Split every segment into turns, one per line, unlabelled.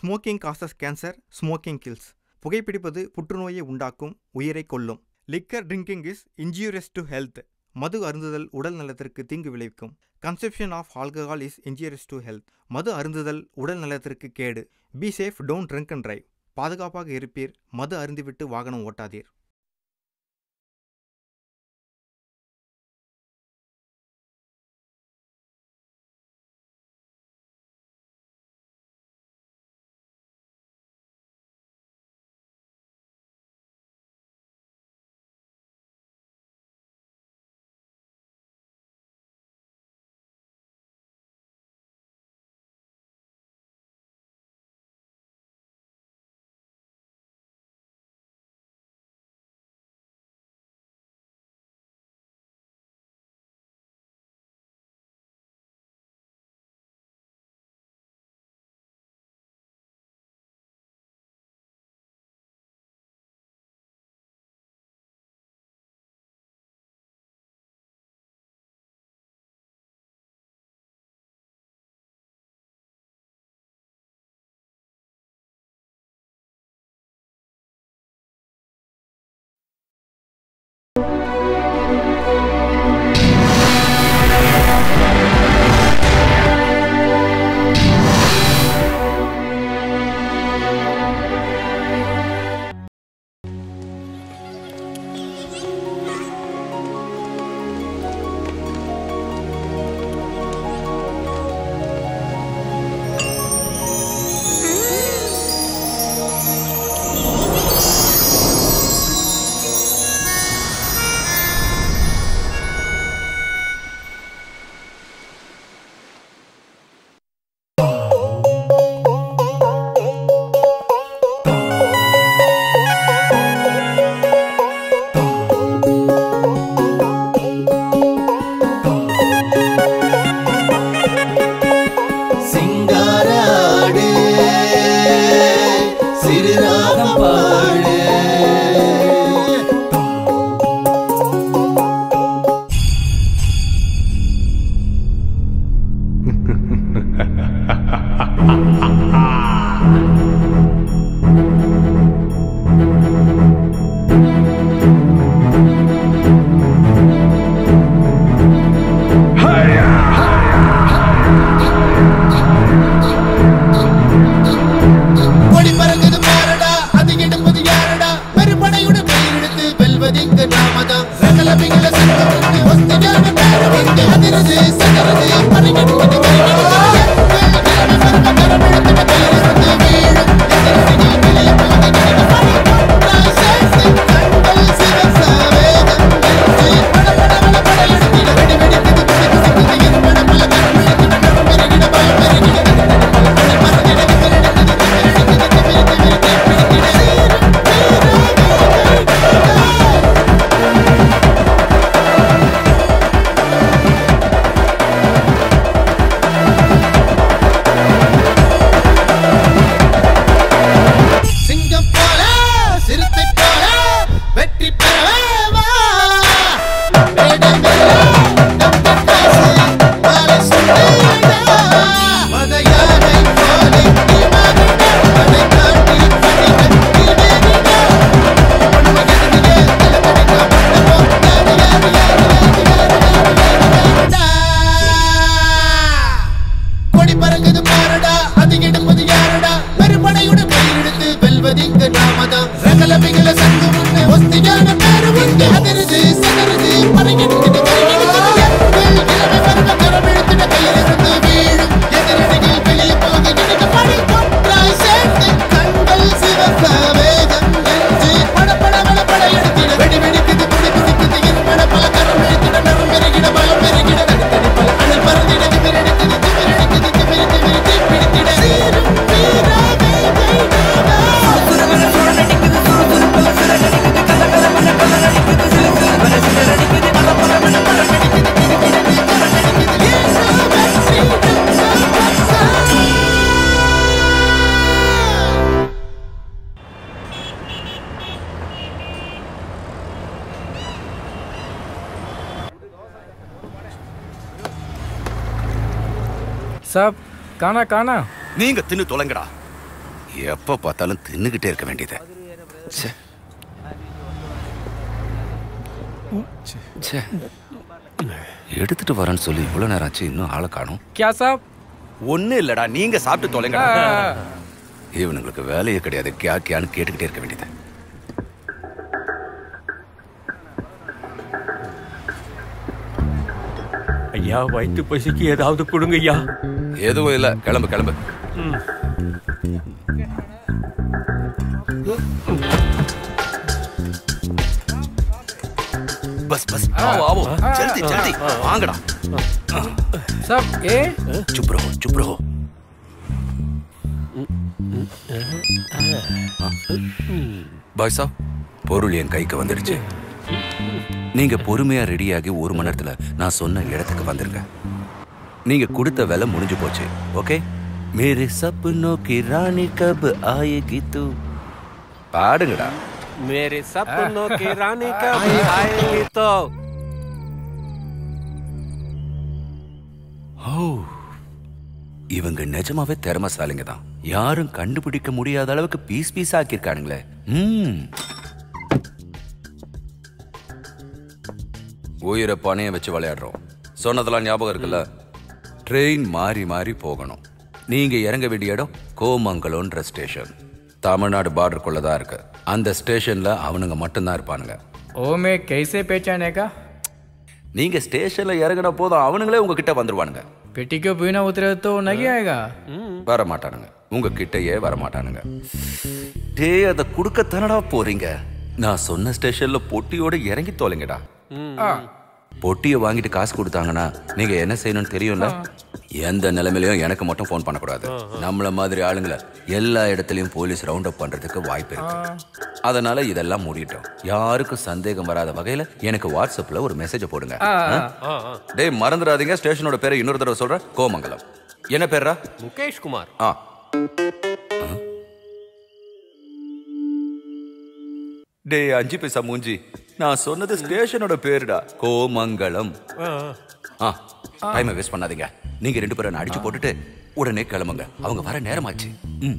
Smoking causes cancer smoking kills புகைப்பிடிப்பது புற்றுநோயை உண்டாக்கும் உயிரை கொல்லும் liquor drinking is injurious to health மது அருந்துதல் உடல் நலத்திற்கு தீங்கு விளைவிக்கும் consumption of alcohol is injurious to health மது அருந்துதல் உடல் நலத்திற்கு கேடு be safe don't drink and drive பாதுகாப்பாக இருப்பீர் மது அருந்திவிட்டு வாகனம் ஓட்டாதீர்
சிங்காராடு சிறுராகம் பாடு கொடி பறக்குது பாரடா அது எடுப்பது யாரடா பெரும்படையுடன் பெயரெடுத்து வெல்வதிங்கு நாமதான் சகல மிகல சங்கமிட்டு ஒஸ்தியான பேரவிந்து அதிரது சதரது பறிகெடுப்பது சிங்கம் போல சிறுத்தை போல வெற்றி பெறவே வா மேடை மேல தங்க காசு மாலை சுத்தடா மத யானை போல நீ மாறிட அதை தாண்டி பணிகள் நீ வேறிட உண்மை எதிரியே தலைக்கடிக்க மண்டபம் யாரு யாரு யாரு யாரு யாரு யாரு கொடி பறக்குது பாரடா அது எடுப்பது யாரடா பெரும்படையுடன் பெயரெடுத்து வெல்வதிங்கு நாமதான் ரகல மிகல சங்கு முன்னு ஒஸ்தியான பேரு இங்கு அதிருது சதருது பறகெடுக்குது பறகெடுக்குது எங்கள் இளமை பருவ கரமெழுத்தின பெயரிருந்து வீழும் எதிரடிகள் வெளியே போக இடிக்க படை ஒன்றாய் சேர்ந்து கண்கள் சிவக்க வேகம் நெஞ்சு படபட வளபட எடுத்திட வெடி வெடிக்குது குடி குடிக்குது இருமட பல கரம் எழுத்திட நரம் பெருகிட பலம் பெருகிட நடுத்தடி பல அனல் பறந்திட திமிரெடுக்குது திமிரெடுக்குது திமிரி திமிரி தீப்பிடித்திட சீரும் வீராவே
சாப் காணா காணா
நீங்க தின்னு தொலைங்கடா
எப்ப பார்த்தாலும் தின்னுகிட்டே இருக்க வேண்டியது ச்சே. ச்சே. எடுத்துட்டு வரேன்னு சொல்லி இவ்வளவு நேரம் ஆச்சு இன்னும் ஆளை காணும்
क्या साहब
ஒண்ணு இல்லடா நீங்க சாப்பிட்டு தொலைங்க இவனுங்களுக்கு வேலையே கிடையாது கியா கியான்னு கேட்டுக்கிட்டே இருக்க வேண்டியது
ஐயா வயிற்று பசிக்கு ஏதாவது கொடுங்க ஐயா
எதுவும் இல்ல கிளம்பு கிளம்பு பஸ் பஸ் ஆவோ ஆவோ ஜல்தி ஜல்தி வாங்கடா
सब ए
चुप रहो चुप रहो பாய் சாப் பொருள் என் கைக்கு வந்துடுச்சு நீங்க பொறுமையா ரெடியாகி ஒரு மணி நேரத்துல நான் சொன்ன இடத்துக்கு வந்துருங்க நீங்க கொடுத்த வேலை முடிஞ்சு போச்சு ஓகே மேரே சப்னோ की रानी कब आएगी तू பாடுங்கடா
मेरे सपनों की रानी कब आएगी तो
ஓ இவங்க நிஜமாவே திறமசாலிங்க தான் யாரும் கண்டுபிடிக்க முடியாத அளவுக்கு பீஸ் பீஸ் ஆக்கியிருக்கானுங்களே ம் உயிரை பணைய வச்சு விளையாடுறோம் சொன்னதெல்லாம் ஞாபகம் இருக்குல்ல ட்ரெயின் மாறி மாறி போகணும் நீங்க இறங்க வேண்டிய இடம் கோமங்கலம்ன்ற ஸ்டேஷன் தமிழ்நாடு பார்டருக்குள்ள தான் இருக்கு அந்த ஸ்டேஷன்ல அவனுங்க மட்டும்தான் இருப்பானுங்க
ओ मैं कैसे पहचानेगा
நீங்க ஸ்டேஷன்ல இறங்கின போதும் அவனுங்களே உங்ககிட்ட வந்துருவானுங்க
पेटी के बिना उतरे तो नहीं आएगा
வர மாட்டானுங்க உங்க கிட்டயே வர மாட்டானுங்க டேய் அதை குடுக்கத்தானடா போறீங்க நான் சொன்ன ஸ்டேஷன்ல பொட்டியோட இறங்கி தோலைங்கடா பொட்டியை வாங்கிட்டு காசு கொடுத்தாங்கன்னா நீங்க என்ன செய்யணும்னு தெரியும்ல எந்த நிலைமையிலயும் எனக்கு மட்டும் ஃபோன் பண்ணக்கூடாது நம்மள மாதிரி ஆளுங்களை எல்லா இடத்துலயும் போலீஸ் ரவுண்ட் அப் பண்றதுக்கு வாய்ப்பு இருக்கு அதனால இதெல்லாம் மூடிட்டோம் யாருக்கும் சந்தேகம் வராத வகையில எனக்கு வாட்ஸ்அப்ல ஒரு மெசேஜ் போடுங்க ஆ? டேய் மறந்துடாதீங்க ஸ்டேஷனோட பேரை இன்னொரு தடவை சொல்றேன் கோமங்கலம் என்ன பேர்ரா
मुकेश कुमार
ஆ டேய் அஞ்சு பைசா மூஞ்சி நான் சொன்னது ஸ்டேஷனோட பேருடா கோமங்கலம் ஆ டைமை வேஸ்ட் பண்ணாதீங்க நீங்க ரெண்டு பேரும் அடிச்சு போட்டுட்டு உடனே கிளம்புங்க அவங்க வர நேரமாச்சு ம்.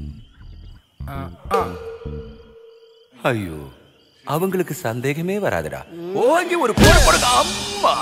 ஐயோ அவங்களுக்கு சந்தேகமே வராதுடா ஓங்கி ஒரு போட போடுங்க அம்மா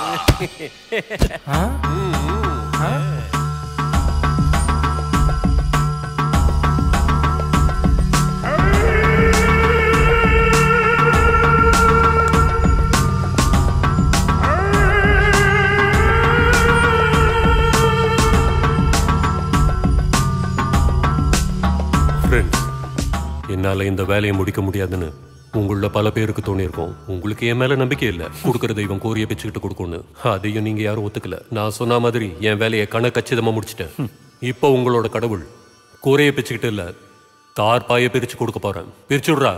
ஃப்ரெண்ட்ஸ் என்னால் இந்த வேலையை முடிக்க முடியாதுன்னு உங்கள பல பேருக்கு தோணியிருக்கும் உங்களுக்கு என் மேல நம்பிக்கை இல்லை கொடுக்குற தெய்வம் கோரிய பிச்சுக்கிட்டு கொடுக்கும்னு அதையும் நீங்க யாரும் ஒத்துக்கல நான் சொன்ன மாதிரி என் வேலையை கண கச்சிதமா முடிச்சிட்டேன் இப்போ உங்களோட கடவுள் கூரையை பிச்சுக்கிட்டு இல்ல தார் பாயை பிரிச்சு கொடுக்க போறேன் பிரிச்சு விட்றா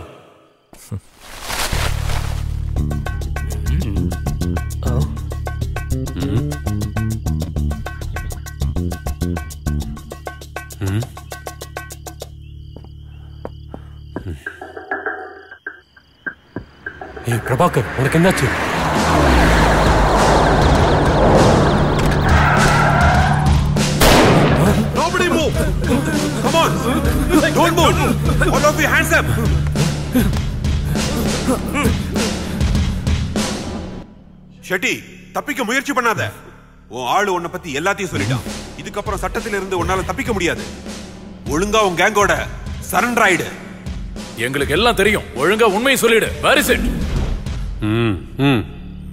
ஏய் பிரபாகர் உனக்கு என்னாச்சு
Nobody move! Come on! Don't move! All of you hands up! Shetty தப்பிக்க முயற்சி பண்ணாத உன் ஆளு உன்னை பத்தி எல்லாத்தையும் சொல்லிட்டான் இதுக்கப்புறம் சட்டத்தில இருந்து உன்னால தப்பிக்க முடியாது ஒழுங்கா உன் கேங்கோட சரண்டர் ஆயிடு
எங்களுக்கு எல்லாம் தெரியும் ஒழுங்கா உண்மையை சொல்லிடு where is it
hmm hmm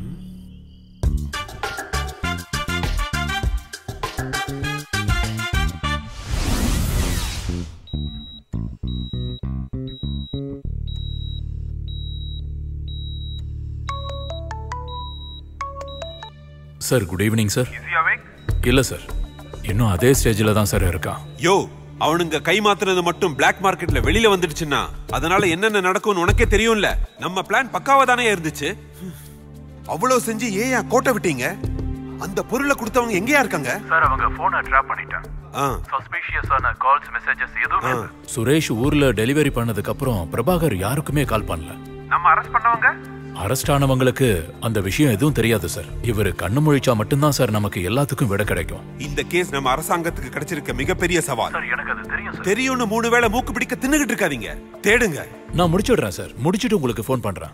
sir good evening sir இல்ல சார் இன்னும் அதே ஸ்டேஜில் தான் சார் இருக்கான்
யோ அவனுங்க கை மாத்துனது மட்டும் பிளாக் மார்க்கெட்ல வெளியில வந்துடுச்சுன்னா அதனால என்னென்ன நடக்கும்னு உனக்கே தெரியும்ல நம்ம பிளான் பக்காவா தானே இருந்துச்சு அவ்வளவு செஞ்சு ஏன் கோட்டை விட்டீங்க அந்த பொருளை கொடுத்தவங்க எங்கேயா இருக்காங்க
சார் அவங்க போனை ட்ராப் பண்ணிட்டாங்க
ஆ,
சஸ்பீஷியஸான கால்ஸ் மெசேஜஸ் எதுவுமே இல்ல.
சுரேஷ் ஊர்ல டெலிவரி பண்ணதுக்கு அப்புறம் பிரபாகர் யாருக்குமே கால் பண்ணல
நம்ம அரெஸ்ட் பண்ணவங்க
அரெஸ்ட் ஆனவங்களுக்கு அந்த விஷயம் எதுவும் தெரியாது சார் இவர் கண்ணு முழிச்சா மட்டும்தான் சார் நமக்கு எல்லாத்துக்கும் விட கிடைக்கும்
இந்த கேஸ் நம்ம அரசாங்கத்துக்கு கிடைச்சிருக்க மிகப்பெரிய சவால்
சார் எனக்கு அது தெரியும் சார்
தெரியும்னு மூணு வேளை மூக்கு பிடிக்க தின்னுகிட்டு இருக்காதீங்க தேடுங்க
நான் முடிச்சுடுறேன் சார் முடிச்சிட்டு உங்களுக்கு ஃபோன் பண்றேன்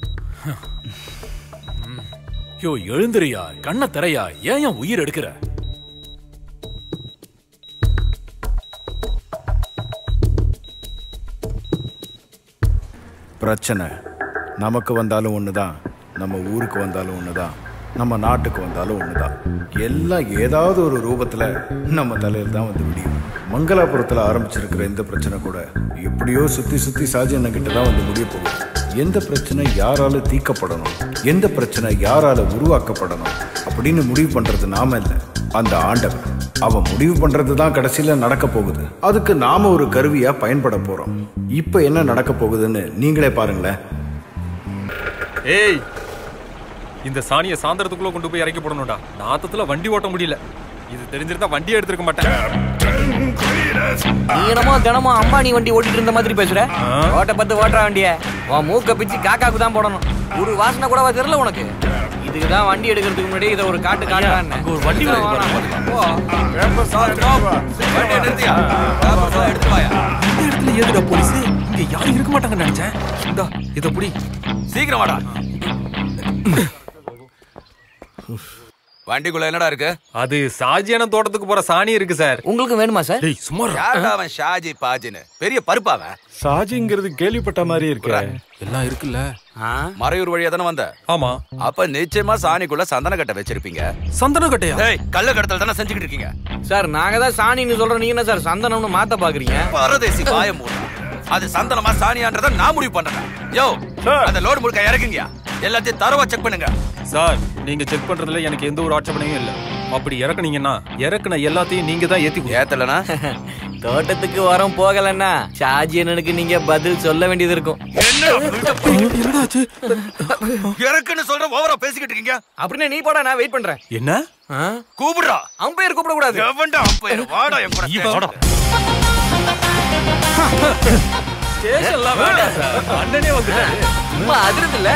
யோ எழுந்திரியா கண்ணை திரையா ஏன் என் உயிர் எடுக்கிற
பிரச்சனை நமக்கு வந்தாலும் ஒன்று தான் நம்ம ஊருக்கு வந்தாலும் ஒன்று தான் நம்ம நாட்டுக்கு வந்தாலும் ஒன்று தான் எல்லாம் ஏதாவது ஒரு ரூபத்தில் நம்ம தலையில் தான் வந்து முடியும் மங்களாபுரத்தில் ஆரம்பிச்சிருக்கிற இந்த பிரச்சனை கூட எப்படியோ சுற்றி சுற்றி சாஜியண்ணன் கிட்ட தான் வந்து முடிய போகுது எந்த பிரச்சனை யாரால தீர்க்கப்படணும் எந்த பிரச்சனை யாரால உருவாக்கப்படணும் அப்படின்னு முடிவு பண்றது நாம இல்லை அந்த ஆண்டவன் அவன் முடிவு பண்றது தான் கடைசியில நடக்க போகுது அதுக்கு நாம ஒரு கருவியா பயன்பட போறோம் இப்ப என்ன நடக்க போகுதுன்னு நீங்களே பாருங்களேன்
ஏய் இந்த சாணியை சாயந்தரத்துக்குள்ள கொண்டு போய் இறக்கி போடணும்டா நாத்தத்துல வண்டி ஓட்ட முடியல இது தெரிஞ்சிருந்தா வண்டியே எடுத்திருக்க மாட்டேன்
நீ என்னமோ தினமும் அம்பானி வண்டி ஓட்டிட்டு இருந்த மாதிரி பேசுற ஓட்ட பத்து ஓட்டுற வண்டிய உன் மூக்க பிச்சு காக்காக்கு தான் போடணும் ஒரு வாசனை கூடவா தெரியல உனக்கு இதுக்கு தான் வண்டி எடுக்கிறதுக்கு முன்னாடி இதை ஒரு காட்டு காட்டுறான்னு ஒரு வண்டி
இடத்துல ஏதுடா போலீஸ் இங்க யாரும் இருக்க மாட்டாங்கன்னு நினைச்சேன் இந்தா இத புடி
சீக்கிரம் வாடா வண்டிக்குள்ள என்னடா இருக்கு
அது சாஜியான தோட்டத்துக்கு போற சாணி இருக்கு சார்
உங்களுக்கு வேணுமா சார்
டேய் சும்மா இரு.
யார்டா அவன் ஷாஜி பாஜின்னு பெரிய பருப்பாவன்
சாஜிங்கிறது கேள்விப்பட்ட மாதிரி இருக்கு
எல்லாம் இருக்குல்ல
மறையூர் வழியா தானே வந்த
ஆமா
அப்ப நிச்சயமா சாணிக்குள்ள சந்தன கட்டை வச்சிருப்பீங்க
சந்தன கட்டையா
டேய் கள்ள கடத்தல் தானே செஞ்சுக்கிட்டு இருக்கீங்க
சார் நாங்க தான் சாணின்னு சொல்றோம் நீங்க என்ன சார் சந்தனம்னு மாத்த பாக்குறீங்க
பரதேசி பாய மூட அது சந்தனமா சாணியான்றத நான் முடிவு பண்றேன் யோ அந்த லோடு முழுக்க இறக்குங்கயா எல்லாத்தையும் தரவா செக் பண்ணுங்க
சார் நீங்க செக் பண்றதுல எனக்கு எந்த ஒரு ஆட்சேபனையும் இல்ல அப்படி இறக்குனீங்கன்னா இறக்குன எல்லாத்தையும் நீங்க தான் ஏத்தி
ஏத்தலனா
தோட்டத்துக்கு வரோம் போகலன்னா ஷாஜியனுக்கு நீங்க பதில் சொல்ல வேண்டியது இருக்கும்
என்னடாச்சு
இறக்குன்னு சொல்ற ஓவரா பேசிக்கிட்டு இருக்கீங்க
அப்படின்னா நீ போடா நான் வெயிட் பண்றேன்
என்ன
கூப்பிடுறா
அம்பையர் கூப்பிட கூடாது
எவன்டா அம்பையர் வாடா என் கூட
இவன் வாடா. ஸ்டேஷன்லாம் வேண்டாம் சார் அண்ணனே வந்துட்டாரு
சும்மா அதிருது இல்ல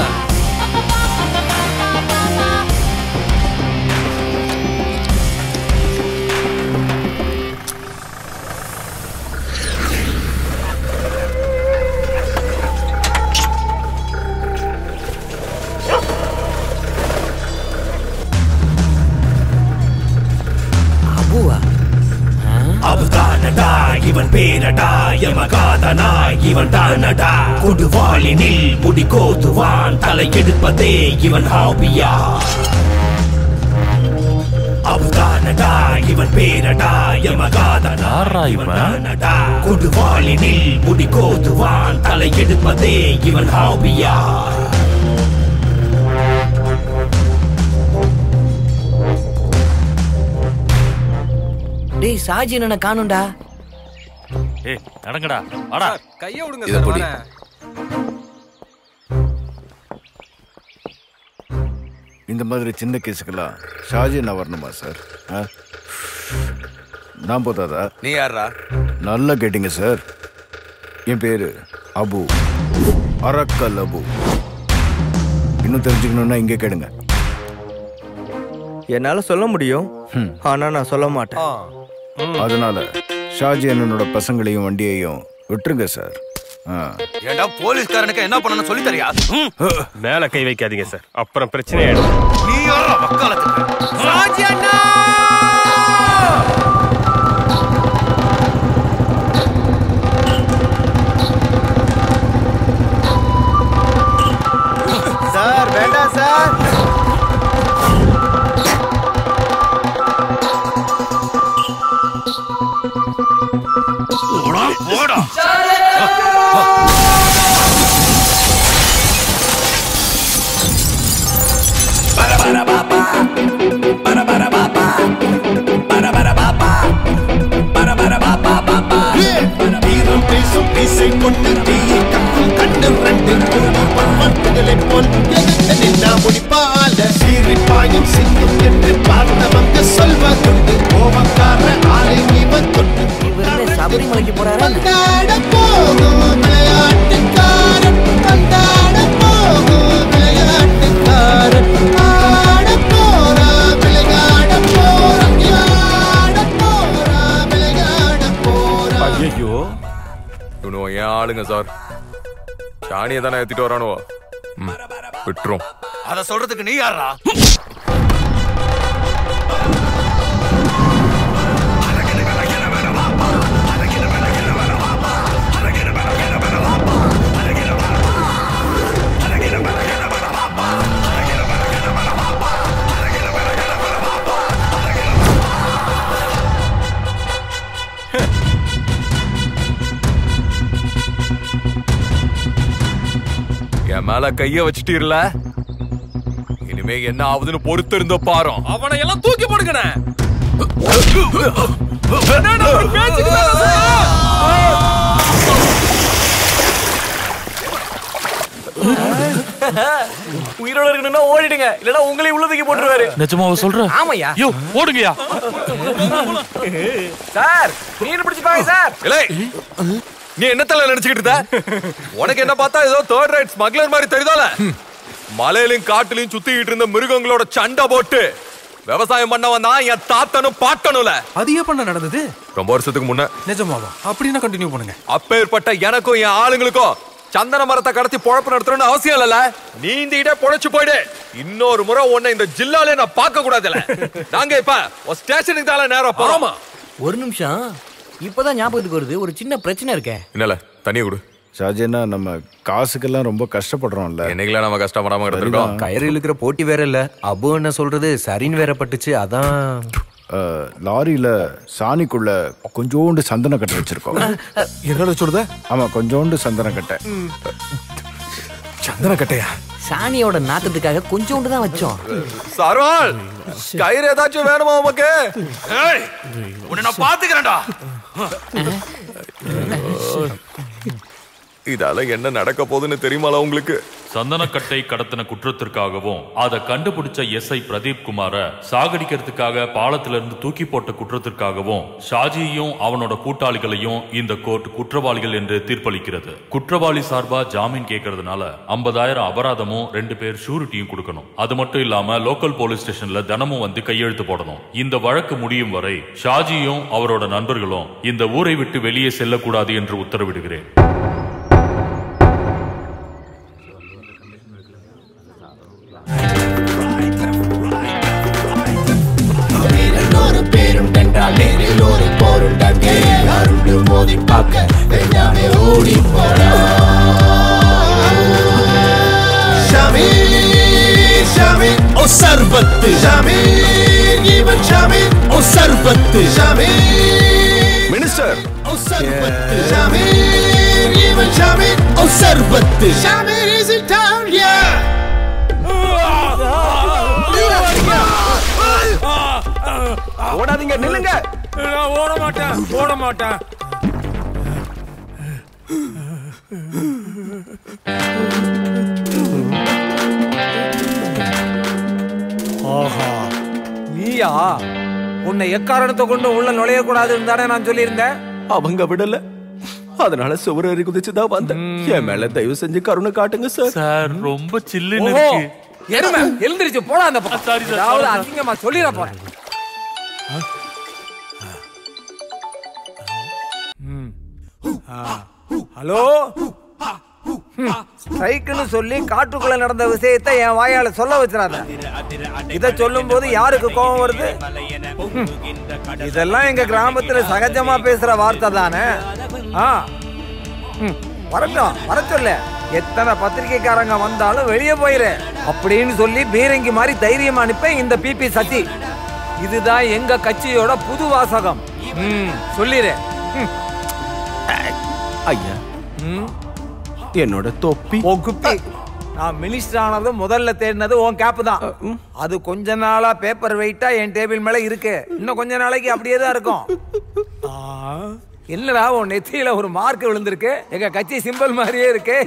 அபுவா
அவதானடா இவன் பேரடா யமகாதனா இவன் தானடா கொடுவாளினில் முடி கோதுவான் தலை எடுப்பதே இவன் ஹாபியா அவதானடா இவன் பேரடா யமகாதனா இவன் தானடா கொடுவாளினில் முடி கோதுவான் தலை எடுப்பதே இவன் ஹாபியா
டேய் ஷாஜியனை காணும்டா
ஏய் நடங்கடா வாடா
கைய விடுங்க
இத
சார்
புடி.
வரேன்.
இந்த மாதிரி சின்ன கேஸுக்கெல்லாம் ஷாஜி என்ன வரணுமா சார் ஆ? நான் போதாதா
நீ யாரா
நல்லா கேட்டீங்க சார் என் பேரு அபு அரக்கல் அபு இன்னும் தெரிஞ்சுக்கணும்னா இங்கே கேளுங்க
என்னால சொல்ல முடியும் ஆனா நான் சொல்ல மாட்டேன்
அதனால ஷாஜி அண்ணனோட பசங்களையும் வண்டியையும் விட்டுருங்க சார் ஆ.
ஏண்டா போலீஸ்காரனுக்கு என்ன பண்ணணும் சொல்லி தரியா
மேல கை வைக்காதீங்க சார் அப்புறம் பிரச்சனை ஆயிடும்
நீ யாரா வக்காலத்துக்கு
சார் வேண்டாம் சார்
போடா போடா
வீரம் பேசும் பீசை கொண்டு தீயை கக்கும் கண்டு ரெண்டு கூடி பன்மட்டுகளை போல் எதிர்த்து நின்னா முடிப்பால சீறி பாயும் சிங்கம் என்று பார்த்தவங்க சொல்வதுண்டு கோபக்கார ஆளை இவன் தொட்டு
சபரிமலைக்கு போறாரு
வந்தாட போகும் விளையாட்டுக்காரன் வந்தாட போகும்
இவனும் ஏன் ஆளுங்க சார் சாணியை தானே ஏத்திட்டு வரானோ ம், விட்டுரும்
அத சொல்றதுக்கு நீ யாரா
என் மேல கைய வச்சுட்டீர்ல இனிமே என்ன ஆகுதுன்னு பொறுத்து இருந்த பாரோம்
அவனை எல்லாம் தூக்கி போடுங்கண்ணே
உயிரோட இருக்கணும்னா ஓடிடுங்க இல்லனா உங்களையும் உள்ள தூக்கி போட்டுருவாரு
நிஜமாவ சொல்ற
ஆமாய்யா
யோ ஓடுங்கயா
சார் மீன் பிடிச்சு பாருங்க சார்
இலே நீ என்ன தலை நினைச்சுக்கிட்டு இருந்த உனக்கு என்ன பார்த்தா ஏதோ தேர்ட் ரைட் ஸ்மக்லர் மாதிரி தெரியுதால மலையிலும் காட்டுலயும் சுத்திக்கிட்டு இருந்த மிருகங்களோட சண்டை போட்டு விவசாயம் பண்ணவன் தான் என் தாத்தனும் பாட்டனும்ல
அது ஏன் பண்ண நடந்தது
ரொம்ப வருஷத்துக்கு முன்ன
நிஜமாவா அப்படின்னா கண்டினியூ பண்ணுங்க
அப்பேற்பட்ட எனக்கும் என் ஆளுங்களுக்கும் சந்தன மரத்தை கடத்தி பொழப்பு நடத்தணும்னு அவசியம் இல்லல நீந்திட்டே பொழைச்சு போயிடு இன்னொரு முறை உன்னை இந்த ஜில்லாலே நான் பார்க்க கூடாதுல நாங்க இப்ப ஒரு ஸ்டேஷனுக்கு தான் நேரம் போறோமா
ஒரு நிமிஷம் இப்பதான் ஞாபகத்துக்கு வருது ஒரு சின்ன பிரச்சனை இருக்கே
என்னல தண்ணி கொடு
ஷாஜினா நம்ம காசுக்கெல்லாம் ரொம்ப கஷ்டப்படுறோம்ல
என்னைக்குலாம் நம்ம கஷ்டப்படாம கிடந்திருக்கோம்
கயிறு இழுக்கிற போட்டி வேற இல்ல அபு என்ன சொல்றது சரின்னு வேற பட்டுச்சு அதான்
அஹ், லாரியில சாணிக்குள்ள கொஞ்சோண்டு சந்தன கட்டை வச்சிருக்கோம்
என்னோட சொல்றத
ஆமா கொஞ்சோண்டு சந்தன கட்டை
சந்தன கட்டையா
சாணியோட நாத்தத்துக்காக கொஞ்சோண்டு தான் வச்சோம்
சர்வால் கயிறு ஏதாச்சும் வேணுமா உமக்கு
ஏய் உன்னை நான் பாத்துக்கிறேன்டா
இதால என்ன நடக்க போகுதுன்னு தெரியுமால உங்களுக்கு
சந்தனக்கட்டை கடத்தின குற்றத்திற்காகவும் அதை கண்டுபிடிச்ச எஸ்ஐ பிரதீப் குமார சாகடிக்கிறதுக்காக பாலத்திலிருந்து தூக்கி போட்ட குற்றத்திற்காகவும் ஷாஜியையும் அவனோட கூட்டாளிகளையும் இந்த கோர்ட் குற்றவாளிகள் என்று தீர்ப்பளிக்கிறது குற்றவாளி சார்பா ஜாமீன் கேட்கறதுனால ஐம்பதாயிரம் அபராதமும் ரெண்டு பேர் ஷூரிட்டியும் கொடுக்கணும் அது மட்டும் இல்லாம லோக்கல் போலீஸ் ஸ்டேஷன்ல தினமும் வந்து கையெழுத்து போடணும் இந்த வழக்கு முடியும் வரை ஷாஜியும் அவரோட நண்பர்களும் இந்த ஊரை விட்டு வெளியே செல்லக்கூடாது என்று உத்தரவிடுகிறேன்
ஒரு பேரும் கண்டா நேரில் ஒரு போரும் டங்கே அருண்டு மோதி பார்க்க வெஞ்சானே ஓடி போடா ஷமீர் ஷமீர் ஓ சர்பத்து ஷமீர் இவன் ஷமீர் ஓ சர்பத்து ஷமீர்
மினிஸ்டர்
ஓ சர்பத்து ஷமீர் இவன் ஷமீர் ஓ சர்பத்து Shameer is in town yeah
ஓடாதீங்க நில்லுங்க நான் ஓட மாட்டேன் ஓட மாட்டேன்
ஆஹா நீயா உன்னை எக்காரணத்தை கொண்டு உள்ள நுழைய கூடாதுன்னு தானே நான் சொல்லியிருந்தேன்
அவங்க விடல அதனால சுவரறி குதிச்சு தான் வந்தேன் என் மேல தயவு செஞ்சு கருணை காட்டுங்க சார்
சார் ரொம்ப சில்லுன்னு
ஓஹோ
இருக்கு
எருமை எழுந்திருச்சு போடா அந்த பக்கம்
சாரி சார்,
அதாவது
sorry சார்.
அசிங்கமா சொல்லிட போறேன் ம். ஆ. ஹலோ ஸ்ட்ரைக்குன்னு சொல்லி காட்டுக்குள்ள நடந்த விஷயத்தை என் வாயால சொல்ல வச்சிடாத இத சொல்லும் போது யாருக்கு கோபம் வருது ம். இதெல்லாம் எங்க கிராமத்துல சகஜமா பேசுற வார்த்தை தானே ஆ ம். வரட்டும் வர சொல்லு எத்தனை பத்திரிக்கைக்காரங்க வந்தாலும் வெளியே போயிரு அப்படின்னு சொல்லி பீரங்கி மாதிரி தைரியமா அனுப்ப இந்த பிபி சசி இதுதான் எங்க கட்சியோட புது வாசகம் ம், சொல்லிரு ம்.
ஐயா
ம்.
என்னோட தொப்பி
ஓ குப்பி நான் மினிஸ்டர் ஆனது முதல்ல தேடினது உன் கேப் தான் அது கொஞ்ச நாளா பேப்பர் வெயிட்டா என் டேபிள் மேல இருக்கு இன்னும் கொஞ்ச நாளைக்கு அப்படியே தான் இருக்கும் ஆ, என்னடா உன் நெத்தியில ஒரு மார்க் விழுந்திருக்கு எங்க கட்சி சிம்பிள் மாதிரியே இருக்கு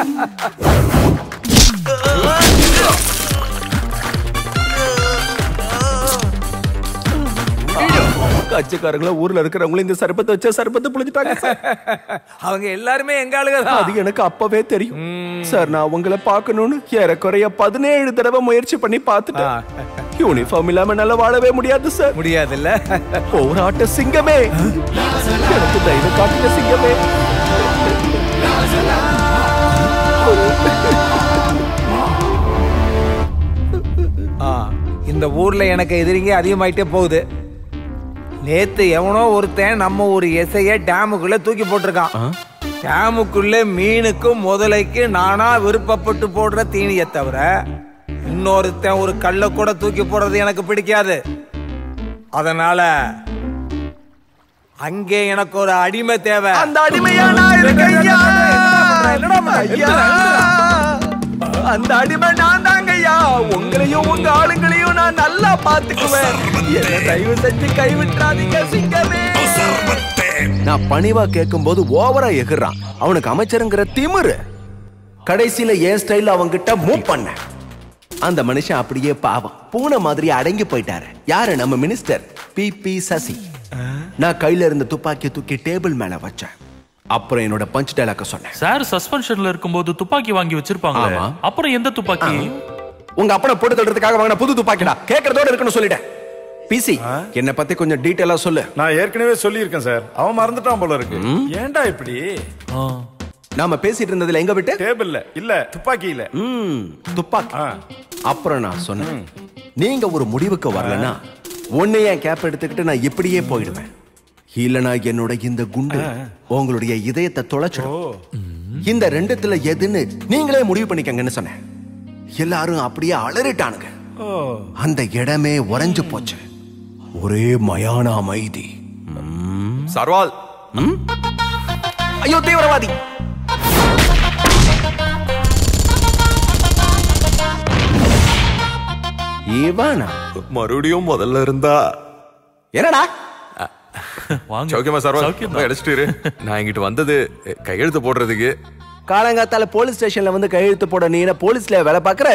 கட்சிக்காரங்கள ஊர்ல இருக்கிறவங்களும் இந்த சர்பத்தை வச்சா சர்பத்தை புளிஞ்சிட்டாங்க சார்.
அவங்க எல்லாருமே எங்க ஆளுங்க தான்
அது எனக்கு அப்பவே தெரியும் சார் நான் உங்களை பார்க்கணும்னு ஏறக்குறைய பதினேழு தடவை முயற்சி பண்ணி பார்த்துட்டேன் யூனிஃபார்ம் இல்லாம என்னால வாழவே முடியாது சார்
முடியாதுல்ல
போராட்ட சிங்கமே எனக்கு தயவு காட்டுங்க சிங்கமே
ஆ, இந்த ஊர்ல எனக்கு எதிரிங்க அதிகமாயிட்டே போகுது நேத்து எவனோ ஒருத்தன் நம்ம ஒரு எசைய டேமுக்குள்ள தூக்கி போட்டிருக்கான் டேமுக்குள்ள மீனுக்கும் முதலைக்கு நானா விருப்பப்பட்டு போடுற தீனியை தவிர இன்னொருத்தன் ஒரு கல்லை கூட தூக்கி போடுறது எனக்கு பிடிக்காது அதனால அங்கே எனக்கு ஒரு அடிமை தேவை
அந்த அடிமையா நான் இருக்கேன் ஐயா. ஐயா. அந்த அடிமை நான் தாங்க ஐயா உங்களையும் உங்க ஆளுங்களையும் நான் நல்லா பாத்துக்குவேன் என்ன தயவு செஞ்சு கைவிட்டுறாதீங்க சிங்கமே நான் பணிவா கேட்கும்போது ஓவரா எகுறான் அவனுக்கு அமைச்சருங்கிற திமிரு கடைசியில என் ஸ்டைல்ல அவன்கிட்ட மூவ் பண்ண அந்த மனுஷன் அப்படியே பாவம் பூனை மாதிரி அடங்கி போயிட்டாரு யாரு நம்ம மினிஸ்டர் பி பி சசி நான் கையில இருந்த துப்பாக்கியை தூக்கி டேபிள் மேல வச்சேன் அப்புறம் என்னோட பஞ்ச் டைலாக்க சொன்னேன்
சார் சஸ்பென்ஷன்ல இருக்கும்போது துப்பாக்கி வாங்கி வச்சிருப்பாங்க
ஆமா.
அப்புறம் எந்த துப்பாக்கி
உங்க அப்பனை போட்டு தள்ளுறதுக்காக வாங்கின புது துப்பாக்கிடா கேட்கறதோட இருக்குன்னு சொல்லிட்டேன் பிசி என்ன பத்தி கொஞ்சம் டீட்டெயிலா சொல்லு
நான் ஏற்கனவே சொல்லியிருக்கேன் சார் அவன் மறந்துட்டான் போல இருக்கு ஏன்டா இப்படி
நாம பேசிட்டு இருந்ததுல எங்க விட்டு
டேபிள்ல இல்ல துப்பாக்கியில
ம் துப்பாக்கி அப்புறம் நான் சொன்னேன் நீங்க ஒரு முடிவுக்கு வரலனா உன்னை என் கேப் எடுத்துக்கிட்டு நான் இப்படியே போயிடுவேன் இல்லனா என்னோட இந்த குண்டு உங்களுடைய இதயத்தை தொலைச்சிடும் இந்த ரெண்டுத்துல எதுன்னு நீங்களே முடிவு பண்ணிக்கங்கன்னு சொன்னேன் எல்லாரும் அப்படியே அலறிட்டானுங்க அந்த இடமே உறைஞ்சு போச்சு ஒரே மயான அமைதி
சர்வால்
ஐயோ தீவிரவாதி இவனா
மறுபடியும் முதல்ல இருந்தா
என்னடா
வாங்க சௌக்கியமா சர்வால் அடிச்சிட்டு இரு. நான் இங்கிட்டு வந்தது எ, கையெழுத்து போடுறதுக்கு
காலங்காத்தால போலீஸ் ஸ்டேஷன்ல வந்து கையெழுத்து போட நீ என்ன போலீஸ்ல வேலை பாக்குற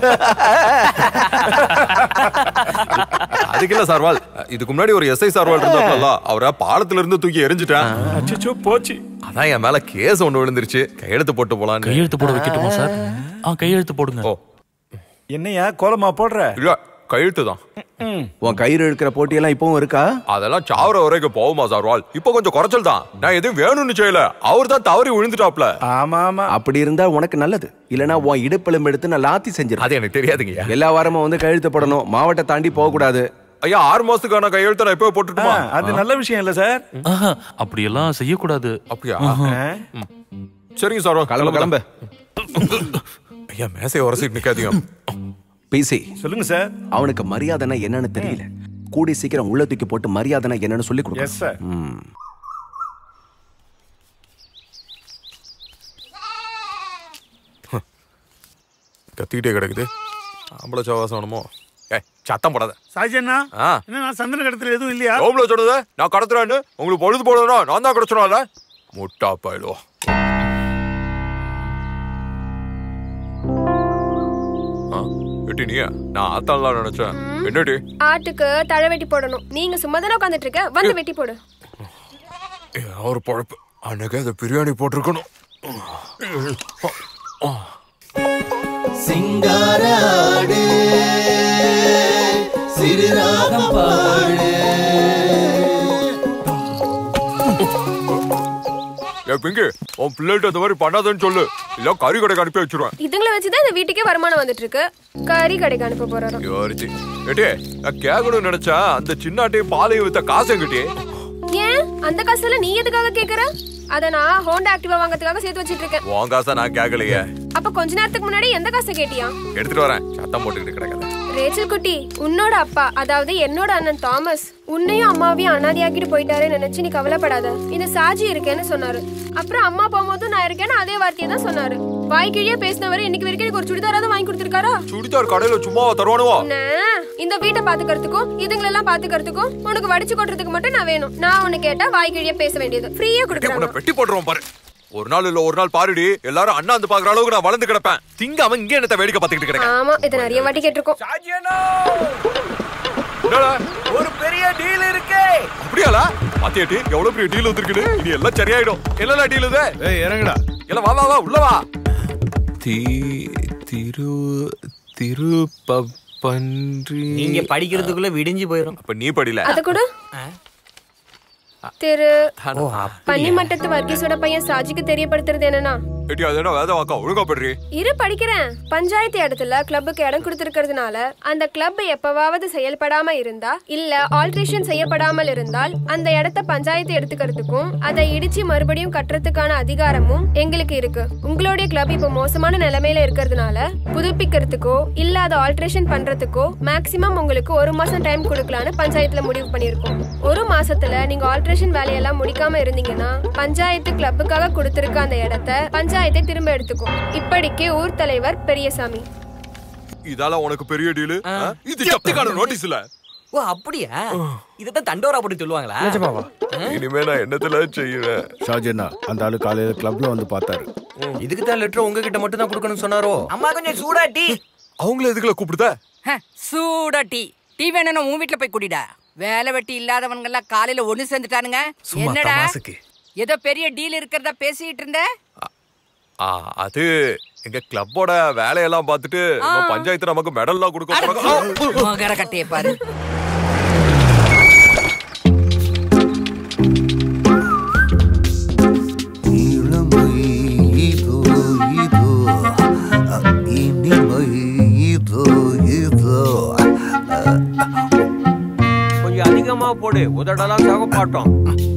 அதுக்கு இல்ல சர்வால் இதுக்கு முன்னாடி ஒரு எஸ்ஐ சர்வால் இருந்தாப்ல அவரை பாலத்துல இருந்து தூக்கி எரிஞ்சிட்டேன்
அச்சோ போச்சு
அதான் என் மேல கேஸ் ஒண்ணு விழுந்துருச்சு கையெழுத்து போட்டு போலாம்
கையெழுத்து போட வைக்கட்டுமா சார் ஆ கையெழுத்து போடுங்க
ஓ
என்னையா கோலமா போடுற
இல்ல கையெழுத்து தான்
உன் கயிறு இழுக்கிற போட்டியெல்லாம் இப்பவும் இருக்கா
அதெல்லாம் சாவர வரைக்கும் போகுமா சர்வால் இப்போ கொஞ்சம் குறைச்சல் தான் நான் எதுவும் வேணும்னு செய்யல அவர் தான் தவறி விழுந்துட்டாப்ல
ஆமா ஆமா
அப்படி இருந்தா உனக்கு நல்லது இல்லனா உன் இடுப்பெலும் எடுத்து நான் லாத்தி செஞ்சிருக்கேன்
அது எனக்கு தெரியாதுங்க
எல்லா வாரமும் வந்து கையெழுத்து போடணும் மாவட்ட தாண்டி போக கூடாது
ஐயா ஆறு மாசத்துக்கான கையெழுத்தை நான் இப்போ போட்டுட்டுமா
அது நல்ல விஷயம் இல்ல சார்
ஆஹா, அப்படியெல்லாம் செய்யக்கூடாது
அப்படியா ம். சரிங்க சார்
கிளம்பு கிளம்பு
ஐயா மேசையை உரசிட்டு நிக்காதீங்க
பிசி
சொல்லுங்க சார்
அவனுக்கு மரியாதைனா என்னன்னு தெரியல கூடி சீக்கிரம் உள்ள தூக்கி போட்டு மரியாதைனா என்னன்னு சொல்லி கொடு
எஸ் சார்
கத்திக்கிட்டே கிடக்குது ஆம்பளை சவாசம் வேணுமோ ஏய் சத்தம் போடாத
சாஜண்ணா
ஆ
என்ன நான் சந்தன கடத்துல எதுவும் இல்லையா
ஓம்ல சொன்னது நான் கடத்துறேன்னு உங்களுக்கு பொழுது போடணும் நான் தான் கடச்சுனால முட்டா பாயிடுவா எட்டி நீ நான் ஆத்தாலாம் நினைச்சேன் என்னடி
ஆட்டுக்கு தழை வெட்டி போடணும் நீங்க சும்மா தானே உட்காந்துட்டு இருக்க வந்து வெட்டி போடு
ஒரு பொழப்பு அன்னைக்கு அதை பிரியாணி போட்டிருக்கணும்
சிங்காராடு சிறுராகம் பாடு
ஏ பிங்கி உன் பிள்ளைகிட்ட இந்த மாதிரி பண்ணாதன்னு சொல்லு இல்ல கறி கடைக்கு அனுப்பி வச்சிருவேன்
இதுங்களை வச்சுதான் இந்த வீட்டுக்கே வருமானம் வந்துட்டு இருக்கு கறி கடைக்கு அனுப்ப போறாராம்
யோரிச்சி ஏட்டி நான் கேட்கணும்னு நினைச்சா அந்த சின்னாட்டையும் பாலையும் வித்த காசு எங்கிட்டே
ஏன் அந்த காசுல நீ எதுக்காக கேக்குற அத நான் ஹோண்டா ஆக்டிவா வாங்கறதுக்காக சேர்த்து வச்சிட்டு இருக்கேன்
உன் காசை நான் கேட்கலையே
அப்ப கொஞ்ச நேரத்துக்கு முன்னாடி எந்த காசை கேட்டியா
எடுத்துட்டு வரேன் சத்தம் போட்டுக்கிட்டு கிடக்காத
ரேச்சல் குட்டி உன்னோட அப்பா அதாவது என்னோட அண்ணன் தாமஸ் உன்னையும் அம்மாவையும் அனாதையாக்கிட்டு போயிட்டாரு நினைச்சு நீ கவலைப்படாத இந்த சாஜி இருக்கேன்னு சொன்னாரு அப்புறம் அம்மா போகும்போது நான் இருக்கேன்னு அதே வார்த்தையை தான் சொன்னாரு வாய் கீழே பேசினவரு இன்னைக்கு வரைக்கும் எனக்கு ஒரு சுடிதாராவது வாங்கி கொடுத்துருக்காரா
சுடிதார் கடையில சும்மாவா தருவானுவா
என்ன? இந்த வீட்டை பாத்துக்கிறதுக்கும் இதுங்களெல்லாம் பாத்துக்கிறதுக்கும் உனக்கு வடிச்சு கொட்டுறதுக்கு மட்டும் நான் வேணும் நான் உன்னை கேட்டா வாய் கீழே பேச வேண்டியது ஃப்ரீயா
உன்னை
கொடுக்குறாங்க
பெட்டி போட்டுருவோம் பாரு ஒரு நாள் இல்ல ஒரு நாள் பாருடி எல்லாரும் அண்ணா வந்து பாக்குற அளவுக்கு நான் வளர்ந்து கிடப்பேன் திங்க அவன் இங்க என்னத்த வேடிக்கை பார்த்துக்கிட்டு கிடக்க
ஆமா இதை நிறைய வாட்டி கேட்டிருக்கோம்
ஒரு பெரிய டீல் இருக்கு
அப்படியாலா பாத்தியாட்டி எவ்வளவு பெரிய டீல் வந்திருக்குன்னு இனி எல்லாம் சரியாயிடும் என்னடா டீல் இது
ஏய் இறங்குடா
இல்ல வா வா வா உள்ள வா தி திரு திரு பன்றி
நீங்க படிக்கிறதுக்குள்ள விடிஞ்சு போயிடும்
அப்ப நீ படில
அத கூட திரு
ஓ,
பன்னிமட்டத்து வர்கீஸோட பையன் சாஜிக்கு தெரியப்படுத்துறது என்னன்னா
ஏடி அது என்ன வேத வாக்கா ஒழுங்கா படுறி
இரு படிக்கிறேன் பஞ்சாயத்து இடத்துல கிளப்புக்கு இடம் கொடுத்திருக்கிறதுனால அந்த கிளப் எப்பவாவது செயல்படாம இருந்தா இல்ல ஆல்ட்ரேஷன் செய்யப்படாமல் இருந்தால் அந்த இடத்த பஞ்சாயத்து எடுத்துக்கிறதுக்கும் அதை இடிச்சு மறுபடியும் கட்டுறதுக்கான அதிகாரமும் எங்களுக்கு இருக்கு உங்களுடைய கிளப் இப்ப மோசமான நிலைமையில இருக்கிறதுனால புதுப்பிக்கிறதுக்கோ இல்ல அதை ஆல்ட்ரேஷன் பண்றதுக்கோ மேக்சிமம் உங்களுக்கு ஒரு மாசம் டைம் கொடுக்கலான்னு பஞ்சாயத்துல முடிவு பண்ணிருக்கோம் ஒரு மாசத்துல நீங்க ஆல்ட்ரேஷன் வேலையெல்லாம் முடிக்காம இருந்தீங்கன்னா பஞ்சாயத்து கிளப்புக்காக கொடுத்திருக்க அந்த இடத்த பஞ்சாயத்தை திரும்ப எடுத்துக்கும் இப்படிக்கு ஊர் தலைவர் பெரியசாமி
இதால உனக்கு பெரிய டீலு இது ஜப்திக்கான நோட்டீஸ் இல்ல
ஓ அப்படியா இதத்தான் தண்டோரா போட்டு சொல்லுவாங்களா
இனிமே நான் என்னத்துல செய்யறேன்
ஷாஜினா அந்த ஆளு காலையில கிளப்ல வந்து பார்த்தாரு
இதுக்கு தான் லெட்டர் உங்ககிட்ட மட்டும் தான் கொடுக்கணும்னு சொன்னாரோ
அம்மா கொஞ்சம் சூடா டீ
அவங்கள எதுக்குல கூப்பிடுத
சூடா டீ டீ வேணும்னா உன் வீட்டுல போய் குடிடா வேலை வெட்டி இல்லாதவங்க எல்லாம் காலையில ஒண்ணு சேர்ந்துட்டானுங்க
சும்மா
என்னடா
தமாசுக்கு.
ஏதோ பெரிய டீல் இருக்கிறதா பேசிட்டு இருந்த
ஆ, அது எங்க கிளப்போட வேலையெல்லாம் பார்த்துட்டு நம்ம பஞ்சாயத்து நமக்கு மெடல்லாம் கொடுக்க போறாங்க
மகர கட்டைய பாரு
இளமை இதோ இதோ இனிமை இதோ இதோ
கொஞ்சம் அதிகமா போடு உதடெல்லாம் சகப்பாட்டம்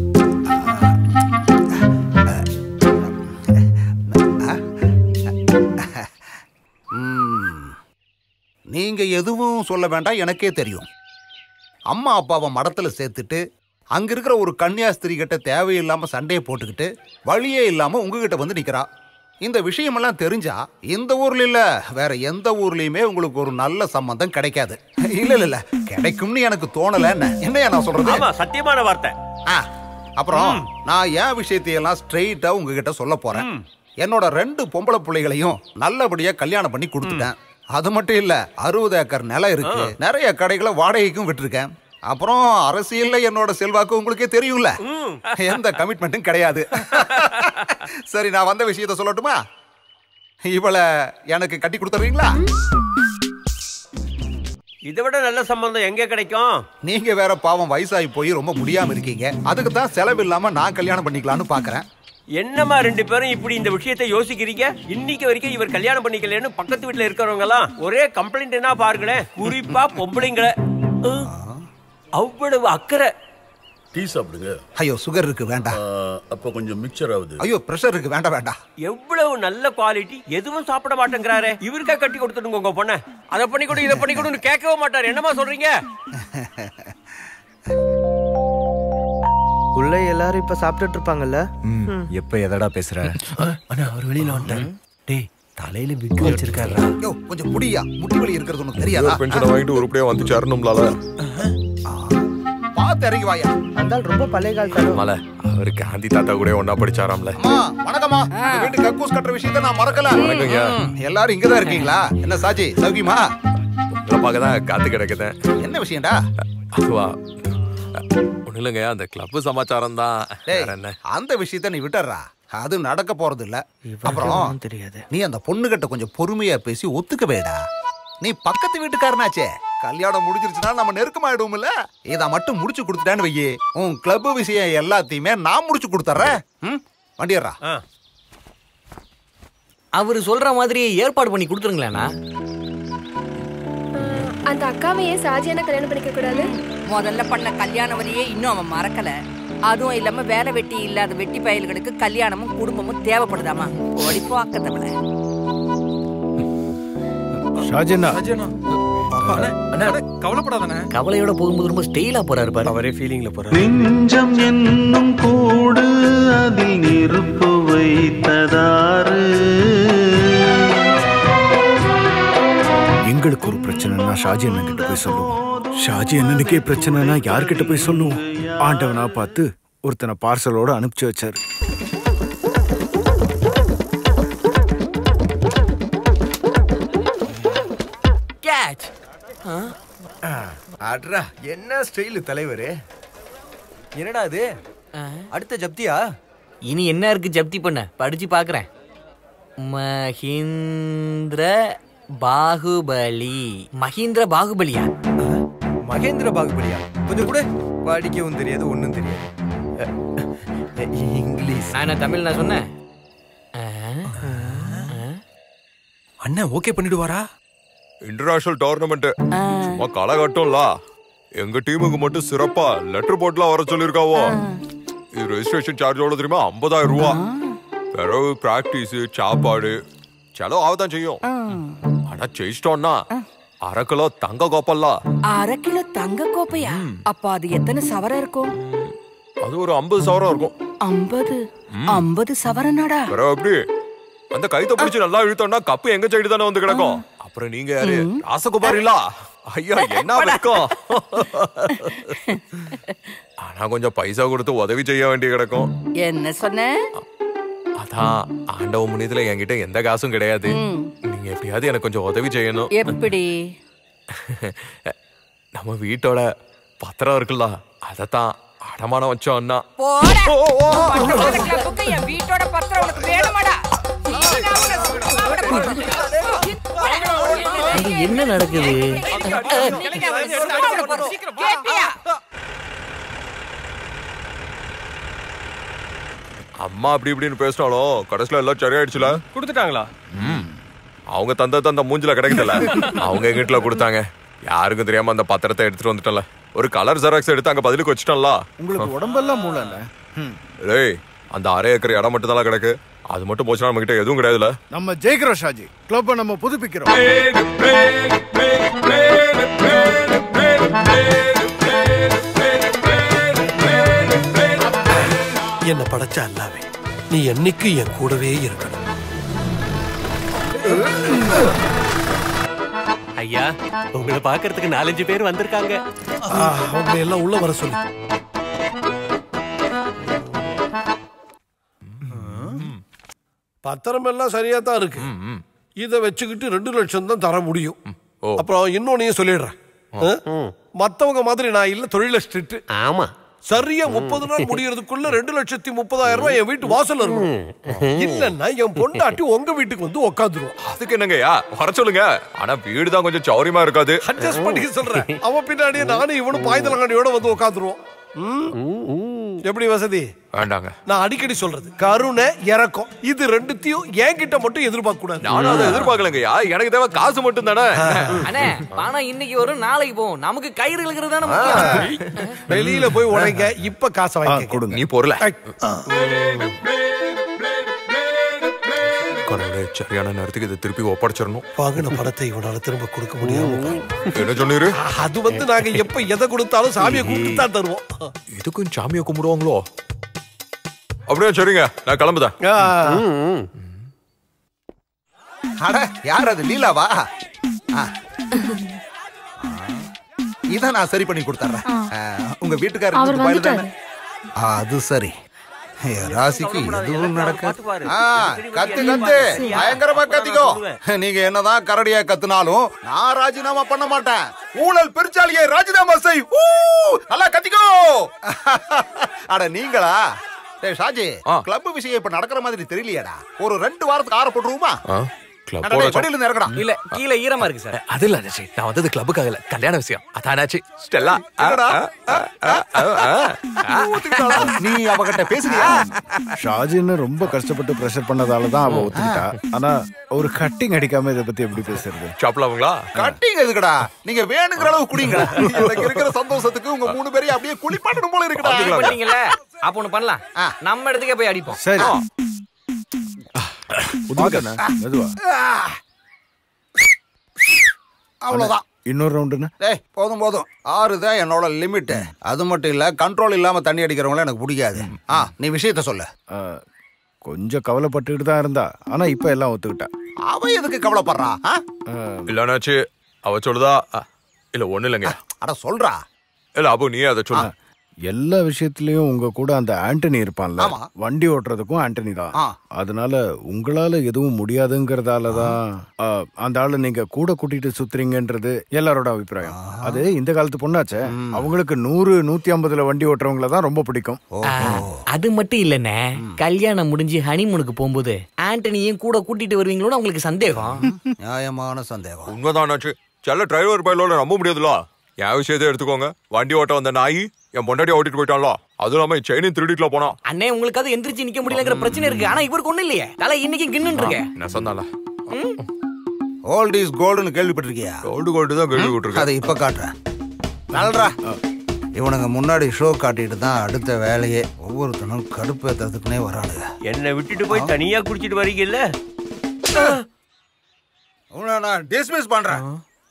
ம். நீங்க எதுவும் சொல்ல வேண்டாம் எனக்கே தெரியும் அம்மா அப்பாவை மடத்துல சேர்த்துட்டு அங்க இருக்கிற ஒரு கன்னியாஸ்திரி கிட்ட தேவையில்லாம சண்டையை போட்டுக்கிட்டு வழியே இல்லாம உங்ககிட்ட வந்து நிக்கிறா இந்த விஷயமெல்லாம் தெரிஞ்சா இந்த ஊர்ல இல்ல வேற எந்த ஊர்லயுமே உங்களுக்கு ஒரு நல்ல சம்பந்தம் கிடைக்காது இல்ல இல்ல இல்ல கிடைக்கும்னு எனக்கு தோணல என்னையா நான் சொல்றது
ஆமா சத்தியமான வார்த்தை
ஆ, அப்புறம் நான் என் விஷயத்தையெல்லாம் ஸ்ட்ரெயிட்டா உங்ககிட்ட சொல்ல போறேன் என்னோட ரெண்டு பொம்பளை பிள்ளைகளையும் நல்லபடியா கல்யாணம் பண்ணி கொடுத்துட்டேன் அது மட்டும் இல்ல அறுபது ஏக்கர் நிலம் இருக்கு நிறைய கடைகளை வாடகைக்கும் விட்டுருக்கேன் அப்புறம் அரசியல்ல என்னோட செல்வாக்கு உங்களுக்கே தெரியும்ல எந்த கமிட்மெண்ட்டும் கிடையாது சரி நான் வந்த விஷயத்த சொல்லட்டுமா இவளை எனக்கு கட்டி கொடுத்துறீங்களா
இதை விட நல்ல சம்பந்தம் எங்க கிடைக்கும்
நீங்க வேற பாவம் வயசாகி போய் ரொம்ப முடியாம இருக்கீங்க அதுக்கு தான் செலவு இல்லாம நான் கல்யாணம் பண்ணிக்கலாம்னு பாக்குறேன்
என்னம்மா ரெண்டு பேரும் இப்படி இந்த விஷயத்தை யோசிக்கிறீங்க இன்னைக்கு வரைக்கும் இவர் கல்யாணம் பண்ணிக்கலன்னு பக்கத்து வீட்டுல இருக்கிறவங்க எல்லாம் ஒரே கம்ப்ளைண்ட் என்ன பாருங்களேன் குறிப்பா பொம்பளைங்களை அஹ், அவ்வளவு அக்கறை
டீ சாப்பிடுங்க
ஐயோ சுகர் இருக்கு வேண்டாம்
அப்போ கொஞ்சம் மிக்சர் ஆகுது
ஐயோ பிரஷர் இருக்கு வேண்டாம் வேண்டாம்
எவ்வளவு நல்ல குவாலிட்டி எதுவும் சாப்பிட மாட்டேங்கிறாரே இவருக்கா கட்டி கொடுத்துடுங்க உங்க பொண்ண அதை பண்ணி கொடு இதை பண்ணி கொடுன்னு கேட்கவே மாட்டாரு என்னமா சொல்றீங்க
உள்ள எல்லாரும் இப்ப சாப்பிட்டுட்டு இருப்பாங்கல்ல
எப்ப எதடா பேசுற
அண்ணா அவர் வெளியில வந்துட்டேன் டேய் தலையில விக்கு வச்சிருக்காரா
யோ கொஞ்சம் முடியா முட்டி வலி இருக்கிறது உனக்கு தெரியாதா
பென்ஷனை வாங்கிட்டு உருப்படியா வந்து சேரணும்லால
பார்த்து இறங்கி வாயா
அந்த ஆள் ரொம்ப பழைய காலத்தாலும்
மலை அவர் காந்தி தாத்தா கூட ஒன்னா படிச்சாராம்ல
அம்மா வணக்கம்மா உங்க வீட்டு கக்கூஸ் கட்டுற விஷயத்த நான் மறக்கல
வணக்கம்யா.
ம், எல்லாரும் இங்கதான் இருக்கீங்களா என்ன சாஜி சௌக்கியமா
உங்களை பார்க்க தான் காத்து கிடக்குதேன்
என்ன விஷயம்டா
அதுவா ஒண்ணு இல்லைங்க அந்த கிளப் சமாச்சாரம் தான்
டேய்
வேற என்ன
அந்த விஷயத்த நீ விட்டுறா அது நடக்க போறது இல்ல அப்புறம்
தெரியாது
நீ அந்த பொண்ணுகிட்ட கொஞ்சம் பொறுமையா பேசி ஒத்துக்க வேடா நீ பக்கத்து வீட்டுக்காரனாச்சே கல்யாணம் முடிஞ்சிருச்சுன்னா நம்ம நெருக்கமாயிடுவோம்ல இதை மட்டும் முடிச்சு கொடுத்துட்டான்னு வையே உன் கிளப் விஷயம் எல்லாத்தையுமே நான் முடிச்சு கொடுத்துட்றேன் ம் வண்டியறா
அவரு சொல்ற மாதிரி ஏற்பாடு பண்ணி கொடுத்துருங்களேண்ணா
அந்த அக்காவை ஏன் சாஜியான கல்யாணம் பண்ணிக்க கூடாது
முதல்ல பண்ண கல்யாண வரியே இன்னும் அவன் மறக்கல அதுவும் இல்லாம வேலை வெட்டி இல்லாத வெட்டி பயல்களுக்கு கல்யாணமும் குடும்பமும் தேவைப்படுதாமா ஓடிப்போ அக்கத்தவள
ஷாஜினா
கவலைப்படாதானே
கவலையோட போகும்போது ரொம்ப ஸ்டைலா போறாரு பாரு
அவரே ஃபீலிங்ல போறாரு
நெஞ்சம் என்னும் கூடு அதில் நெருப்பு வைத்ததாறு
எங்களுக்கு ஒரு பிரச்சனைனா ஷாஜி அண்ணன் கிட்ட போய் சொல்லுவோம் ஷாஜி அண்ணனுக்கே பிரச்சனைனா யார்கிட்ட போய் சொல்லுவோம் ஆண்டவனா பார்த்து ஒருத்தனை பார்சலோட அனுப்பிச்சு வச்சாரு
கேட்ச்
அட்ரா என்ன ஸ்டைல் தலைவரே என்னடா அது அடுத்த ஜப்தியா
இனி என்ன இருக்கு ஜப்தி பண்ண படிச்சு பாக்குறேன் மஹிந்திர பாகுபலி மஹிந்திர பாகுபலியா
மகேந்திர பாகுபலியா கொஞ்சம் கூட படிக்கவும் தெரியாது ஒண்ணும் தெரியாது இங்கிலீஷ்
நான் என்ன தமிழ் நான் சொன்னேன்
அண்ணன் ஓகே பண்ணிடுவாரா
இன்டர்நேஷனல் டோர்னமெண்ட் சும்மா களை கட்டும்ல எங்க டீமுக்கு மட்டும் சிறப்பா லெட்டர் போட்டுலாம் வர சொல்லிருக்காவோ இது ரெஜிஸ்ட்ரேஷன் சார்ஜ் எவ்வளவு தெரியுமா ஐம்பதாயிரம் ரூபா பிறகு பிராக்டிஸ் சாப்பாடு செலவு ஆகத்தான் செய்யும் ஆனா ஜெயிச்சிட்டோம்னா அரை கிலோ தங்க கோப்பல்ல
அரை கிலோ தங்க கோப்பையா அப்ப அது எத்தனை சவரம் இருக்கும்
அது ஒரு ஐம்பது சவரம் இருக்கும்
ஐம்பது ஐம்பது சவரனாடா
பிறகு எப்படி அந்த கைத்த பிடிச்சு நல்லா இழுத்தோம்னா கப்பு எங்க சைடு தானே வந்து கிடக்கும் அப்புறம் நீங்க யாரு ராசகுமாரிலா ஐயா என்ன வெட்கம் ஆனா கொஞ்சம் பைசா கொடுத்து உதவி செய்ய வேண்டி கிடக்கும்
என்ன சொன்ன
அதான் ஆண்டவ முனியத்துல என்கிட்ட எந்த காசும் கிடையாது நீங்க எப்படியாவது எனக்கு கொஞ்சம் உதவி செய்யணும்
எப்படி
நம்ம வீட்டோட பத்திரம் இருக்குல்ல அதத்தான் அடமானம் வச்சோம்னா
போடா உன் பக்கத்து கிளப்புக்கு என் வீட்டோட பத்திரம் உனக்கு வேணுமாடா
அங்க என்ன நடக்குது
கேப்பியா
அம்மா அப்படி இப்படின்னு பேசினாலும் கடைசியில எல்லாம் சரியாயிடுச்சுல
கொடுத்துட்டாங்களா
ம். அவங்க தந்த தந்த மூஞ்சில கிடைக்கல அவங்க எங்க வீட்டுல கொடுத்தாங்க யாருக்கும் தெரியாம அந்த பத்திரத்தை எடுத்துட்டு வந்துட்டல ஒரு கலர் ஜெராக்ஸ் எடுத்து அங்க பதிலுக்கு வச்சுட்டோம்ல
உங்களுக்கு உடம்பெல்லாம் மூளைல
டேய் அந்த அரை ஏக்கர் இடம் மட்டும் தான் கிடக்கு அது மட்டும் போச்சுன்னா நம்ம கிட்ட எதுவும் கிடையாதுல
நம்ம ஜெயிக்கிறோம் ஷாஜி கிளப்பை நம்ம புதுப்பிக்கிறோம்
என்ன படைச்ச அல்லாவே நீ என்னைக்கு என் கூடவே இருக்கணும்
ஐயா உங்களை பார்க்கறதுக்கு நாலஞ்சு பேர் வந்திருக்காங்க
ஆ, அவங்களை எல்லாம் உள்ள வர சொல்லு பத்திரம் எல்லாம் சரியா தான் இருக்கு இத வச்சுக்கிட்டு ரெண்டு லட்சம் தான் தர முடியும் அப்புறம் இன்னொன்னையும் சொல்லிடுறேன் ஆ? மத்தவங்க மாதிரி நான் இல்ல தொழில ஸ்ட்ரிக்ட்
ஆமா
சரியா முப்பது நாள் முடியறதுக்குள்ள ரெண்டு லட்சத்தி முப்பதாயிரம் ரூபாய் என் வீட்டு வாசல்ல இருக்கும் இல்லன்னா என் பொண்டாட்டி உங்க வீட்டுக்கு வந்து உக்காந்துருவோம்
அதுக்கு என்னங்கய்யா வர சொல்லுங்க ஆனா வீடு தான் கொஞ்சம் சௌரியமா இருக்காது
அட்ஜஸ்ட் பண்ணிக்க சொல்றேன் அவன் பின்னாடியே நானும் இவனும் பாய்தலங்காடியோட வந்து உட்காந்துருவோம் எப்படி வசதி
வேண்டாங்க
நான் அடிக்கடி சொல்றது கருணை இறக்கம் இது ரெண்டுத்தையும் என்கிட்ட மட்டும் எதிர்பார்க்க கூடாது
நானும் அதை எதிர்பார்க்கலங்கய்யா எனக்கு தேவை காசு மட்டும் தானே
அண்ணே பணம் இன்னைக்கு வரும் நாளைக்கு போகும் நமக்கு கயிறு இழுக்கிறது தானே முக்கியம்
வெளியில போய் உடைங்க இப்ப காசை வாங்கி
கொடுங்க
நீ பொருள கடவுளே சரியான நேரத்துக்கு இதை திருப்பி ஒப்படைச்சிடணும்
வாங்கின பணத்தை இவனால திரும்ப கொடுக்க முடியாம போயிடும்.
என்ன சொன்னீரு
அது வந்து நாங்க எப்ப எதை கொடுத்தாலும் சாமியை கூப்பிட்டு தான் தருவோம்
இதுக்கும் சாமியை கும்பிடுவாங்களோ அப்படியே சரிங்க நான் கிளம்புதேன்
அட யார் அது லீலாவா ஆ. இதை நான் சரி பண்ணி கொடுத்துறேன் உங்க
அவர்
வீட்டுக்காரர் பயலு தானே?
வந்துட்டாரு.
ஆ, அது சரி என் ராசிக்கு எதுவும் நடக்காது ஆ, கத்து கத்து பயங்கரமா கத்திக்கோ நீங்க என்னதான் கரடியா கத்துனாலும் நான் ராஜினாமா பண்ண மாட்டேன் ஊழல் பெருச்சாலியை ராஜினாமா செய் ஊ! நல்லா கத்திக்கோ அட நீங்களா டேய் ஷாஜி கிளப் விஷயம் இப்ப நடக்கிற மாதிரி தெரியலையாடா ஒரு ரெண்டு வாரத்துக்கு ஆற போட்டுருவோமா அட, டேய், வண்டியில இருந்து இறங்குடா.
இல்ல கீழே ஈரமா இருக்கு சார்
அது இல்ல அண்ணாச்சி நான் வந்தது கிளப்புக்காக இல்ல கல்யாண விஷயம் அதானாச்சு ஸ்டெல்லா
என்னடா? நீ அவகிட்ட பேசுறியா
ஷாஜின்னு ரொம்ப கஷ்டப்பட்டு ப்ரெஷர் பண்ணதால தான் அவ ஒத்துக்கிட்டா ஆனா ஒரு கட்டிங் அடிக்காம இதை பத்தி எப்படி பேசுறது
சாப்பிடலாமுங்களா
கட்டிங்க எதுக்குடா நீங்க வேணுங்கிற அளவு குடிங்க எனக்கு இருக்கிற சந்தோஷத்துக்கு உங்க மூணு பேரையும் அப்படியே குளிப்பாட்டணும் போல இருக்குடா
பண்ணீங்கல்ல அப்ப ஒண்ணு பண்ணலாம் நம்ம இடத்துக்கே போய் அடிப்போம்
சரி புதுக்கண்ணா மெதுவா
அவ்வளவுதான்
இன்னொரு ரவுண்டுண்ணா
டேய் போதும் போதும் ஆறு தான் என்னோட லிமிட் அது மட்டும் இல்ல கண்ட்ரோல் இல்லாம தண்ணி அடிக்கிறவங்கள எனக்கு பிடிக்காது ஆ நீ விஷயத்த சொல்லு
ஆ, கொஞ்சம் கவலைப்பட்டுக்கிட்டு தான் இருந்தா ஆனா இப்ப எல்லாம் ஒத்துக்கிட்டா
அவ எதுக்கு கவலைப்படுறா ஆ?
இல்ல அண்ணாச்சி அவ சொல்லுதா அ, இல்ல ஒண்ணு இல்லைங்க
அட சொல்றா
இல்ல அப்போ நீ அதை சொல்லு
எல்லா விஷயத்திலயும் உங்க கூட அந்த ஆண்டனி இருப்பான்ல
ஆமா.
வண்டி ஓட்டுறதுக்கும் ஆண்டனி தான்
ஆ.
அதனால உங்களால எதுவும் முடியாதுங்கிறதால தான் ஆ, அந்த ஆளு நீங்க கூட கூட்டிட்டு சுத்துறீங்கன்றது எல்லாரோட அபிப்பிராயம் அது இந்த காலத்து பொண்ணாச்சே அவங்களுக்கு நூறு நூத்தி ஐம்பதுல வண்டி ஓட்டுறவங்கள தான் ரொம்ப பிடிக்கும்
ஆ, அது மட்டும் இல்லண்ணே கல்யாணம் முடிஞ்சு ஹனிமூனுக்கு போகும்போது ஆண்டனியும் கூட கூட்டிட்டு வருவீங்களோன்னு அவங்களுக்கு சந்தேகம்
நியாயமான சந்தேகம்
உண்மைதான் அண்ணாச்சி செல்ல டிரைவர் பயிலோட நம்ப முடியாதுல என் விஷயத்தை எடுத்துக்கோங்க வண்டி ஓட்ட வந்த நாய் என் பொண்டாட்டி ஓட்டிட்டு போயிட்டான்ல அதுவும் இல்லாம செயினையும் திருடிட்டுல போனான்
அண்ணே உங்களுக்கு அது எந்திரிச்சு நிக்க முடியலங்கிற பிரச்சனை இருக்கு ஆனா இவருக்கு ஒண்ணு இல்லையே தலை இன்னைக்கு கின்னு இருக்கு
நான் சொன்னால
ஓல்ட் இஸ் கோல்டுன்னு கேள்விப்பட்டிருக்கியா
கோல்டு கோல்டு தான் கேள்விப்பட்டிருக்கேன்
அதை இப்ப காட்டுறேன் நல்றா இவனுங்க முன்னாடி ஷோ காட்டிட்டு தான் அடுத்த வேலையே ஒவ்வொருத்தனும் கடுப்பு ஏத்துறதுக்குனே வரானுங்க
என்னை விட்டுட்டு போய் தனியா குடிச்சிட்டு வரீங்கல்ல
உன்னை நான் டிஸ்மிஸ் பண்றேன்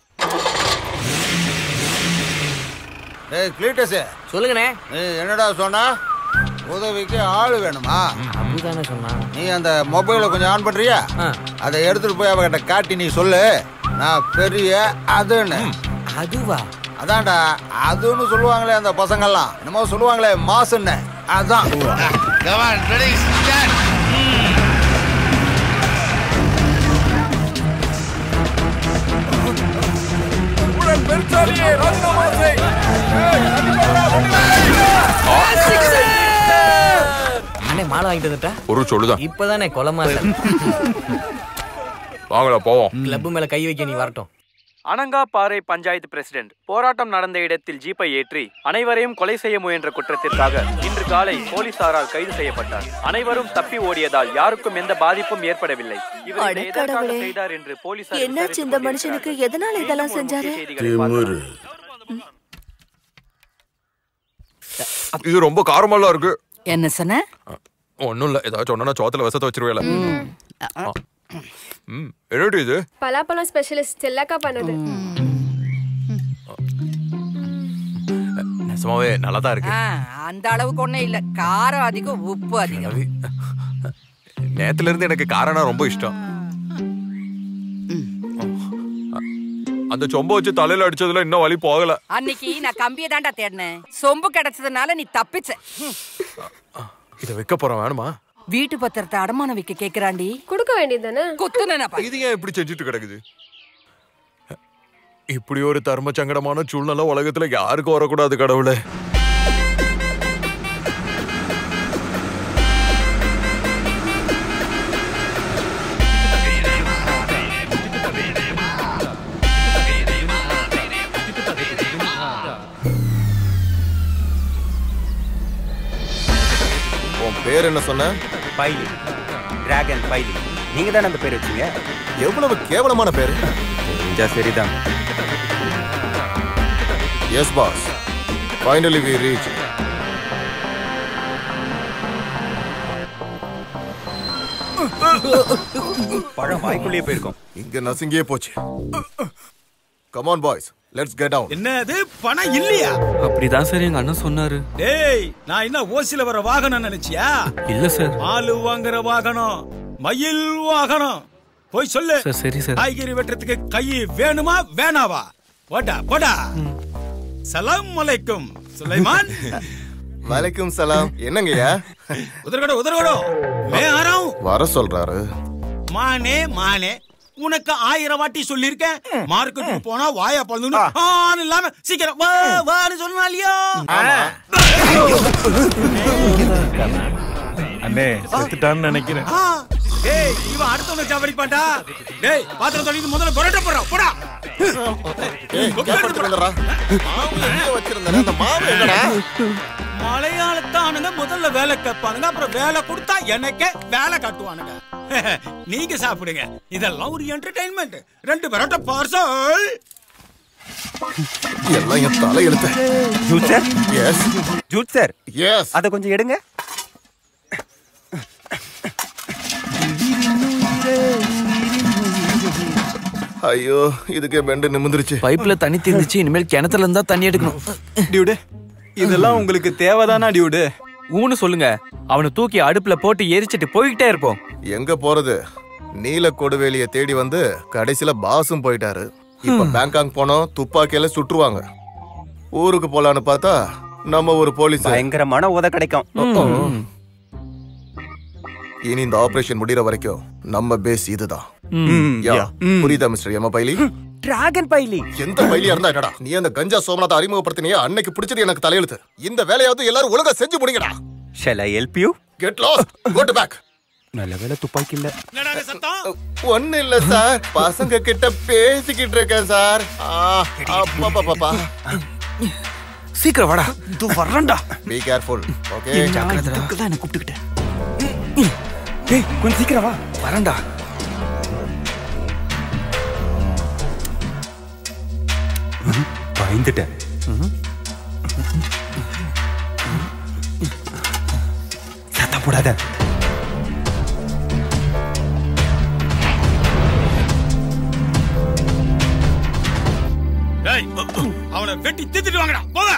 டேய் கிளீட்டஸ்
சொல்லுங்கண்ணே
ஏய் என்னடா சொன்னா உதவிக்கு ஆள் வேணுமா
அப்படிதானே சொன்னா
நீ அந்த மொபைலை கொஞ்சம் ஆன் பண்றியா அதை எடுத்துட்டு போய் அவகிட்ட காட்டி நீ சொல்லு நான் பெரிய அதுன்னு
அதுவா
அதான்டா அதுன்னு சொல்லுவாங்களே அந்த பசங்கெல்லாம் என்னமோ சொல்லுவாங்களே மாசுன்னு அதான்
அண்ணே மாலை வாங்கிட்டு வந்துட்டா
ஒரு சொல்லுதான்
இப்பதானே கொலமா
வாங்கடா போவோம்
கிளப் மேல கை வைக்க நீ வரட்டும்
அனங்காபாறை பஞ்சாயத்து பிரசிடென்ட் போராட்டம் நடந்த இடத்தில் ஜீப்பை ஏற்றி அனைவரையும் கொலை செய்ய முயன்ற குற்றத்திற்காக இன்று காலை போலீசாரால் கைது செய்யப்பட்டார் அனைவரும் தப்பி ஓடியதால் யாருக்கும் எந்த பாதிப்பும் ஏற்படவில்லை இவர் இதை எதற்காக
அடக்கடவுளே.
செய்தார் என்று போலீசார்
என்னாச்சு இந்த மனுஷனுக்கு எதனால இதெல்லாம் செஞ்சாரு
திமிரு
இது ரொம்ப காரமெல்லாம் இருக்கு
என்ன சொன்ன
ஒண்ணும் இல்ல ஏதாச்சும் ஒன்னா சோத்துல விஷத்தை வச்சிருவேல ம் என்னடி இது
பலாப்பழம் ஸ்பெஷலிஸ்ட் செல்லக்கா பண்ணது
நிஜமாவே நல்லா தான் இருக்கு
ஆ, அந்த அளவுக்கு ஒண்ணும் இல்ல காரம் அதிகம் உப்பு அதிகம்
நேத்துல இருந்து எனக்கு காரனா ரொம்ப இஷ்டம் அந்த சொம்ப வச்சு தலையில அடிச்சதுல இன்னும் வலி போகல
அன்னைக்கு நான் கம்பியை தாண்டா தேடினேன் சொம்பு கிடைச்சதுனால நீ தப்பிச்ச ஹம்.
இத வைக்க போறோம் வேணுமா
வீட்டு பத்திரத்தை அடமானம் வைக்க கேக்குறாண்டி
கொடுக்க வேண்டியதுதானே
குத்துன
இது ஏன் இப்படி செஞ்சுட்டு கிடக்குது இப்படி ஒரு தர்ம சங்கடமான சூழ்நிலை உலகத்துல யாருக்கும் வரக்கூடாது கடவுளே
உன் பேர் என்ன சொன்ன
பைலி டிராகன் பைலி நீங்க தானே அந்த பேர் வச்சீங்க
எவ்வளவு கேவலமான பேரு
தெரிஞ்சா சரிதான்
yes boss finally we reach
பழம் வாய்க்குள்ளேயே போயிருக்கோம்
இங்க நசுங்கியே போச்சு come on boys let's get down
என்னது பணம் இல்லையா
அப்படிதான் சார் எங்க அண்ணன் சொன்னாரு
டேய் நான் என்ன ஓசில வர வாகனம் நினைச்சியா
இல்ல சார்
ஆளு வாங்குற வாகனம் மயில் வாகனம் போய் சொல்லு
சார், சரி சார்.
காய்கறி வெட்டுறதுக்கு கை வேணுமா வேணாவா போடா போடா சலாம் அலைக்கும் சுலைமான்
வலைக்கும் சலாம் என்னங்கய்யா
உதரகடோ உதரகடோ மே ஆறாம்
வர சொல்றாரு
மானே மானே உனக்கு ஆயிரம் வாட்டி சொல்லிருக்கேன் மார்க்கெட்டுக்கு போனா வாயா பழந்து ஆன் இல்லாம சீக்கிரம் வா வான்னு சொன்னா இல்லையா அண்ணே செத்துட்டான்னு நினைக்கிறேன் டேய் இவன் அடுத்தவனை சாவடிப்பான்டா டேய் பாத்திரம் தொலைக்கு முதல்ல பரோட்டா போடுறா போடா
ஏய், கேப்பெடுத்து வந்துடுறா. மாவு எங்க வச்சிருந்தேனே, அந்த மாவு எங்கடா?
மலையாளத்தானுங்க முதல்ல வேலை கேட்பானுங்க அப்புறம் வேலை கொடுத்தா எனக்கே வேலை காட்டுவானுங்க நீங்க சாப்பிடுங்க இதெல்லாம் ஒரு என்டர்டைன்மெண்ட் ரெண்டு பரோட்டா பார்சல்
எல்லாம் என் தலை எழுத்து
Jude sir
yes
Jude sir
yes
அதை கொஞ்சம் எடுங்க
ஐயோ இதுக்கே பெண்டு நிமிந்துருச்சு
பைப்ல தண்ணி தீர்ந்துச்சு இனிமேல் கிணத்துல இருந்தா தண்ணி எடுக்கணும்
டியூடு இதெல்லாம் உங்களுக்கு தேவைதானா டியூடு
ஊன்னு சொல்லுங்க அவனை தூக்கி அடுப்புல போட்டு எரிச்சிட்டு போய்கிட்டே இருப்போம்
எங்க போறது நீல கொடுவேலிய தேடி வந்து கடைசியில பாஸும் போயிட்டாரு இப்ப பேங்காங் போனோம் துப்பாக்கியால சுட்டுருவாங்க ஊருக்கு போலான்னு பார்த்தா நம்ம ஒரு போலீஸ்
பயங்கரமான உத கிடைக்கும்
இனி இந்த ஆபரேஷன் முடியற வரைக்கும் நம்ம பேஸ் இதுதான்
ம்,
யா,
யா. ம்.
புரியுதா மிஸ்டர் எம்ம பைலி
டிராகன் பைலி
எந்த பைலியா இருந்தா என்னடா நீ அந்த கஞ்சா சோமநாத அறிமுகப்படுத்தினியே அன்னைக்கு பிடிச்சது எனக்கு தலையெழுத்து இந்த வேலையாவது எல்லாரும் ஒழுங்கா செஞ்சு முடிங்கடா
shall I help you
get lost go to back
நல்ல வேலை துப்பாக்கி இல்ல
ஒண்ணு இல்ல சார் பசங்க கிட்ட பேசிக்கிட்டு இருக்கேன் சார் ஆ, அப்பா பாப்பா
சீக்கிரம் வாடா இது வர்றேன்டா
பி கேர்ஃபுல் ஓகே
இதுக்கு தான் என்ன கூப்பிட்டுக்கிட்டேன் டேய் கொஞ்சம் சீக்கிரம் வா வரேன்டா
பயந்துட்டேன் சத்தம் போடாத
டேய் அவனை வெட்டி தித்துட்டு வாங்கடா போங்க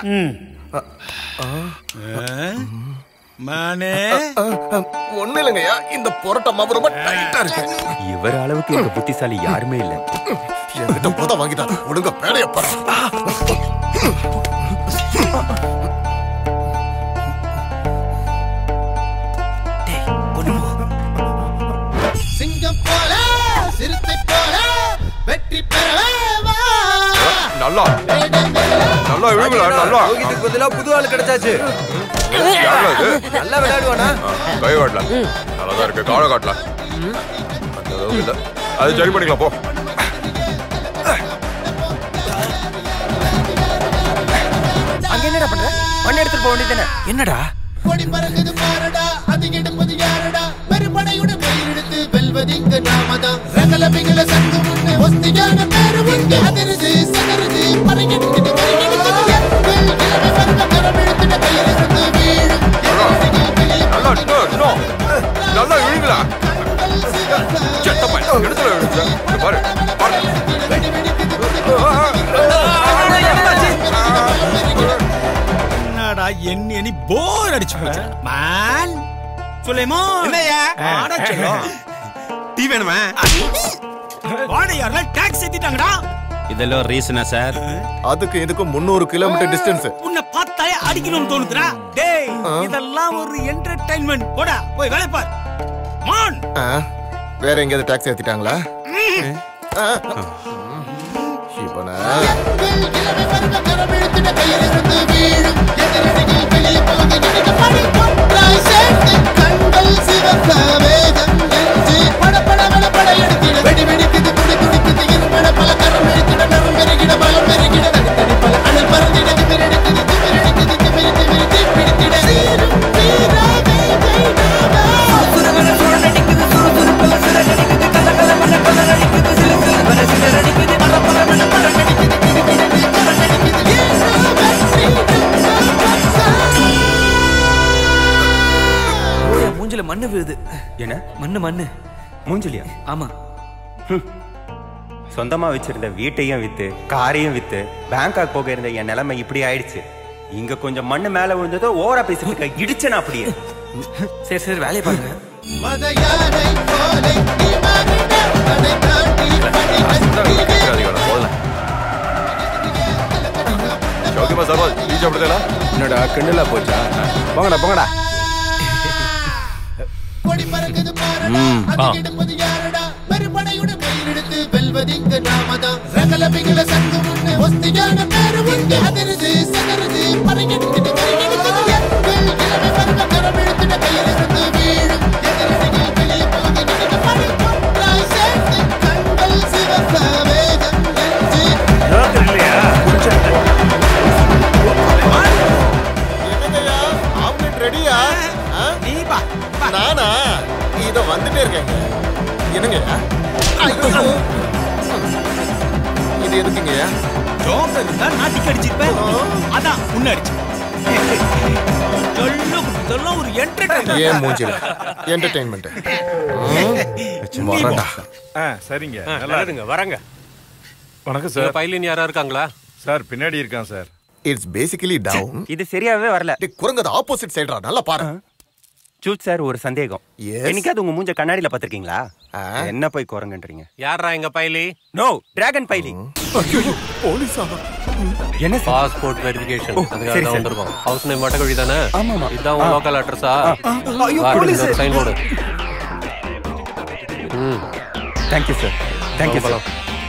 மானே
ஒண்ணு இல்லைங்கய்யா இந்த பொரோட்டா மாவு ரொம்ப டைட்டா இருக்கு
இவர் அளவுக்கு எங்க புத்திசாலி யாருமே இல்ல
என்கிட்ட புரோட்டா வாங்கிட்டாரு ஒழுங்கா வேலையை பாரு
சிங்கம் போல சிறுத்தை போல வெற்றி பெறவே வா
நல்லா நல்லா விழுங்கல நல்லா
யோகித்துக்கு பதிலா புது ஆள் கிடைச்சாச்சு
யாருடா இது?
நல்லா விளையாடுவானா
கை காட்டல நல்லா தான் இருக்கு காலை காட்டல அந்த அளவுக்கு இல்ல அது சரி பண்ணிக்கலாம் போ
அங்க என்னடா பண்ற மண்ணை எடுத்துட்டு போக வேண்டியதானே
என்னடா
கொடி பறக்குது பாரடா அது எடுப்பது யாரடா பெரும்படையுடன் கையெடுத்து வெல்வதிங்க நாமதான் ரகல பிகல சங்கு முன்னு ஒஸ்தியான பேரு உண்டு அதிருது சதருது பறகெடுக்குது பறகெடுக்குது எங்கள் இளமை பருவ கரம் இழுத்துட கையிலிருந்து வீழும்
நல்லா இன்னும் இன்னும் நல்லா விழுங்கல செத்த பையன் எடுத்துல விழுங்க இங்க பாரு
என்னடா என்ன நீ போர் அடிச்சு போச்சு மேன் சுலைமான்
என்னய்யா?
வாடா செல்லம்.
டீ வேணுமா
வாடையார்ல டாக்ஸ் ஏத்திட்டாங்கடா
இதெல்லாம் ரீசனா சார்
அதுக்கு இதுக்கும் முந்நூறு கிலோமீட்டர் டிஸ்டன்ஸ்
உன்னை பார்த்தாலே அடிக்கணும்னு தோணுதுடா டேய் இதெல்லாம் ஒரு என்டர்டைன்மெண்ட் போடா போய் வேலை பார் மான்
வேற எங்கேயாவது டாக்ஸி ஏத்திட்டாங்களா ஆ. இப்ப நான்
இளமை பருவ கரம் இழுத்துட கையிலிருந்து வீழும் எதிரடிகள் வெளியே போக எடுக்க படி ஒன்றாய் சேர்ந்து கண்கள் சிவக்க வேகம் நெஞ்சு பட பட பட பட எடுத்திட வெடி வெடிக்குது துடி துடிக்குது இருமட பல கரம் இழுத்திட நரம் பெருகிட பலம் பெருகிட தனித்தனி பல அனல் பறந்திட திமிர் எடுக்குது திமிர் எடுக்குது திமிர் திமிர் தீப்பிடித்திட சீரும் வீரா வேகை
ஓய மூஞ்சில மண்ணு விழுது
என்ன
மண்ணு மண்ணு
மூஞ்சலியா
ஆமா
சொந்தமா வச்சிருந்த வீட்டையும் வித்து காரையும் வித்து பேங்காக் போக இருந்த என் நிலைமை இப்படி ஆயிடுச்சு இங்க கொஞ்சம் மண்ணு மேல விழுந்ததோ ஓவரா பேசிட்டு இடிச்சேனா அப்படியே
சரி சரி வேலையை பாருங்க
மத யானை போலை நீ மாறிட தடை தாண்டி
சௌக்கியமா சர்வாஜ் டீ சாப்பிடுதா
என்னடா கிண்டலா போச்சா போங்கடா போங்கடா
கொடி பறக்குது பாரடா
ம்,
அது
ஆ.
எடுப்பது யாரடா பெரும்படையுடன் கையிலெடுத்து வெல்வதிங்க நாமதான் ரகல பிகல சங்கு முன்னு ஒஸ்தியான பேரு உண்டு அதிருது சதருது பறகெடுக்குது பறகெடுக்குது எங்கள் இளமை பருவ கரம் இழுத்துட கையிலிருந்து வீழும் எதிரடிகள் வெளியே போக எடுக்க படி ஒன்றாய் சேர்ந்து கண்கள் சிவக்க வேகம் நெஞ்சு
என்னங்கய்யா ஆம்லெட் ரெடியா
நீ பா
நானா இத வந்துட்டே இருக்கேங்க என்னங்கய்யா ஐயோ. இது எதுக்குங்கய்யா
ஜோக்க இருந்தா நாட்டிக்கு அடிச்சிருப்பேன் அதான் உன்னை அடிச்சு சொல்லும் இதெல்லாம் ஒரு
ஏன்
என்டர்டைன்மெண்ட்
மூஞ்சில என்டர்டைன்மெண்ட் வரடா
ஆ சரிங்க
ஆ,
நல்லா
நல்லதுங்க வரங்க
வணக்கம்
சார் பைலின் யாரா இருக்காங்களா
சார் பின்னாடி இருக்கான் சார்
இட்ஸ் பேசிக்கலி டவுன்
இது சரியாவே வரல
குரங்கது ஆப்போசிட் சைடுடா நல்லா பாரு
சூட் சார் ஒரு சந்தேகம் என்னைக்காவது உங்க மூஞ்ச கண்ணாடியில பாத்திருக்கீங்களா என்ன போய் குரங்குன்றீங்க
யாரா எங்க பைலி
நோ டிராகன் பைலி
போலீஸா
என்ன
பாஸ்போர்ட் வெரிஃபிகேஷன் அதுக்காக
சரி,
தான்
சரி.
வந்திருக்கோம் ஹவுஸ் நேம் மட்டக்கழி தானே
ஆமாமா.
இதான் உங்க
ஆ.
லோக்கல் அட்ரஸா
ஆ, ஆ, ஐயோ, போலீஸ்.
சைன் போர்டு ம்
தேங்க்யூ சார் தேங்க்யூ சார்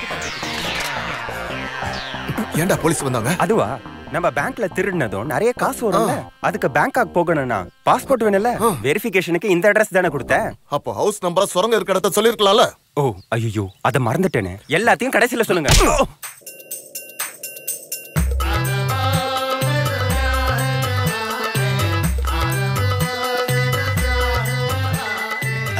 ஏன்டா போலீஸ் வந்தாங்க
அதுவா நம்ம பேங்க்ல திருடினதும் நிறைய காசு வரும்ல அதுக்கு பேங்காக் போகணும்னா பாஸ்போர்ட் வேணும்ல வெரிஃபிகேஷனுக்கு இந்த அட்ரஸ் தானே கொடுத்தேன்
அப்போ ஹவுஸ் நம்பரா சுரங்க இருக்க இடத்த சொல்லிருக்கலாம்ல
ஓ ஐயோ அத மறந்துட்டேனே எல்லாத்தையும் கடைசியில சொல்லுங்க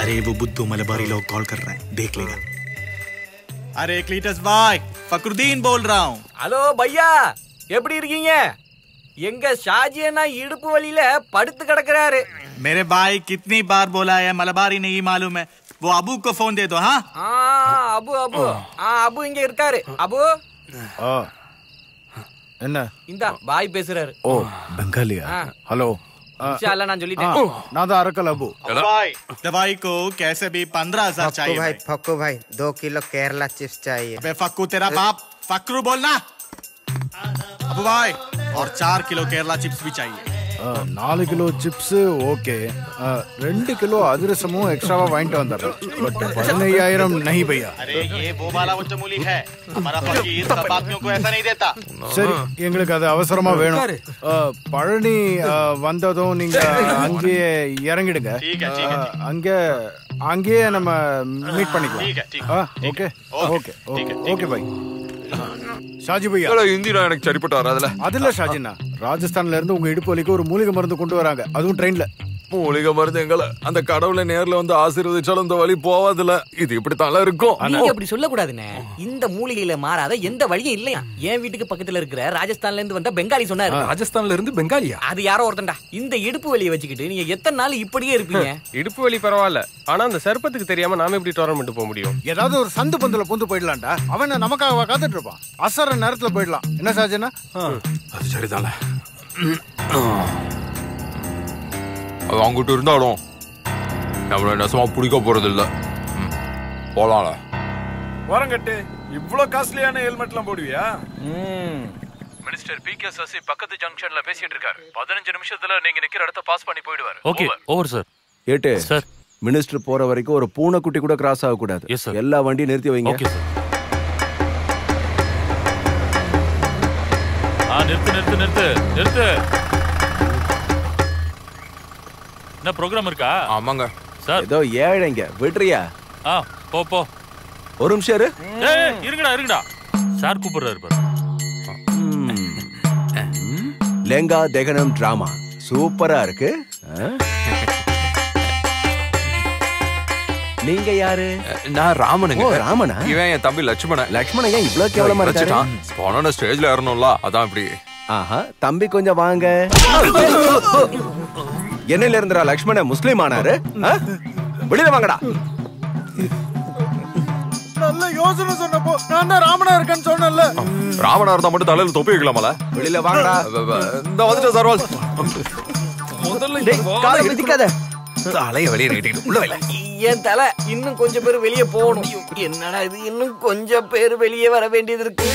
अरे वो बुद्धू मलबारी लोग कॉल कर रहे हैं देख लेगा
अरे क्लीटस भाई फकरुद्दीन बोल रहा हूँ
ஹலோ பையா எப்படி இருக்கீங்க எங்க ஷாஜி அண்ணா இடுப்பு வலியில படுத்து கிடக்குறாரு
मेरे भाई कितनी बार बोला है मलबारी नहीं मालूम है वो अबू को फोन दे दो हाँ
ஆ அபு அபு ஆ அபு இங்க இருக்காரு அபு
ஆ என்ன
இந்தா பாய் பேசுறாரு
ஓ பெங்காலியா
ஆ.
ஹலோ ஆ,
இன்ஷால்லா நான்
ஆ,
சொல்லிட்டேன்
நான் தான் அரக்கல் அபு
भाई दवाई को कैसे भी पंद्रह हजार
फक्कू
चाहिए
भाई फक्कू भाई दो किलो केरला चिप्स चाहिए
अबे फक्कू तेरा बाप फकरू बोलना अबू भाई और चार किलो केरला चिप्स भी चाहिए
ஆ, நாலு கிலோ சிப்ஸ் ஓகே ஆ, ரெண்டு கிலோ அதிரசமும் எக்ஸ்ட்ராவா வாங்கிட்டு வந்துடுறேன் பட் பதினையாயிரம் நஹி பையா
अरे ये वो वाला वंचमूली है हमारा फकीर सब आदमियों को ऐसा नहीं देता
சரி எங்களுக்கு அது அவசரமா வேணும் ஆ, பழனி ஆ, வந்ததும் நீங்க அங்கேயே இறங்கிடுங்க ஆ, அங்க அங்கேயே நம்ம மீட் பண்ணிக்கலாம் ஆ, okay okay okay okay bye Shaji பையா
இந்திரா எனக்கு சரிப்பட்டு வராதுல
அதுல ஷாஜினா ராஜஸ்தான்ல இருந்து உங்க இடுப்பு வலிக்கு ஒரு மூலிகை மருந்து கொண்டு வராங்க அதுவும் ட்ரெயின்ல
மூலிகை மருந்து எங்களை அந்த கடவுளை நேர்ல வந்து ஆசீர்வதிச்சாலும் இந்த வழி போவாதுல இது இப்படித்தான் இருக்கும்
நீங்க அப்படி சொல்லக்கூடாதுண்ணே இந்த மூலிகையில மாறாத எந்த வழியும் இல்லையா என் வீட்டுக்கு பக்கத்துல இருக்கிற ராஜஸ்தான்ல இருந்து வந்த பெங்காலி சொன்னாரு
ராஜஸ்தான்ல இருந்து பெங்காலியா
அது யாரோ ஒருத்தன்டா இந்த இடுப்பு வலியை வச்சுக்கிட்டு நீங்க எத்தனை நாள் இப்படியே இருப்பீங்க
இடுப்பு வலி பரவாயில்ல ஆனா அந்த சர்ப்பத்துக்கு தெரியாம நாம எப்படி டோர்னமெண்ட் போக முடியும்
ஏதாவது ஒரு சந்து பந்துல பூந்து போயிடலாம்டா அவன் நமக்காக காத்துட்டு இருப்பான் அசர நேரத்துல போயிடலாம் என்ன ஷாஜினா
அது சரிதால அது அங்கிட்டு இருந்தாலும் நம்மள நெசமா பிடிக்க போறது இல்ல ம், போலாம்ல
வரங்கட்டு இவ்ளோ காஸ்ட்லியான ஹெல்மெட்லாம் போடுவியா
மினிஸ்டர் பி கே சசி பக்கத்து ஜங்ஷன்ல பேசிட்டு இருக்காரு பதினஞ்சு நிமிஷத்துல நீங்க நிக்கிற இடத்த பாஸ் பண்ணி போயிடுவாரு
ஓகே ஓவர் சார்
ஏட்டு
சார்
மினிஸ்டர் போற வரைக்கும் ஒரு பூனைக்குட்டி கூட கிராஸ் ஆக கூடாது எல்லா வண்டியும் நிறுத்தி வைங்க
ஓகே சார் ஆ நிறுத்து நிறுத்து நிறுத்து நிறுத்து என்ன ப்ரோக்ராம் இருக்கா
ஆமாங்க
சார்
ஏதோ ஏழைங்க விடுறியா
ஆ போ போ
ஒரு நிமிஷம் இரு
ஏய் ஏய், இருங்கடா இருங்கடா சார் கூப்பிடுறாரு பாரு
லெங்கா தெகனம் டிராமா சூப்பரா இருக்கு ஆ? நீங்க யாரு
நான் ராமனுங்க
ஓ, ராமனா?
இவன் என் தம்பி லட்சுமணன்
லட்சுமணன் ஏன் இவ்ளோ கேவலமா இருக்காரு?
வச்சுட்டான். போனோன்னு ஸ்டேஜ்ல ஏறணும்ல அதான் இப்படி
ஆஹா தம்பி கொஞ்சம் வாங்க என்னையில இருந்துடா லக்ஷ்மண முஸ்லீம் ஆனாரு ஆ? வெளியில வாங்கடா
நல்ல யோசனை சொன்னப்போ நான் தான் ராமனா இருக்கேன்னு சொன்னேன்ல
ராவணா இருந்தா மட்டும் தலையில தொப்பி வைக்கலாமல
வெளியில வாங்கடா
இந்த வந்துட்டு சர்வால்
டேய், காலை மிதிக்காத.
தலைய வெளியே நீட்டிட்டு உள்ள வைல
என் தலை இன்னும் கொஞ்சம் பேர் வெளியே போகணும் என்னடா இது இன்னும் கொஞ்சம் பேர் வெளியே வர வேண்டியது இருக்கு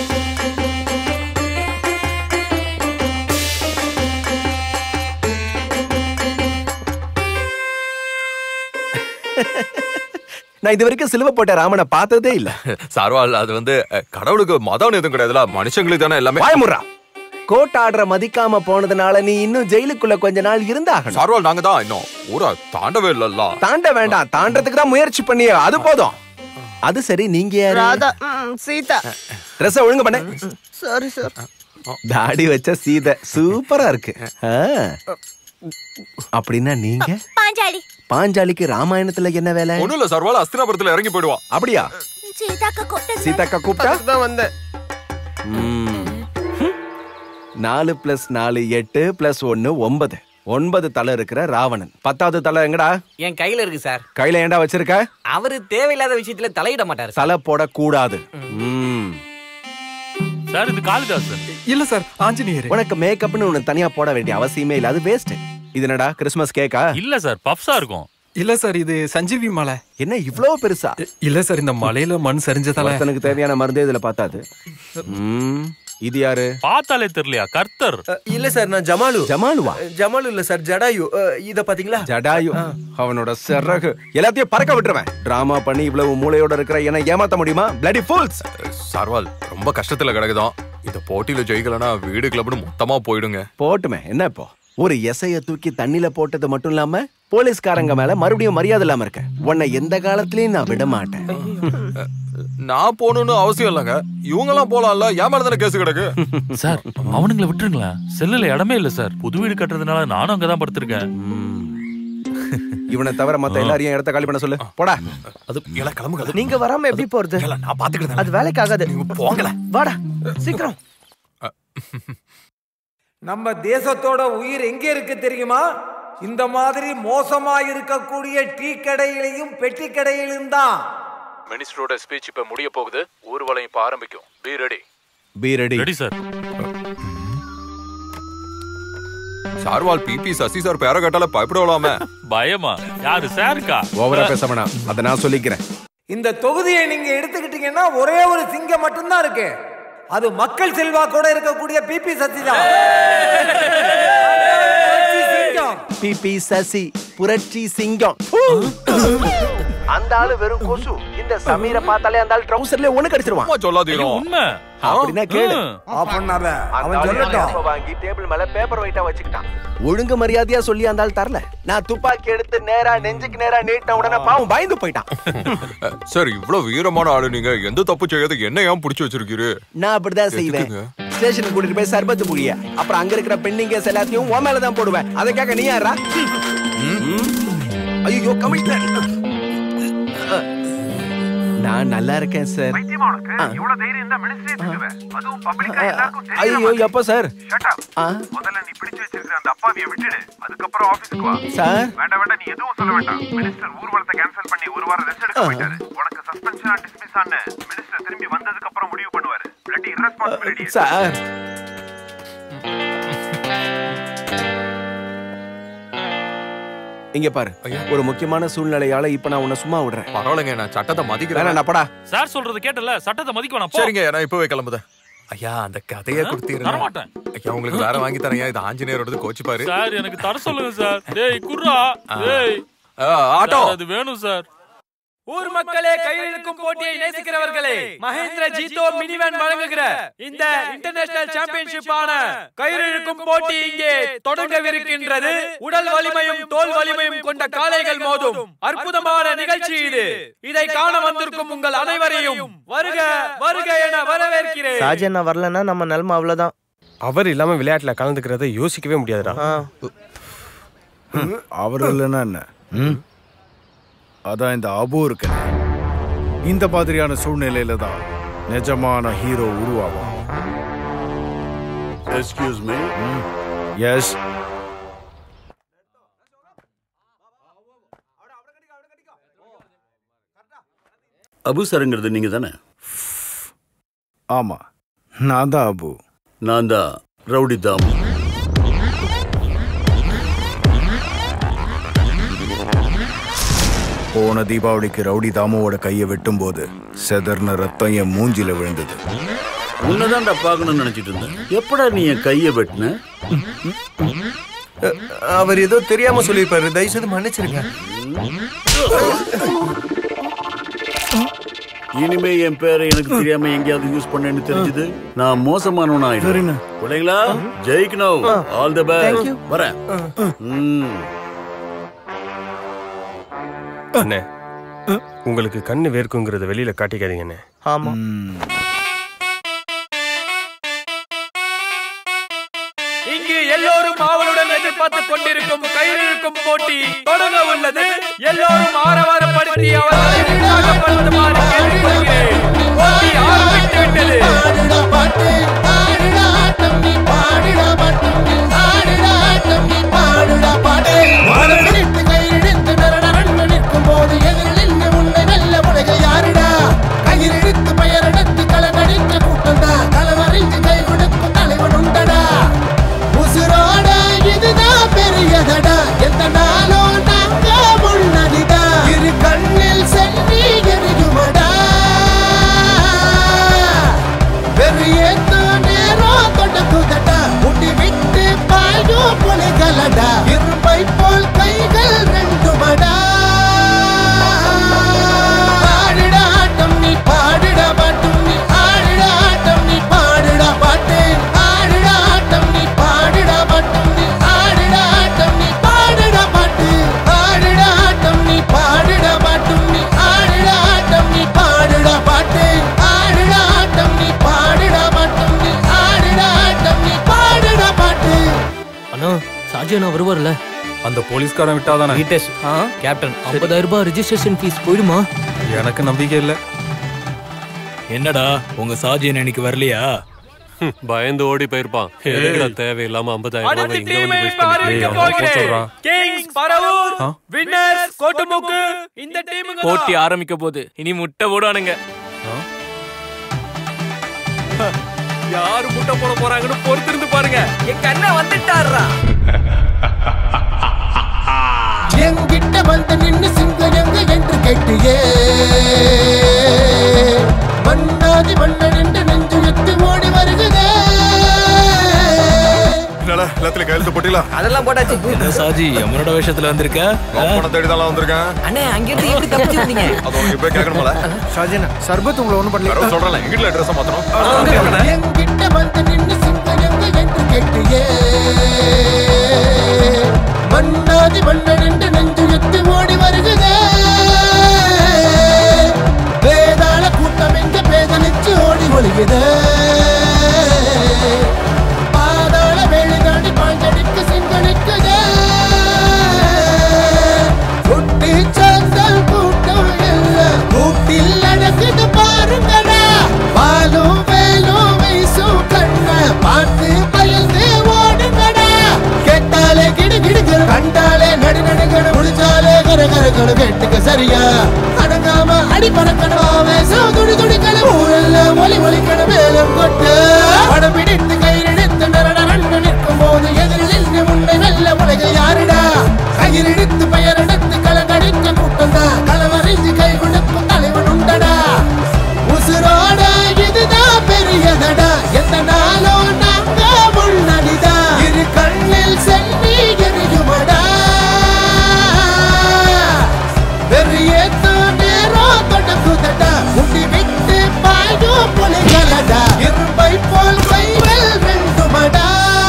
நான் இது வரைக்கும் சிலுவை போட்ட ராமனை பார்த்ததே இல்ல
சர்வால் அது வந்து அஹ், கடவுளுக்கு மதம் எதுவும் கிடையாதுல மனுஷங்களுக்கு தானே எல்லாமே
வாயமுறா கோட் ஆர்டரை மதிக்காம போனதுனால நீ இன்னும் ஜெயிலுக்குள்ள கொஞ்ச நாள் இருந்தாகணும்
சர்வால் நாங்க தான் இன்னும் ஊரா தாண்டவே இல்லல்ல
தாண்ட வேண்டாம் தாண்டறதுக்கு தான் முயற்சி பண்ணிய அது போதும் அது சரி நீங்க யாரு
ராதா ம், சீதா
ட்ரெஸ் ஒழுங்கு பண்ண
சாரி சார்
தாடி வச்ச சீதை சூப்பரா இருக்கு ஆ. அப்படின்னா நீங்க
பாஞ்சாலி
பாஞ்சாலிக்கு ராமாயணத்துல என்ன வேலை
ஒண்ணும் இல்ல சர்வால் அஸ்தினாபுரத்துல இறங்கி போயிடுவான்
அப்படியா
சீதாக்கா கொட்டது
சீதாக்கா கூப்பிட்டா
தான் வந்தேன்
ம். நாலு பிளஸ் நாலு எட்டு பிளஸ் ஒன்னு ஒன்பது ஒன்பது தலை இருக்கிற ராவணன் பத்தாவது தலை எங்கடா
என் கையில இருக்கு சார்
கையில ஏன்டா வச்சிருக்க
அவரு தேவையில்லாத விஷயத்துல தலையிட மாட்டாரு
தலை போடக்கூடாது ம்.
சார் இது காளிதாஸ்
இல்ல சார் ஆஞ்சநேயர் உனக்கு மேக்கப்னு உனக்கு தனியா போட வேண்டிய அவசியமே இல்ல அது வேஸ்ட் இது என்னடா கிறிஸ்மஸ் கேக்கா
இல்ல சார் பப்ஸா இருக்கும் இல்ல சார் இது சஞ்சீவி மலை
என்ன இவ்வளவு பெருசா
இல்ல சார் இந்த மலையில மண் சரிஞ்சதால
ஒருத்தனுக்கு தேவையான மருந்தே இதுல பார்த்தாது ம். இது யாரு
பார்த்தாலே தெரியலையா கர்த்தர்
இல்ல சார் நான் ஜமாலு
ஜமாலுவா
ஜமாலு இல்ல சார் ஜடாயு அஹ், இத பாத்தீங்களா
ஜடாயு அவனோட சிறகு எல்லாத்தையும் பறக்க விட்டுருவேன் டிராமா பண்ணி இவ்வளவு மூளையோட இருக்கிற என்ன ஏமாத்த முடியுமா பிளடி ஃபூல்ஸ்
சர்வால் ரொம்ப கஷ்டத்துல கிடக்குதான் இந்த போட்டியில ஜெயிக்கலனா வீடு கிளப்னு மொத்தமா போயிடுங்க
போட்டுமே என்ன இப்போ ஒரு எசைய தூக்கி தண்ணில போட்டது மட்டும் இல்லாம போலீஸ்காரங்க மேல மறுபடியும் மரியாதை இல்லாம இருக்க உன்னை எந்த காலத்திலயும் நான் விட மாட்டேன்
நான் போகணும்னு அவசியம் இல்லைங்க இவங்க எல்லாம் போலாம்ல ஏன் மேல தானே கேஸ் கிடக்கு
சார் அவனுங்களை விட்டுருங்களேன் செல்லுல இடமே இல்ல சார் புது வீடு கட்டுறதுனால நானும் அங்கதான் படுத்திருக்கேன்
இவனை தவிர மத்த எல்லாரையும் இடத்த காலி பண்ண சொல்லு போடா
அது எல்லாம் கிளம்புங்க
நீங்க வராம எப்படி போறது
நான் பாத்துக்கிட்டேன்
அது வேலைக்கு ஆகாது
போங்கல
வாடா சீக்கிரம்
நம்ம தேசத்தோட உயிர் எங்க இருக்கு தெரியுமா இந்த மாதிரி மோசமா இருக்கக்கூடிய டீ கடையிலையும் பெட்டி கடையிலும் தான்
மினிஸ்டரோட ஸ்பீச் இப்ப முடிய போகுது ஊர்வலம் இப்ப ஆரம்பிக்கும் be ready
be ready
ready sir
சார்வால் பிபி சசி சார் பேர கட்டால பயப்படலாமே
பயமா யாரு சாருக்கா
ஓவரா பேச வேணாம் அதை நான் சொல்லிக்கிறேன்
இந்த தொகுதியை நீங்க எடுத்துக்கிட்டீங்கன்னா ஒரே ஒரு சிங்கம் மட்டும்தான் இருக்கு அது மக்கள் செல்வாக்கோட இருக்கக்கூடிய பிபி சசி தான் புரட்சி சிங்கம்.
பிபி சசி புரட்சி சிங்கம் அந்த ஆளு வெறும் கொசு இந்த சமீரை பார்த்தாலே அந்த ஆள் ட்ரவுசர்ல ஒண்ணு கடிச்சிருவான்
சொல்லாதீரோ
உண்மை
அப்படின்னா கேளு
ஆஃப் பண்ணாத
அந்த
அவன்
ஆளு
சொல்லட்டும்
ஞாபகம் வாங்கி டேபிள் மேல பேப்பர் வெயிட்டா வச்சுக்கிட்டான் ஒழுங்கு மரியாதையா சொல்லி அந்த ஆள் தரல நான் துப்பாக்கி எடுத்து நேரா நெஞ்சுக்கு நேரா நீட்டின உடனே பாவம் பயந்து போயிட்டான்
சார் இவ்வளவு வீரமான ஆளு நீங்க எந்த தப்பு செய்யாத என்ன ஏன் புடிச்சு வச்சிருக்கீரு
நான் அப்படிதான் செய்வேன்
எதுக்குங்க?
ஸ்டேஷனுக்கு கூட்டிட்டு போய் சர்பத்து புழிய அப்புறம் அங்க இருக்கிற பெண்ணிங் கேஸ் எல்லாத்தையும் உன் மேல தான் போடுவேன் அதை கேட்க நீ யாரா ஐயோ கமிஷனர் நான் நல்லா இருக்கேன் சார் ஐயோ எப்போ சார் ஆ,
முதல்ல நீ பிடிச்சு வச்சிருக்கிற அந்த அப்பாவிய விட்டுடு அதுக்கப்புறம் ஆபீஸ்க்கு வா
சார்
வேண்டாம் வேண்டாம் நீ எதுவும் சொல்ல வேண்டாம் மினிஸ்டர் ஊர்வலத்தை கேன்சல் பண்ணி ஒரு வாரம் ரெஸ்ட் எடுக்க போயிட்டாரு உனக்கு சஸ்பென்ஷன் டிஸ்மிஸ் ஆன மினிஸ்டர் திரும்பி வந்ததுக்கு அப்புறம் முடிவு பண்ணுவாரு இல்லாட்டி irresponsibility
சார் இங்க பாரு ஒரு முக்கியமான சூழ்நிலையால இப்ப நான் உன்னை சும்மா விடுறேன்
பரவாயில்லைங்க நான் சட்டத்தை மதிக்கிறேன்
வேணாம் படா
சார் சொல்றது கேட்டல சட்டத்தை மதிக்க வேணாம் போ.
சரிங்க நான் இப்பவே கிளம்புதேன் ஐயா அந்த கதையை
ஆ?
கொடுத்தீங்க
தரமாட்டேன்.
ஐயா உங்களுக்கு வேற வாங்கி தரேன் இது ஆஞ்சநேயரோடது கோச்சிப்பாரு
சார் எனக்கு தர சொல்லுங்க சார் டேய் குர்ரா டேய்
ஆ, ஆட்டோ
சார், அது வேணும் சார்
ஊர் மக்களே கையிழுக்கும் போட்டியை நேசிக்கிறவர்களே மகேந்திர ஜீத்தோ மினிவேன் வழங்குகிற இந்த இன்டர்நேஷனல் சாம்பியன்ஷிப் ஆன கயிறிழுக்கும் போட்டி இங்கே தொடங்கவிருக்கின்றது உடல் வலிமையும் தோல் வலிமையும் கொண்ட காளைகள் மோதும் அற்புதமான நிகழ்ச்சி இது இதை காண வந்திருக்கும் உங்கள் அனைவரையும் வருக வருக என வரவேற்கிறேன்
ராஜண்ணா வரலன்னா நம்ம நிலைமை அவ்வளவுதான்
அவர் இல்லாம விளையாட்டுல கலந்துக்கிறத யோசிக்கவே முடியாதுடா
அவர் இல்லைன்னா என்ன ம்? அதான் இந்த அபு இருக்கு இந்த மாதிரியான சூழ்நிலையில தான் நிஜமான ஹீரோ உருவாகும்
எஸ்கியூஸ் மீ
எஸ்
அபு சாருங்கிறது நீங்க தானே
ஆமா நான் தான் அபு
நான் தான் ரவுடி தாமு
போன தீபாவளிக்கு ரவுடி தாமுவோட கையை வெட்டும்போது செதர்ன ரத்தம் என் மூஞ்சில விழுந்தது
உன்னதான்டா பார்க்கணும்னு நினைச்சிட்டு இருந்தேன் எப்படா நீ என் கையை வெட்டின
அவர் ஏதோ தெரியாம சொல்லியிருப்பாரு தயவு செய்து மன்னிச்சிருங்க
இனிமே என் பேரை எனக்கு தெரியாம எங்கேயாவது யூஸ் பண்ணேன்னு தெரிஞ்சது நான் மோசமானவனா ஆயிடுறேன் பிள்ளைங்களா ஜெயிக்கணும் all the
Thank
best
you.
வரேன் ம்
அண்ணே உங்களுக்கு கண்ணு வேர்க்குங்கிறத வெளியில காட்டிக்காதீங்க அண்ணே
ஆமா
இங்கு எல்லோரும் ஆவலுடன் எதிர்பார்த்துக் கொண்டிருக்கும் கயிறிழுக்கும் போட்டி தொடங்க உள்ளது எல்லோரும் ஆரவாரப்படுத்தி அவர்களை உற்சாகப்படுத்துமாறு கேட்டுக்கொள்கிறேன் போட்டி ஆரம்பித்து விட்டது
உசுரோட இதுதான் பெரியதடா எந்த நாளும் நாங்க முன்னடிடா இரு கண்ணில் செல்லி எரியுமடா
அந்த போலீஸ்காரன் விட்டாதானே
வீட்டேஷ் கேப்டன் ஐம்பதாயிரம் ரூபாய் ரெஜிஸ்ட்ரேஷன் ஃபீஸ் போயிடுமா
எனக்கு நம்பிக்கை இல்ல
என்னடா உங்க சாஜியன் இன்னைக்கு வரலையா
பயந்து ஓடி போயிருப்பான் எதுக்குடா தேவையில்லாம ஐம்பதாயிரம்
அடுத்த
ரூபாய் இங்க
டீமை
வந்து waste பண்ணிட்டு
அறிவிக்க
அவனை போக
போகிறேன்
சொல்றான்.
கிங்ஸ் பரவூர் வின்னர்ஸ் கோட்டுமுக்கு இந்த டீமுங்க
போட்டி ஆரம்பிக்க போகுது இனி முட்டை போடுவானுங்க
யாரு முட்டை போட போறாங்கன்னு பொறுத்திருந்து பாருங்க
என் கண்ணா வந்துட்டாரா
எங்கிட்ட வந்து நின்னு சிங்கம் எங்க என்று கேட்டியே மண்ணாதி மன்னன் என்று நெஞ்சு எத்து ஓடி வருகிறே
என்னடா எல்லாத்துலயும் கையெழுத்து போட்டில
அதெல்லாம் போட்டாச்சு
என்ன சாஜி எமனோட வேஷத்துல வந்திருக்க
பணம் தேடி தான் வந்திருக்கேன்
அண்ணே அங்கிருந்து எப்படி தப்பிச்சு வந்தீங்க
அது உனக்கு போய் கேட்கணும்ல
ஷாஜினா சர்பத் உங்களை ஒண்ணும்
யாரோ சொல்றேன் எங்கிட்ட ட்ரெஸ் மாத்தணும்
எங்கிட்ட வந்து நின்னு சிங்கம் எங்க என்று கேட்டியே மண்ணாதி மன்னன் என்று நெஞ்சு எத்து ஓடி வருகிறே வேதாள கூட்டம் எங்க பேதலிச்சு ஓடி ஒளியுதே பாதாள வேலை தாண்டி பாஞ்சடிக்கு சிங்கடிக்குதே குட்டி சாந்தல் கூட்டம் எல்லாம் கூட்டில் நடக்குது பாருங்கடா பாலும் வேலும் வீசும் கண்ண பார்த்து பயந்து ஓடுங்கடா கேட்டாலே கிடு கிடுகிற கண்டாலே நடு நடுகட முடிச்சாலே கர கர கட கேட்டுக்க சரியா அடங்காம அடி பறக்கணும் ஆவேசம் துடி துடிக்கட ஊரெல்லாம் ஒலி ஒலிக்கட மேலும் கொட்டு படம் பிடித்து கையிலெடுத்து நரட நண்டு நிற்கும் போது எதிரில் நின்று முன்னை வெல்ல உலகில் யாருடா கையில் எடுத்து பெயர் எடுத்து களங்கடிக்க கூட்டம் தான் களவறிஞ்சு கை கொடுக்கும் தலைவன் உண்டடா உசுரோட இதுதான் பெரியதடா எந்த நாளும் நாங்க முன்னடிதா இரு கண்ணில் செல்வி எரியுமடா வெறியேத்து நேரம் தொடங்குதடா முடி விட்டு பாயும் புலிகளடா இரும்பை போல் கைவல் வெண்டுமடா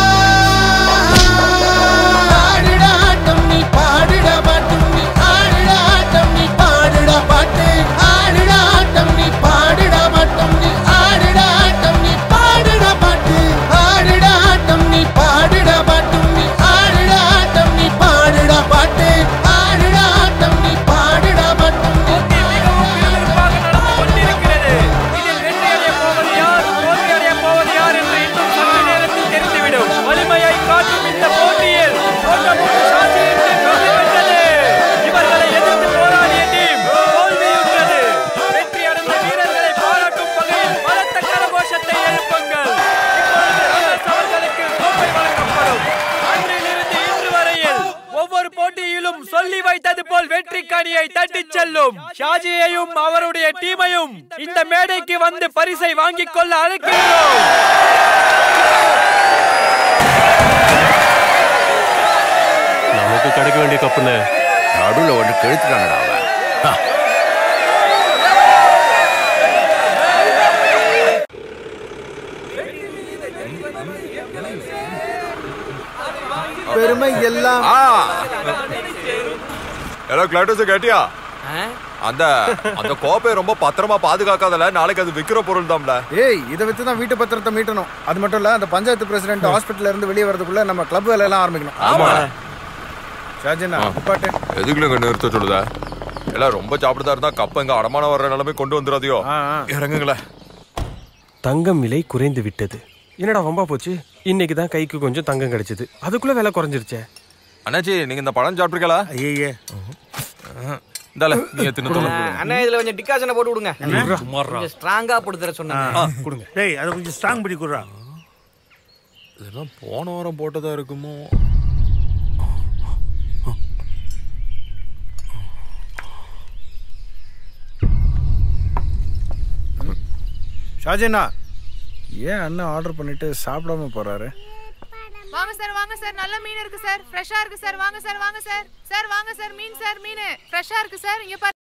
ஆடிட ஆட்டம் நீ பாடிட பாட்டும் நீ ஆடிட ஆட்டம் நீ பாடிட பாட்டு ஆடிட ஆட்டம் நீ பாடிட பாட்டும் நீ ஆடிட ஆட்டம் நீ பாடிட பாட்டு ஆடிட ஆட்டம் நீ பாடிட பாட்டும் நீ ஆடிட ஆட்டம் நீ பாடிட பாட்டு ஆடிட ஆட்டம் நீ பாடிட பாட்டும் நீ
கொண்டிருக்கிறது இதில் வெற்றியடைய போவது யார் தோல்வியடைய போவது யார் என்று இன்னும் சற்று நேரத்தில் தெரிந்துவிடும் வலிமையை காட்டும் இந்த போட்டியில் கோட்டமுத்து சாட்சி என்று வெற்றி பெற்றது இவர்களை எதிர்த்து போராடிய டீம் தோல்வியுற்றது வெற்றி அடைந்த வீரர்களை பாராட்டும் வகையில் பலத்த கரகோஷத்தை எழுப்புங்கள் இப்பொழுது ரமேஷ் அவர்களுக்கு கோப்பை வழங்கப்படும் அன்றிலிருந்து இன்று வரையில் ஒவ்வொரு போட்டியிலும் சொல்லி வைத்தது போல் வெற்றி கனியை தட்டிச் செல்லும் ஷாஜியையும் அவருடைய டீமையும் இந்த மேடைக்கு வந்து பரிசை வாங்கிக் கொள்ள அழைக்கிறோம்
நமக்கு கிடைக்க வேண்டிய கப்புன்னு
நடுவில் ஒன்று கெழுத்துட்டானடா அவன்
பெருமை எல்லாம்
ஹலோ கிளாட்டஸ் கேட்டியா அந்த அந்த கோப்பையை ரொம்ப பத்திரமா பாதுகாக்காதல நாளைக்கு அது விக்கிற பொருள் தான்ல
ஏய் இதை வச்சு தான் வீட்டு பத்திரத்தை மீட்டணும் அது மட்டும் இல்ல அந்த பஞ்சாயத்து பிரசிடென்ட் ஹாஸ்பிட்டல்ல இருந்து வெளியே வரதுக்குள்ள நம்ம கிளப் வேலை எல்லாம் ஆரம்பிக்கணும்
ஆமா.
ஷாஜினா பாட்டு
எதுக்குல இங்க நிறுத்த சொல்லுதா எல்லாம் ரொம்ப சாப்பிடுதா இருந்தா கப்ப எங்க அடமான வர்ற நிலைமை கொண்டு வந்துடாதியோ இறங்குங்களேன்
தங்கம் விலை குறைந்து விட்டது என்னடா வம்பா போச்சு இன்னைக்கு தான் கைக்கு கொஞ்சம் தங்கம் கிடைச்சது அதுக்குள்ள விலை குறைஞ்சிருச்சே
அண்ணாச்சி நீங்க இந்த பழம் சாப்பிட்டுருக்கலா
ஐயே
இந்தால நீங்க தின்னு தொலை
அண்ணா இதுல கொஞ்சம் டிகாசனை போட்டு விடுங்க
சும்மாறா.
கொஞ்சம் ஸ்ட்ராங்கா போட்டு தர சொன்னாங்க
கொடுங்க
டேய் அதை கொஞ்சம் ஸ்ட்ராங் பண்ணி கொடுறா
இதெல்லாம் போன வாரம் போட்டதா இருக்குமோ
ஷாஜினா ஏன் அண்ணன் ஆர்டர் பண்ணிட்டு சாப்பிடாம போறாரு
வாங்க சார் வாங்க சார் நல்ல மீன் இருக்கு சார் ஃப்ரெஷ்ஷா இருக்கு சார் வாங்க சார் வாங்க சார் சார் வாங்க சார் மீன் சார் மீன் ஃப்ரெஷ்ஷா இருக்கு சார் இங்க பாரு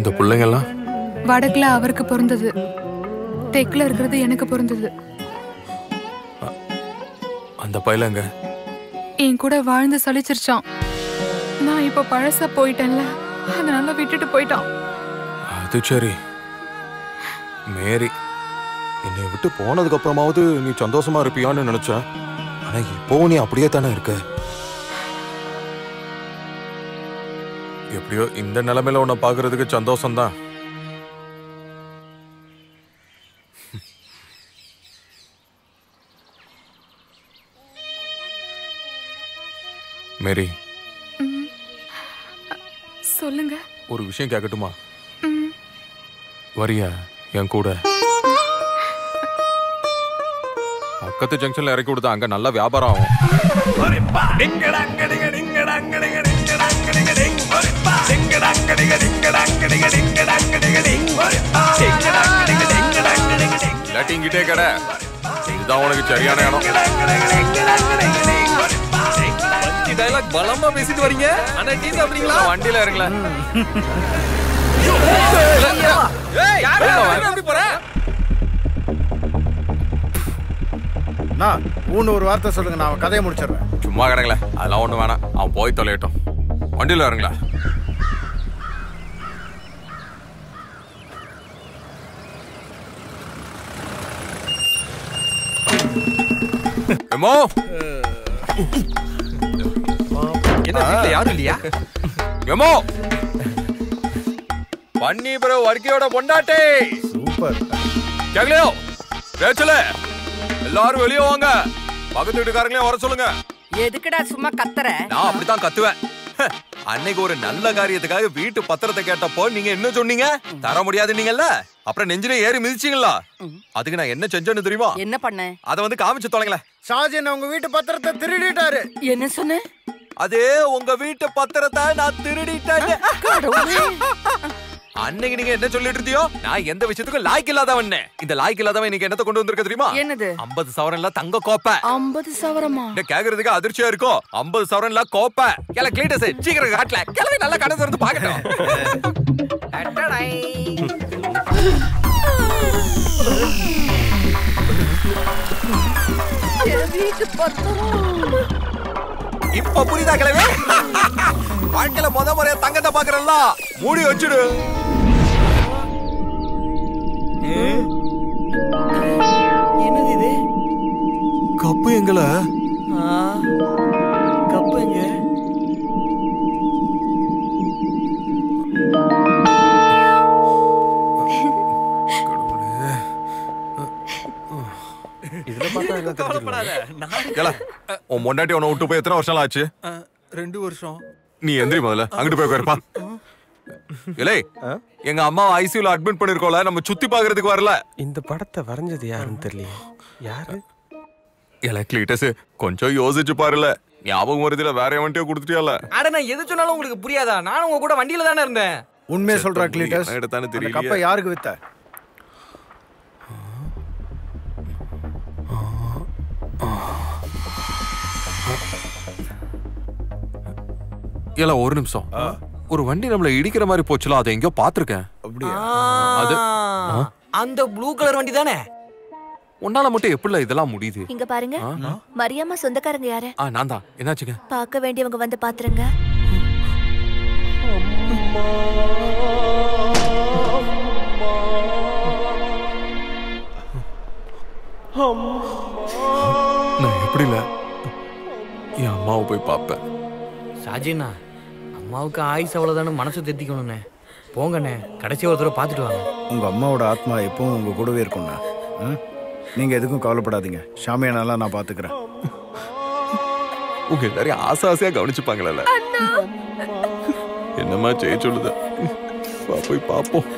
அந்த பிள்ளைங்கெல்லாம்
வடக்குல அவருக்கு பிறந்தது தெற்குல இருக்கிறது எனக்கு பிறந்தது
அந்த பையலங்க
என் கூட வாழ்ந்து சலிச்சிருச்சான் நான் இப்ப பழசா போயிட்டேன்ல அதனால விட்டுட்டு போயிட்டான்
அது சரி மேரி என்னை விட்டு போனதுக்கு அப்புறமாவது நீ சந்தோஷமா இருப்பியான்னு நினைச்சேன் ஆனா இப்போ நீ அப்படியே தானே இருக்க எப்படியோ இந்த நிலைமையில உன்னை பாக்குறதுக்கு சந்தோஷம்தான் மேரி
சொல்லுங்க
ஒரு விஷயம் கேட்கட்டுமா
ம்.
வரியா என் கூட பக்கத்து ஜங்ஷன்ல இறக்கி கொடுத்தா அங்க நல்ல வியாபாரம் ஆகும் இல்லாட்டி இங்கிட்டே கடை இதுதான் உனக்கு சரியான இடம்
டைலாக் பலமா பேசிட்டு வரீங்க ஆனா டீ சாப்பிடுறீங்களா
வண்டியில இறங்கல
நான் ஊன்னு ஒரு வார்த்தை சொல்லுங்க நான் அவன் கதையை முடிச்சிடுறேன்
சும்மா கிடங்களே அதெல்லாம் ஒண்ணு வேணாம் அவன் போய் தொலையட்டும் வண்டியில இறங்கல எமோ
என்ன வீட்ல யாரும் இல்லையா
எமோ பன்னி பிறகு வர்க்கியோட பொண்டாட்டி
சூப்பர்
கேக்கலையோ பேச்சல எல்லாரும் வெளியே வாங்க பக்கத்து வீட்டுக்காரங்களையும் வர சொல்லுங்க
எதுக்குடா சும்மா கத்துற
நான் அப்படித்தான் கத்துவேன் ஹ, அன்னைக்கு ஒரு நல்ல காரியத்துக்காக வீட்டு பத்திரத்தை கேட்டப்போ நீங்க என்ன சொன்னீங்க தர முடியாது நீங்கல்ல அப்புறம் நெஞ்சில ஏறி மிதிச்சீங்களா அதுக்கு நான் என்ன செஞ்சேன்னு தெரியுமா
என்ன பண்ண
அத வந்து காமிச்சு தொலைங்களேன்
ஷாஜின் உங்க வீட்டு பத்திரத்தை திருடிட்டாரு
என்ன சொன்ன
அது உங்க வீட்டு பத்திரத்தை நான் திருடிட்டேன் அன்னைக்கு நீங்க என்ன சொல்லிட்டு இருந்தியோ நான் எந்த விஷயத்துக்கும் லாய்க்கு இல்லாதவன் இந்த லாய்க்கு இல்லாதவன் இன்னைக்கு என்னத்த கொண்டு வந்திருக்க தெரியுமா
என்னது
ஐம்பது சவரன்ல தங்க கோப்பை
ஐம்பது சவரமா
இந்த கேக்குறதுக்கு அதிர்ச்சியா இருக்கும் ஐம்பது சவரன்ல கோப்பை கிள கிளீட்டஸ் சீக்கிரம் காட்டல கிளவி நல்லா கடை திறந்து பாக்கட்டும்
வீட்டு பத்திரம்
இப்ப புரியுதா கிளவி வாழ்க்கையில முத முறையா தங்கத்தை பாக்குறல்ல மூடி வச்சுடு
என்னது இது
கப்பு எங்கள
கப்பு எங்க
இதுல பார்த்தா எல்லாம்
கவலைப்படாத நான்
கேள உன் முன்னாடி உன்னை விட்டு போய் எத்தனை வருஷம் ஆச்சு
அஹ், ரெண்டு வருஷம்
நீ எந்திரி முதல்ல அங்கிட்டு போய் உட்காருப்பா இலே எங்க அம்மா ஐசியூல அட்மிட் பண்ணிருக்கோம்ல நம்ம சுத்தி பாக்குறதுக்கு வரல
இந்த படத்தை வரைஞ்சது யாருன்னு தெரியலையே யாரு
இல கிளீட்டஸ் கொஞ்சம் யோசிச்சு பாருல ஞாபகம் வருதுல வேற எவன்ட்டே கொடுத்துட்டியால
அட நான் எது சொன்னாலும் உங்களுக்கு புரியாதா நானும் உங்க கூட வண்டியில தானே இருந்தேன்
உண்மையை சொல்றா
சரி,
கிளீட்டஸ்
என்ன எடுத்தான்னு
அந்த
தெரியலையே.
கப்பை யாருக்கு வித்த
இல்ல ஒரு நிமிஷம் ஒரு வண்டி நம்மள இடிக்கிற மாதிரி போச்சுல அதை எங்கேயோ பாத்திருக்கேன் அது
ஆ, அந்த ப்ளூ கலர் வண்டி தானே
உன்னால மட்டும் எப்படில இதெல்லாம் முடியுது
இங்க பாருங்க
ஆ?
மரியாமா சொந்தக்காரங்க யாரு
ஆ நான் தான் என்னாச்சுங்க
பார்க்க வேண்டியவங்க வந்து பாத்துருங்க
நான் எப்படில என் அம்மாவை போய் பார்ப்பேன்
ஷாஜினா அம்மாவுக்கு ஆயுஸ் அவ்வளவுதானே மனசு தெத்திக்கணும்ண்ணே போங்கண்ணே கடைசி ஒரு தடவை பார்த்துட்டு வாங்க
உங்க அம்மாவோட ஆத்மா எப்பவும் உங்க கூடவே இருக்கும்ண்ணா ம்? நீங்க எதுக்கும் கவலைப்படாதீங்க ஷாமியானாலாம் நான் பாத்துக்கிறேன்
உங்க எல்லாரையும் ஆசை ஆசையா கவனிச்சுப்பாங்களே என்னம்மா செய்ய சொல்லுத வா போய் பார்ப்போம்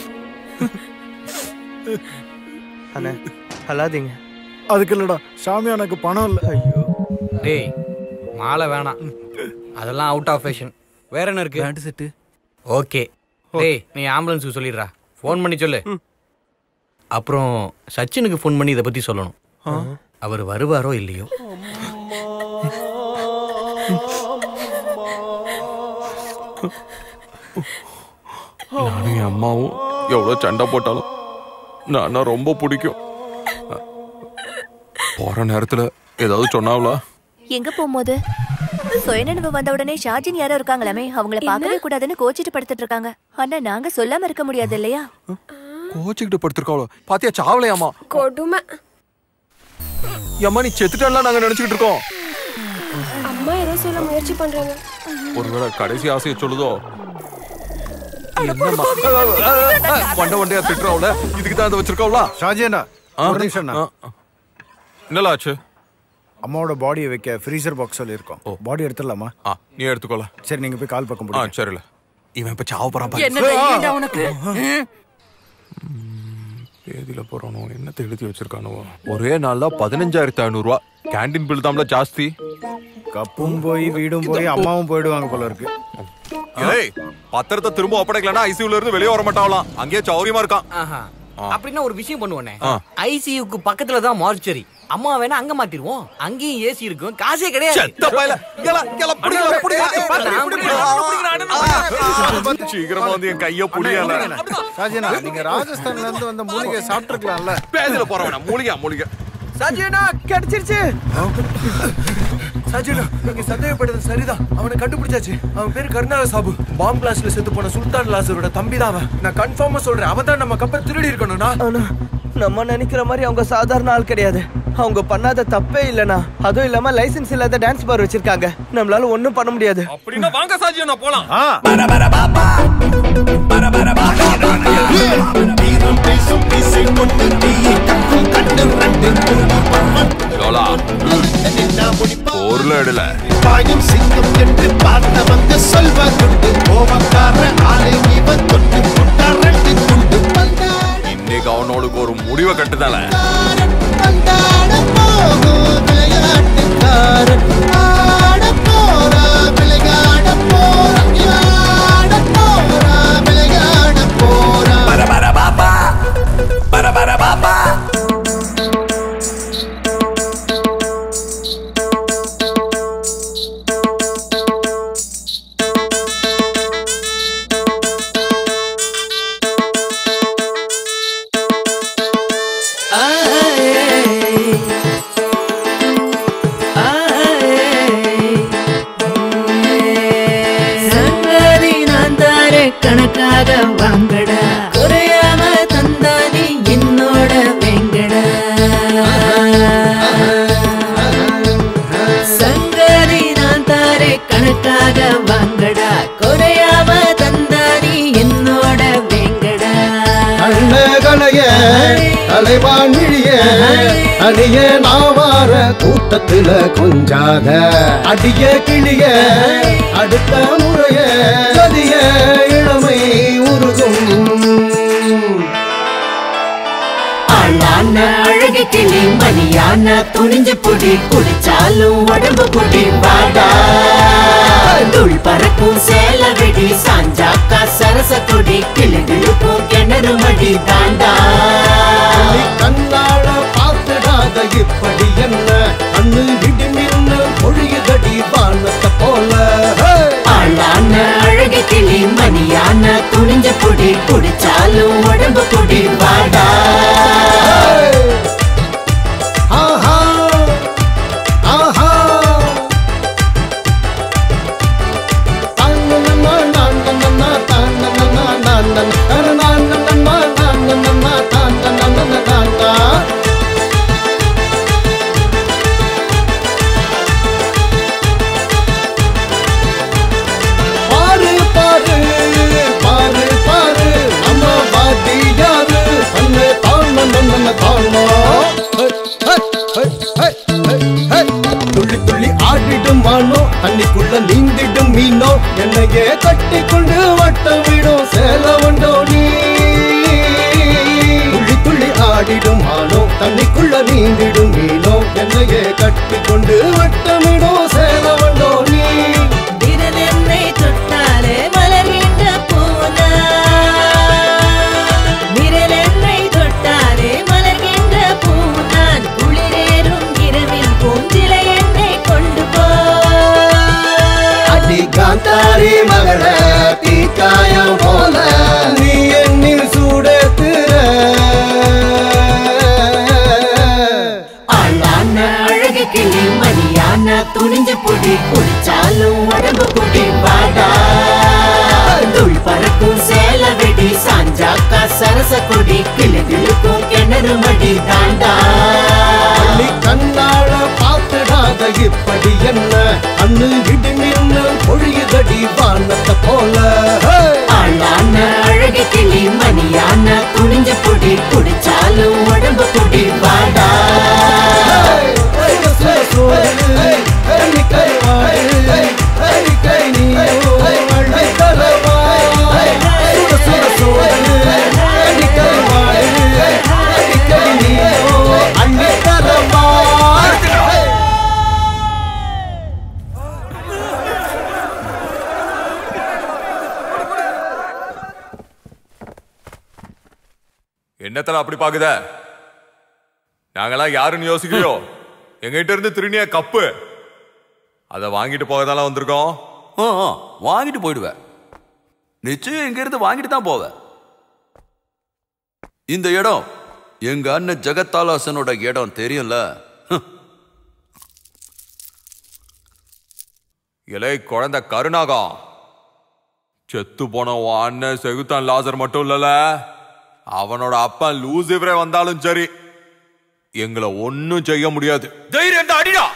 அண்ணே அல்லாதீங்க
அதுக்கு இல்லடா ஷாமியானுக்கு பணம் இல்லை ஐயோ
டேய் மாலை வேணாம் அதெல்லாம் அவுட் ஆஃப் ஃபேஷன் வேற என்ன இருக்கு பேண்ட் செட்டு ஓகே டேய் நீ ஆம்புலன்ஸுக்கு சொல்லிடுறா ஃபோன் பண்ணி சொல்லு அப்புறம் சச்சினுக்கு ஃபோன் பண்ணி இதை பத்தி சொல்லணும் அவர் வருவாரோ இல்லையோ
நானும் என் அம்மாவும் எவ்வளவு சண்டை போட்டாலும் நான் ரொம்ப பிடிக்கும் போற நேரத்துல ஏதாவது சொன்னாவளா
எங்க போகும்போது சுயநினைவு வந்த உடனே ஷாஜின் யாரோ இருக்காங்களாமே அவங்கள பார்க்கவே கூடாதுன்னு கோச்சிட்டு படுத்துட்டு இருக்காங்க ஆனா நாங்க சொல்லாம இருக்க முடியாது இல்லையா
கோச்சுக்கிட்டு படுத்திருக்காவளோ பாத்தியா சாவலையாமா
கொடுமை
ஏம்மா நீ செத்துட்டாலாம் நாங்க நினைச்சுக்கிட்டு இருக்கோம்
அம்மா ஏதோ சொல்ல முயற்சி பண்றாங்க
ஒருவேளை கடைசி ஆசையை சொல்லுதோ என்னம்மா வண்ட வண்டையா திட்டுறாவுல இதுக்கு தான் அதை வச்சிருக்காவுல
ஷாஜியண்ணா ஒரு நிமிஷம்
என்னல ஆச்சு
அம்மாவோட பாடியை வைக்க ஃப்ரீசர் பாக்ஸ் சொல்லியிருக்கோம் பாடி எடுத்துடலாமா
நீ எடுத்துக்கோல
சரி நீங்க போய் கால் பக்கம்
ஆ
போடுங்க
சரில இவன் இப்ப சாவ போறான்
என்ன தைரியம்டா உனக்கு
தேதியில போறானோ என்னத்தை எழுதி வச்சிருக்கானோ ஒரே நாள்ல பதினஞ்சாயிரத்தி ஐநூறு ரூபா கேண்டீன் பில் தான்ல ஜாஸ்தி
கப்பும் போய் வீடும் போய் அம்மாவும் போயிடுவாங்க போல இருக்கு
ஏய் பத்திரத்தை திரும்ப ஒப்படைக்கலன்னா ஐசியூல இருந்து வெளியே வர மாட்டாங்களாம் அங்கேயே சௌரியமா இருக்கான்
ஆஹா. அப்படின்னா ஒரு விஷயம் பண்ணுவோனே
ஆ.
ஐசியூக்கு பக்கத்துல தான் மார்ச்சரி அம்மா வேணா அங்க மாத்திருவோம் அங்கேயும் ஏசி இருக்கும் காசே கிடையாது
செத்த பயல. இங்கெல்லா, இங்கெல்லா, புடிங்கடா, புடிங்கடா. சீக்கிரமா வந்து என் கைய புடியல
ஷாஜியண்ணா நீங்க ராஜஸ்தான்ல இருந்து வந்த மூலிகை சாப்பிட்டுருக்கலாம்ல
பேதில போறவன மூலிகா மூலிகா
சஜினா கிடைச்சிருச்சு சஜினா நீங்க சந்தேகப்படுறது சரிதான் அவனை கண்டுபிடிச்சாச்சு அவன் பேரு கருணாக சாபு பாம் பிளாஸ்ட்ல செத்து போன சுல்தான் லாசரோட தம்பி தான் அவன் நான் கன்ஃபார்மா சொல்றேன் அவன் தான் நம்ம கப்பல் திருடி இருக்கணும்னா
ஆனா நம்ம நினைக்கிற மாதிரி அவங்க சாதாரண ஆள் கிடையாது அவங்க பண்ணாத தப்பே இல்லனா அதுவும் இல்லாம லைசென்ஸ் இல்லாத டான்ஸ் பார் வச்சிருக்காங்க நம்மளால ஒண்ணும் பண்ண முடியாது
அப்படின்னா வாங்க சாஜி நான் போலாம்
லோலா பொருள் எடுல
பாயும் சிங்கம் என்று பார்த்தவங்க சொல்வதுண்டு கோபக்கார ஆளை இவன் தொட்டு போட்டார் ரெண்டு துண்டு
இன்னைக்கு அவனோடுக்கு ஒரு முடிவை கட்டுதல
பந்தாட போகும் விளையாட்டுக்காரன் ஆட போறா விளையாட போறா ஆட போறா விளையாட போறா பர பர பாப்பா பர பர பாப்பா
சங்கதி நான் தாரே கணக்காக வாங்கடா குறையாம தந்தானி என்னோட வெங்கடா சங்கதி நான் தாரே கணக்காக வாங்கடா குறையாம தந்தானி என்னோட வெங்கடா
கண்ணகளைய தலைவான் விழிய அடிய நாவார கூட்டத்துல கொஞ்சாத அடிய கிளிய அடுத்த முறைய சதிய இளமை உருகும்
ஆளான அழகு கிளி மணியான துணிஞ்சு புடி குடிச்சாலும் உடம்பு புடி வாடா துள் பறக்கும் சேல வெடி சாஞ்சாக்கா சரச துடி கிளி கிழுக்கும் கிணறு மடி தாண்டா
நீ கண்ணால பார்த்துடாத இப்படி என்ன கண்ணு இடிமின்னு பொழியுதடி வானத்தை போல
ஆளான அழகு கிளி மணியான துணிஞ்சு புடி குடிச்சாலும் உடம்பு புடி வாடா
ஆஹா ஆஹா தானனனா நானனனா தானனனா நானனனா தானனனா நானனனா தானனனா தானா பாரு பாரு பாரு பாரு நம்ம பாட்டியாரு தன்னை தாழ்ந்த நன்னன தாழ்ந்தோ துள்ளி துள்ளி ஆடிடும் மானோ தண்ணிக்குள்ள நீந்திடும் மீனோ என்னையே கட்டி கொண்டு வட்டம் விடும் சேலவண்டோ நீ துள்ளி துள்ளி ஆடிடும் மானோ தண்ணிக்குள்ள நீந்திடும் மீனோ என்னையே கட்டி கொண்டு வட்டமிடும் சேலவண்டோ நீ
விரல் என்னை தொட்டாலே மலர்கின்ற பூனா விரல் என்னை தொட்டாலே மலர்கின்ற பூனான் குளிரேறும் இரவில் பூஞ்சிலை என்னை கொண்டு போ
அடி காந்தாரி மகள தீக்காயம் போல
உடம்பு குடி வாடா தூள் பறக்கும் சேல வெடி சாஞ்சாக்கா சரச கொடி கிளி கிழுக்கும் கிணறு மடி தாண்டா
பள்ளி கண்ணால பார்த்துடாத இப்படி என்ன அண்ணு இடி மின்னல் பொழியுதடி வானத்தை போல
ஆளான அழகு கிளி மணியான குனிஞ்ச பொடி குடிச்சாலும் உடம்பு குடி வாடா
என்னத்தல அப்படி பாக்குத நாங்கெல்லாம் யாருன்னு யோசிக்கிறியோ எங்ககிட்ட இருந்து திருநிய கப்பு அத வாங்கிட்டு போகதால வந்திருக்கோம்
ஆ, ஆ, வாங்கிட்டு போயிடுவேன் நிச்சயம் இங்க இருந்து வாங்கிட்டு தான் போவேன் இந்த இடம் எங்க அண்ணன் ஜெகத்தாலாசனோட இடம் தெரியும்ல
இலை குழந்தை கருணாகம் செத்து போன உன் அண்ணன் செகுத்தான் லாசர் மட்டும் இல்லல அவனோட அப்பன் லூசிஃபரே வந்தாலும் சரி எங்களை ஒண்ணும் செய்ய முடியாது தைரியம் தான் அடிடா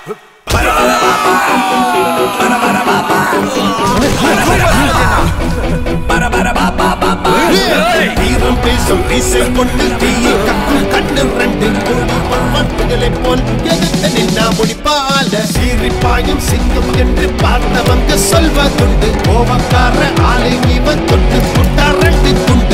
வீரம் பேசும் மீசை கொண்டு தீயை கக்கும் கண்ணு ரெண்டு கூடி பண்பாட்டுகளை போல் எதிர்த்து நின்னா முடிப்பால சீறி பாயும் சிங்கம் என்று பார்த்தவங்க சொல்வதுண்டு கோபக்கார ஆளை இவன் தொட்டு புட்டா ரெண்டு துண்டு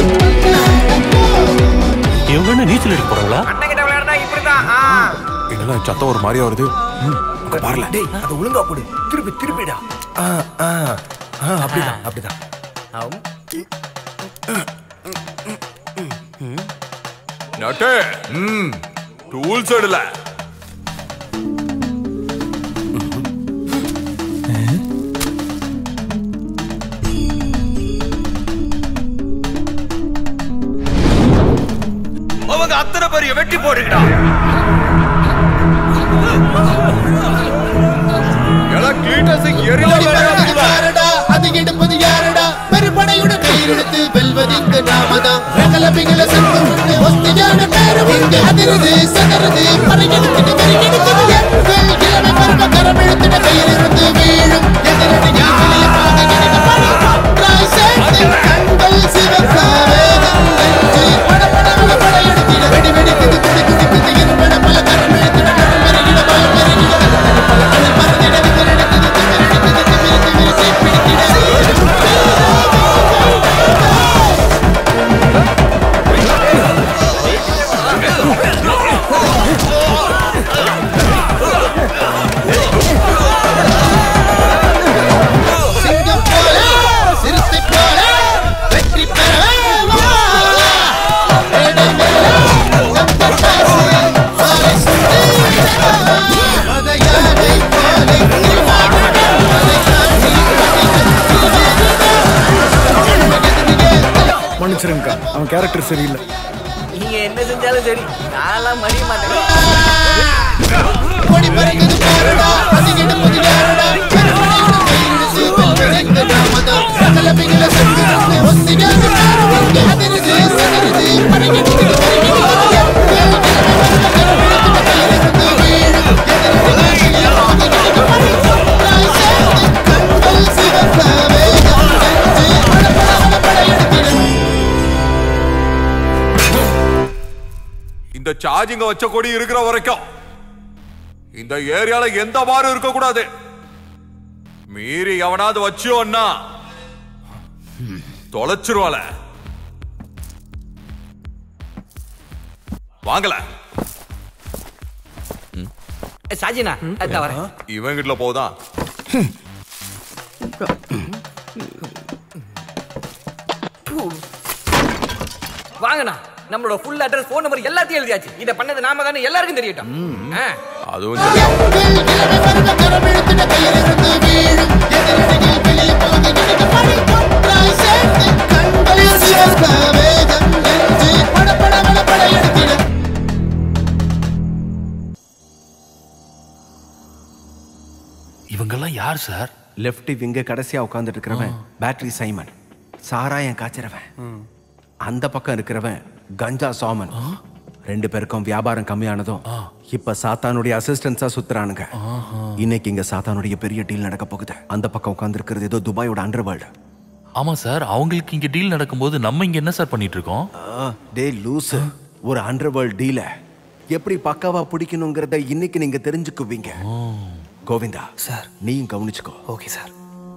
இவங்க என்ன நீச்சல் அடிக்க போறாங்களா
அண்ணகிட்ட விளையாடுனா இப்படிதான் ஆ.
என்னடா சத்தம் ஒரு மாதிரியா வருது அங்க பாருல
டேய் அதை ஒழுங்கா போடு திருப்பி திருப்பிடா ஆ ஆ ஆ அப்படிதான் அப்படிதான்
நட்டு ம் டூல்ஸ் எடுல
அவங்க அத்தனை பெரிய வெட்டி போடுங்கடா
ஓடி வருவது யாரடா அது எடுப்பது யாரடா பெரும்படையுடன் பெயரெடுத்து வெல்வதிங்கு நாமதான் ரகல பிகல சத்து உண்டு ஒஸ்தியான பேரும் இங்கு அதிரது சதறது பறையெடுத்துட்டு வெறியெடுத்தது எங்கள் இளமை பருவ கரமெழுத்திட பெயரிருந்து வீழும் எதிரடிகள் வெளிய போக எனக்கு பணி ஒன்றாய் சேர்ந்து கண்கள் சிவக்க வேகம் நெஞ்சு பட பட பட படையெடுத்திட வெடி வெடிக்குது குடி குடிக்குது இருபட பல கரமெழுத்திட கரம் பெருகிட பயம் பெருகிட பல அணி பறந்திட விதிரெடுக்குது திமிரெடுக்குது திமிரு திமிரு தீப்பிடிக்கிட சிங்கம் போல சிறுத்தை போல வெற்றி பெற வா. இடமெல்லாம் தந்த காசு, சாலை சுத்தி வா. மதையானை போல திருவாகனம், அதை தாண்டி
மன்னிச்சிருங்கக்கா அவன் கேரக்டர் சரியில்லை
நீங்க என்ன செஞ்சாலும் சரி நான்லாம் மறிய மாட்டேன்
கொடி பறக்குது பாருடா, அது எடுப்பது யாரடா? பெருமையோடு கையெழுத்து வெல்வதெங்க நாமதான். சகல பிகல சத்துருண்டு ஒத்தியான பேரும் இங்கே அதிருது, சிதறுது, படையெடுக்குது, பறிகெடுக்குது. எங்கள் இளமை பருவ கரமெழுத்திட பெயரிருந்து வீழும். எதிரடிகள் வெளிய போக எனக்கு பணி ஒன்றாய் சேர்ந்து கண்கள் சிவக்க வேகம் நெஞ்சு பட பட பட படையெடுத்திட
இந்த சார்ஜிங்க வச்ச கொடி இருக்கிற வரைக்கும் இந்த ஏரியால எந்த பாரும் இருக்க கூடாது மீறி எவனாவது வச்சியோன்னா தொலைச்சிருவால வாங்கல
சாஜினா அதான் வரேன்
இவன் கிட்ட போதான்
வாங்கண்ணா நம்மளோட ஃபுல் அட்ரஸ் ஃபோன் நம்பர் எல்லாத்தையும் எழுதியாச்சு இதை பண்ணது நாம தானே எல்லாருக்கும் தெரியட்டும் ஆ.
அதுவும்
கரமெழுத்திட பெயரிருந்து வீழும் எதிரடிகள் வெளிய போக எனக்கு பணி ஒன்றாய் சேர்ந்து கண்கள் சிவக்க வேகம் நெஞ்சு பட பட பட படையெடுத்திட
இவங்கெல்லாம் யார் சார்
லெஃப்ட் விங்க கடைசியா உட்காந்துட்டு இருக்கிறவன் பேட்டரி சைமன் சாராயம் காய்ச்சறவன் அந்த பக்கம் இருக்கிறவன் கஞ்சா சாமன் ரெண்டு பேருக்கும் வியாபாரம் கம்மியானதும் இப்ப சாத்தானுடைய அசிஸ்டன்ஸா சுத்துறானுங்க இன்னைக்கு இங்க சாத்தானுடைய பெரிய டீல் நடக்க போகுது அந்த பக்கம் உட்கார்ந்து இருக்கிறது ஏதோ துபாயோட அண்டர் வேர்ல்டு
ஆமா சார் அவங்களுக்கு இங்க டீல் நடக்கும்போது நம்ம இங்க என்ன சார் பண்ணிட்டு இருக்கோம்
டே லூசு ஒரு அண்டர் வேர்ல்ட் டீல எப்படி பக்காவா பிடிக்கணுங்கிறத இன்னைக்கு நீங்க தெரிஞ்சுக்குவீங்க கோவிந்தா சார் நீயும் கவனிச்சுக்கோ ஓகே சார்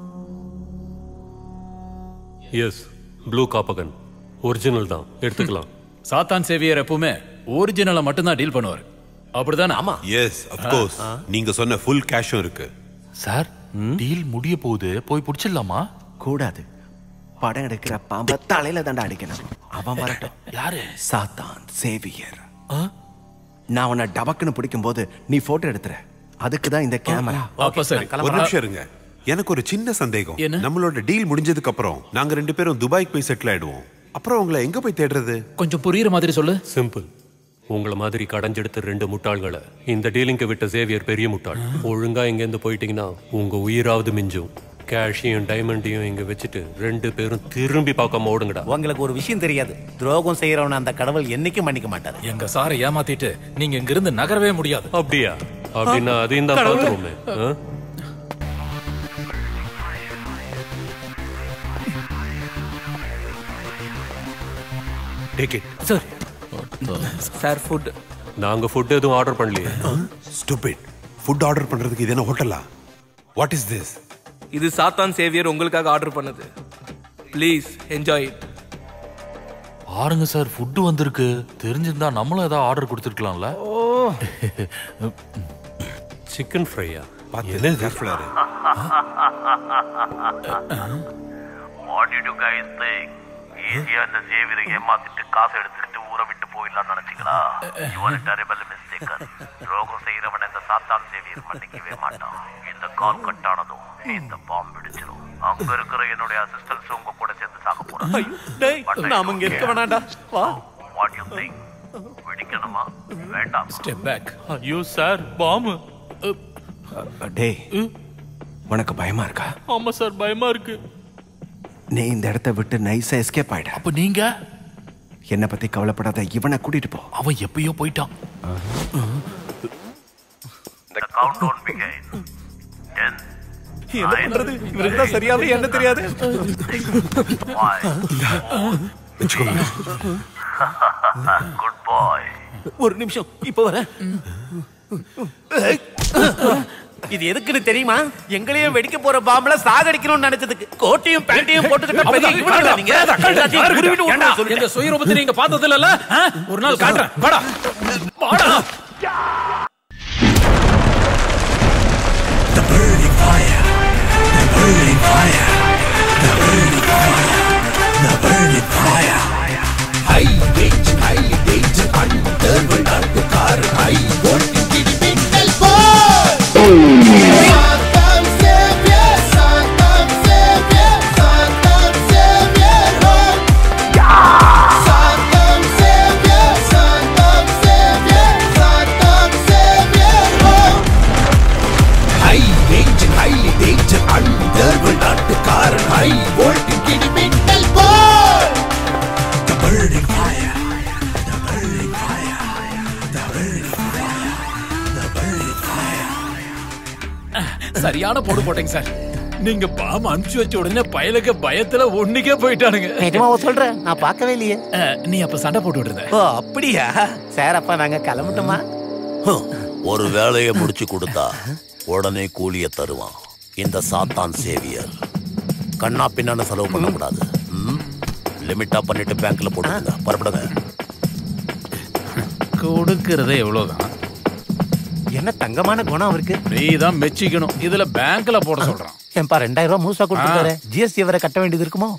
எஸ் ப்ளூ காப்பகன் ஒரிஜினல் தான் எடுத்துக்கலாம்
சாத்தான் சேவியர் எப்பவுமே ஒரிஜினலை மட்டும்தான் டீல் பண்ணுவார் அப்படிதானே ஆமா
எஸ் அப்கோர்ஸ் நீங்க சொன்ன ஃபுல் கேஷும் இருக்கு
சார் டீல் முடிய போகுது போய் பிடிச்சிடலாமா
கூடாது படம் எடுக்கிற பாம்ப தலையில தாண்டா அடிக்கணும் அவன் வரட்டும்
யாரு
சாத்தான் சேவியர் நான் உன்னை டபக்குன்னு பிடிக்கும் போது நீ போட்டோ எடுத்துற அதுக்கு தான் இந்த கேமரா
அப்ப சரி
ஒரு நிமிஷம் இருங்க எனக்கு ஒரு சின்ன சந்தேகம் நம்மளோட டீல் முடிஞ்சதுக்கு அப்புறம் நாங்க ரெண்டு பேரும் துபாய்க்கு போய் செட்டில் ஆயிடுவோம் அப்புறம் உங்களை எங்க போய் தேடுறது
கொஞ்சம் புரியுற மாதிரி சொல்லு
சிம்பிள் உங்கள மாதிரி கடைஞ்செடுத்த ரெண்டு முட்டாள்களை இந்த டீலிங்க விட்ட சேவியர் பெரிய முட்டாள் ஒழுங்கா இங்கேருந்து போயிட்டீங்கன்னா உங்க உயிராவது மிஞ்சும் கேஷையும் டைமண்டையும் இங்க வச்சுட்டு ரெண்டு பேரும் திரும்பி பார்க்காம ஓடுங்கடா
உங்களுக்கு ஒரு விஷயம் தெரியாது துரோகம் செய்யறவன அந்த கடவுள் என்னைக்கும் மன்னிக்க மாட்டாரு
எங்க சாரை ஏமாத்திட்டு நீங்க இங்க இருந்து நகரவே முடியாது
அப்படியா அப்படின்னா அதையும் தான்
கடவுளே.
பார்த்துருவோமே ஆ?
Take it
sir sir food
நாங்க ஃபுட் எதுவும் ஆர்டர் பண்ணலையே
ஸ்டூபிட் ஃபுட் ஆர்டர் பண்றதுக்கு இது என்ன ஹோட்டலா வாட் இஸ் திஸ்
இது சாத்தான் சேவியர் உங்களுக்காக ஆர்டர் பண்ணது ப்ளீஸ் என்ஜாய் இட்
பாருங்க சார் ஃபுட் வந்திருக்கு தெரிஞ்சிருந்தா நம்மளும் ஏதாவது ஆர்டர் கொடுத்துருக்கலாம்ல
சிக்கன் ஃப்ரையா
என்ன கேர்ஃபுல்லாரு
வாட் டு கைஸ் திங்க் ஈஸியா இந்த சேவியரை ஏமாத்திட்டு காசு எடுத்துக்கிட்டு ஊரை விட்டு போயிடலாம்னு நினைச்சீங்களா யுவர் டெரிபிள் மிஸ்டேக்கர் துரோகம் செய்யறவன் இந்த சாத்தான் சேவியர் மன்னிக்கவே மாட்டான் இந்த கால் கட் ஆனதும் இந்த பாம்பு பிடிச்சிரும் அங்க இருக்கிற என்னுடைய அசிஸ்டன்ஸ் உங்க கூட சேர்ந்து சாக போறாங்க
டேய் நாம இங்க இருக்க வேணாம்டா வா
வாட் யூ திங்க் பிடிக்கணுமா வேண்டாம்
ஸ்டெப் பேக் ஐயோ சார் பாம்பு
டேய் உனக்கு பயமா இருக்கா
ஆமா சார் பயமா இருக்கு
நீ இந்த இடத்த விட்டு நைஸா எஸ்கேப் ஆயிட
அப்ப நீங்க
என்ன பத்தி கவலைப்படாத இவனை கூட்டிட்டு போ
அவன் எப்பயோ போயிட்டான்
The countdown begins. Ten,
என்ன பண்றது இவருக்கு தான் சரியாவே என்ன தெரியாது
குட் பாய்
ஒரு நிமிஷம் இப்ப வர இது எதுக்குன்னு தெரியுமா எங்களையும் வெடிக்க போற பாம்புல சாகடிக்கணும்னு நினைச்சதுக்கு கோட்டையும் பேண்டையும் போட்டுக்கிட்ட பெரிய இவனுங்களா நீங்க எல்லாத்தையும் உருவிட்டு விட்டுருவேன் சொல்லிட்டேன்.
எங்க சுயரூபத்தை நீங்க பார்த்தது இல்லல்ல ஆ? ஒரு நாள் காட்டுறேன் வாடா வாடா சரியான போடு போட்டீங்க சார் நீங்க பாம்பு அனுப்பிச்சு வச்ச உடனே பயலுக்கு பயத்துல ஒண்ணுக்கே போயிட்டானுங்க
நிஜமாவா சொல்ற நான் பார்க்கவே இல்லையே
அஹ், நீ அப்ப சண்டை போட்டு விடுறத
ஓ அப்படியா சார் அப்ப நாங்க கிளம்பட்டுமா
ஒரு வேலையை முடிச்சு கொடுத்தா உடனே கூலிய தருவான் இந்த சாத்தான் சேவியர் கண்ணா பின்னான செலவு பண்ணக்கூடாது லிமிட்டா பண்ணிட்டு பேங்க்ல போட்டுருங்க புறப்படுங்க
கொடுக்கறதே எவ்வளவுதான்
என்ன தங்கமான குணம் அவருக்கு
நீ தான் மெச்சிக்கணும் இதுல பேங்க்ல போட சொல்றான்
ஏன்பா ரெண்டாயிரம் ரூபாய் மூசா கொடுத்துருக்காரு ஜிஎஸ்டி வரை கட்ட வேண்டியது இருக்குமோ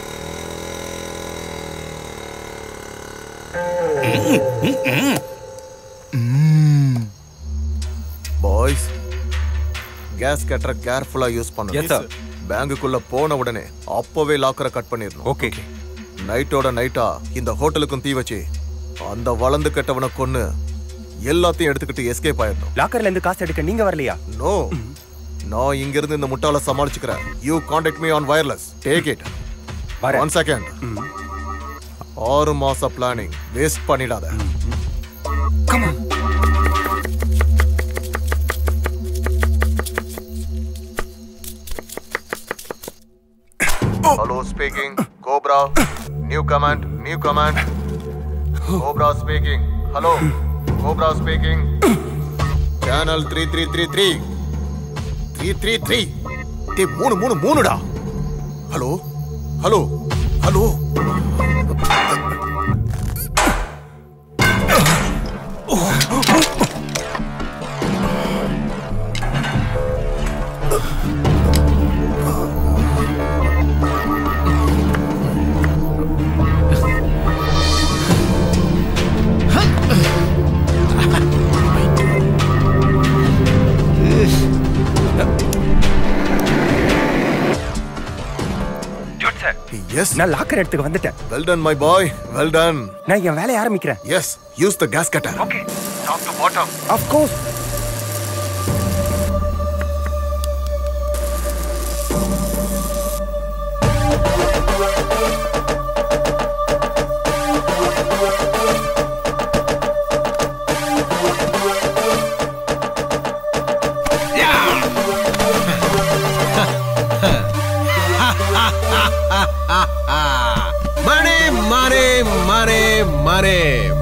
பாய்ஸ் கேஸ் கட்டரை கேர்ஃபுல்லா யூஸ்
Yes,
பண்ணணும்
sir.
பேங்குக்குள்ள போன உடனே அப்பவே லாக்கரை கட் பண்ணிடணும்
ஓகே
நைட்டோட நைட்டா இந்த ஹோட்டலுக்கும் தீ வச்சு அந்த வளர்ந்து கெட்டவனை கொன்னு எல்லாத்தையும் எடுத்துக்கிட்டு எஸ்கேப் ஆயிடணும்
லாக்கர்ல இருந்து காசு எடுக்க நீங்க வரலையா
நோ நான் இங்க இருந்து இந்த முட்டாள சமாளிச்சுக்கிறேன் you contact me on wireless take it one second ஆறு மாச பிளானிங் வேஸ்ட் பண்ணிடாத hello speaking cobra new command new command cobra speaking hello cobra speaking channel three three three three three three three டே மூணு மூணு மூணுடா hello hello hello yes
நான் locker எடுத்துக்கு வந்துட்டேன்
well done my boy well done
நான் என் வேலையை ஆரம்பிக்கிறேன்
yes use the gas cutter okay top to bottom
of course
மனே மனே மனே மனே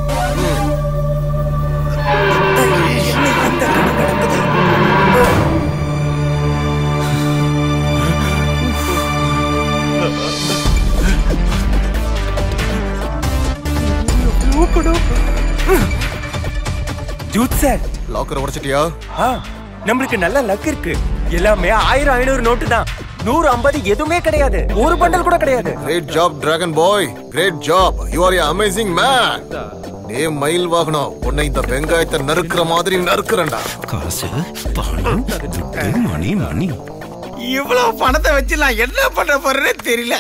ஜூட் சார்
லாக்கர் உடைச்சிட்டியா
ஆ நம்மளுக்கு நல்ல லக் இருக்கு எல்லாமே ஆயிரம் ஐநூறு நோட்டு தான் நூறு ஐம்பது எதுவுமே கிடையாது ஒரு பண்டல் கூட கிடையாது
great job dragon boy great job you are a amazing man டே மயில் வாகனம் உன்னை இந்த வெங்காயத்தை நறுக்குற மாதிரி நறுக்குறேன்டா
காசு பணம் துட்டு மணி மணி
இவ்வளவு பணத்தை வச்சு நான் என்ன பண்ண போறேன்னு தெரியல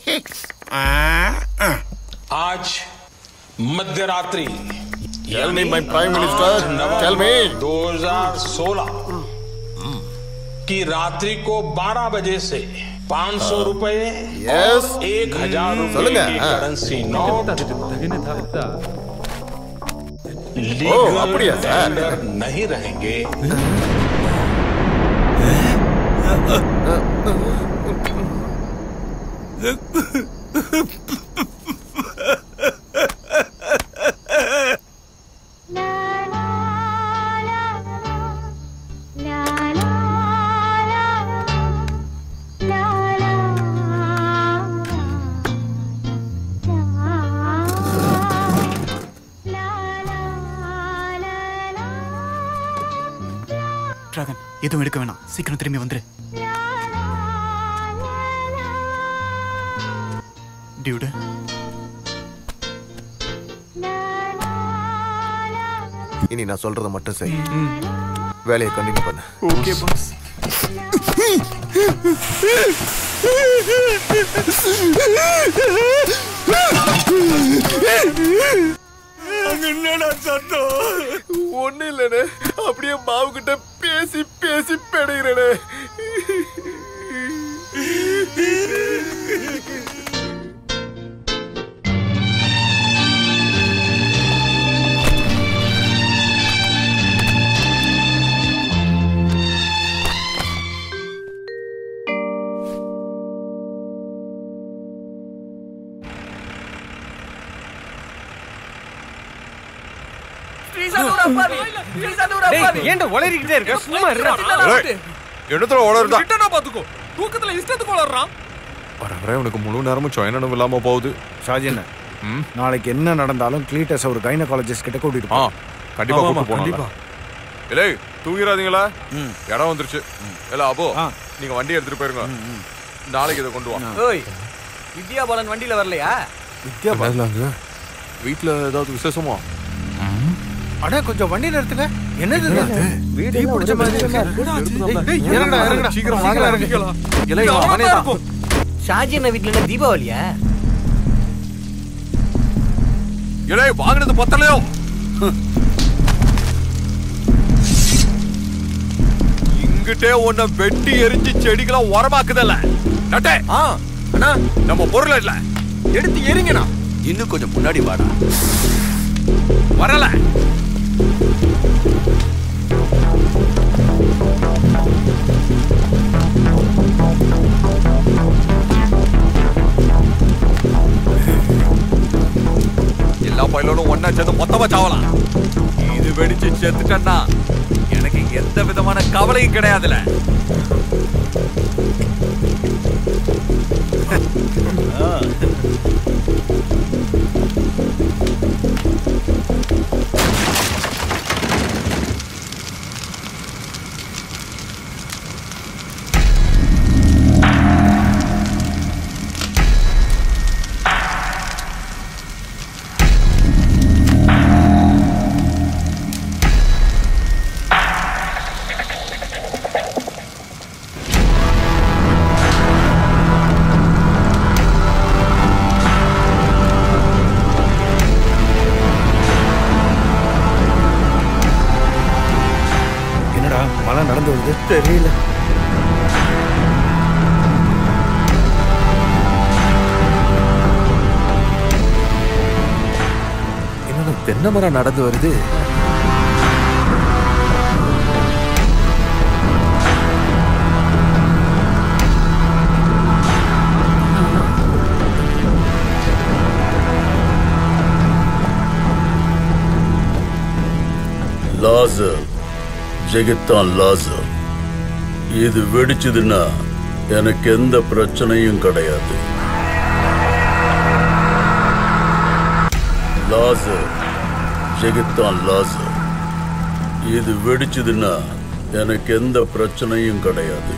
आज मध्य रात्रि
Tell me, my Prime Minister, tell me.
2016 की रात्रि को 12 बजे से 500 रुपए
Yes.
और एक हजार रुपए
சொல்லுங்க.
की
ஆ.
करेंसी नोट
ஓ, அப்படியா, சார்?
टेंडर नहीं रहेंगे
டிராகன் எதுவும் எடுக்க வேணாம் சீக்கிரம் திரும்பி வந்துரு டியூடு
இனி நான் சொல்றத மட்டும் செய் வேலையை கண்டினியூ பண்ணு
ஓகே பாஸ்
என்னடா சத்தம்
ஒண்ணு இல்லனே அப்படியே மாவு கிட்ட பேசி பேசி பெடுகிறனே
ஏன்டா உளறிக்கிட்டே இருக்க சும்மா இருடா.
இடத்துல உளருதா
கிட்டனா பாத்துக்கோ தூக்கத்துல இஷ்டத்துக்கு வளர்றான்
வர வர உனக்கு முழு நேரமும் சுயநனம் இல்லாம போகுது
ஷாஜின் நாளைக்கு என்ன நடந்தாலும் கிளீட்டஸ் ஒரு கைனகாலஜிஸ்ட் கிட்ட கூட்டிட்டு
ஆ
போ.
கண்டிப்பா
ஆமா,
கூட்டு
கண்டிப்பா.
போனோம் இல்லை தூங்கிறாதீங்களா இடம் வந்துருச்சு இல்ல அபோ நீங்க வண்டி எடுத்துட்டு போயிருங்க நாளைக்கு இதை கொண்டு வா
ஓய் வித்யா பாலன் வண்டியில வரலையா
என்னங்க வீட்ல ஏதாவது விசேஷமா
அண்ணா கொஞ்சம் வண்டி நிறுத்துங்க என்னது இது? தீ பிடிச்ச மாதிரி இருக்கு. ஏய், இறங்குடா, இறங்குடா.
சீக்கிரம்
சீக்கிரம்
வாங்க.
இறங்கு.
இல்லை, இவன் அவனே தான்.
ஷாஜி அண்ணா வீட்டுல என்ன தீபாவளியா
இலே வாங்கினது பத்தலையோ இங்க எங்கிட்டே உன்னை வெட்டி எரிஞ்சு செடிகளை உரமாக்குதல்ல நட்டே
அண்ணா
நம்ம பொருள் இல்ல
எடுத்து எரிங்கண்ணா
இன்னும் கொஞ்சம் முன்னாடி வாடா வரல எல்லா பயிலும் ஒன்னா சேர்ந்து மொத்தமா சாவலாம் இது வெடிச்சு செத்துட்டேன்னா எனக்கு எந்த விதமான கவலையும் கிடையாதுல
என்னடா மழை நடந்து வருது
தெரியல
என்னடா தென்னை மரம் நடந்து வருது
லாசர் ஜெகத்தான் லாசர் இது வெடிச்சதுன்னா எனக்கு எந்த பிரச்சனையும் கிடையாது லாசர் ஜெகத்தான் லாசர் இது வெடிச்சதுன்னா எனக்கு எந்த பிரச்சனையும் கிடையாது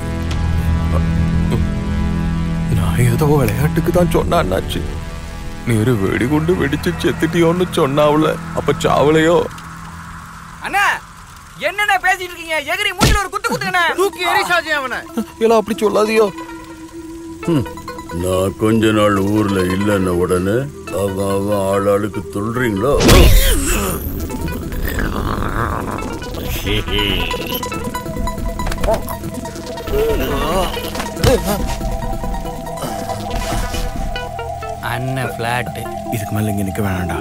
நான் ஏதோ விளையாட்டுக்கு தான் சொன்னா அண்ணாச்சி நீரு வெடிகுண்டு வெடிச்சு செத்துட்டியோன்னு சொன்னாவுல அப்ப சாவலையோ
அண்ணா என்னண்ணே பேசிட்டு இருக்கீங்க எகிரி மூஞ்சில ஒரு குத்து குத்துங்கண்ணே
தூக்கி எரிசாஜி அவனை
எல்லாம் அப்படி சொல்லாதியோ
ஹம், நான் கொஞ்ச நாள் ஊர்ல இல்லைன்ன உடனே அவன் அவன் ஆளாளுக்கு சொல்றீங்களோ
அண்ணன் பிளாட்
இதுக்கு மேல இங்க நிக்க வேணாம்டா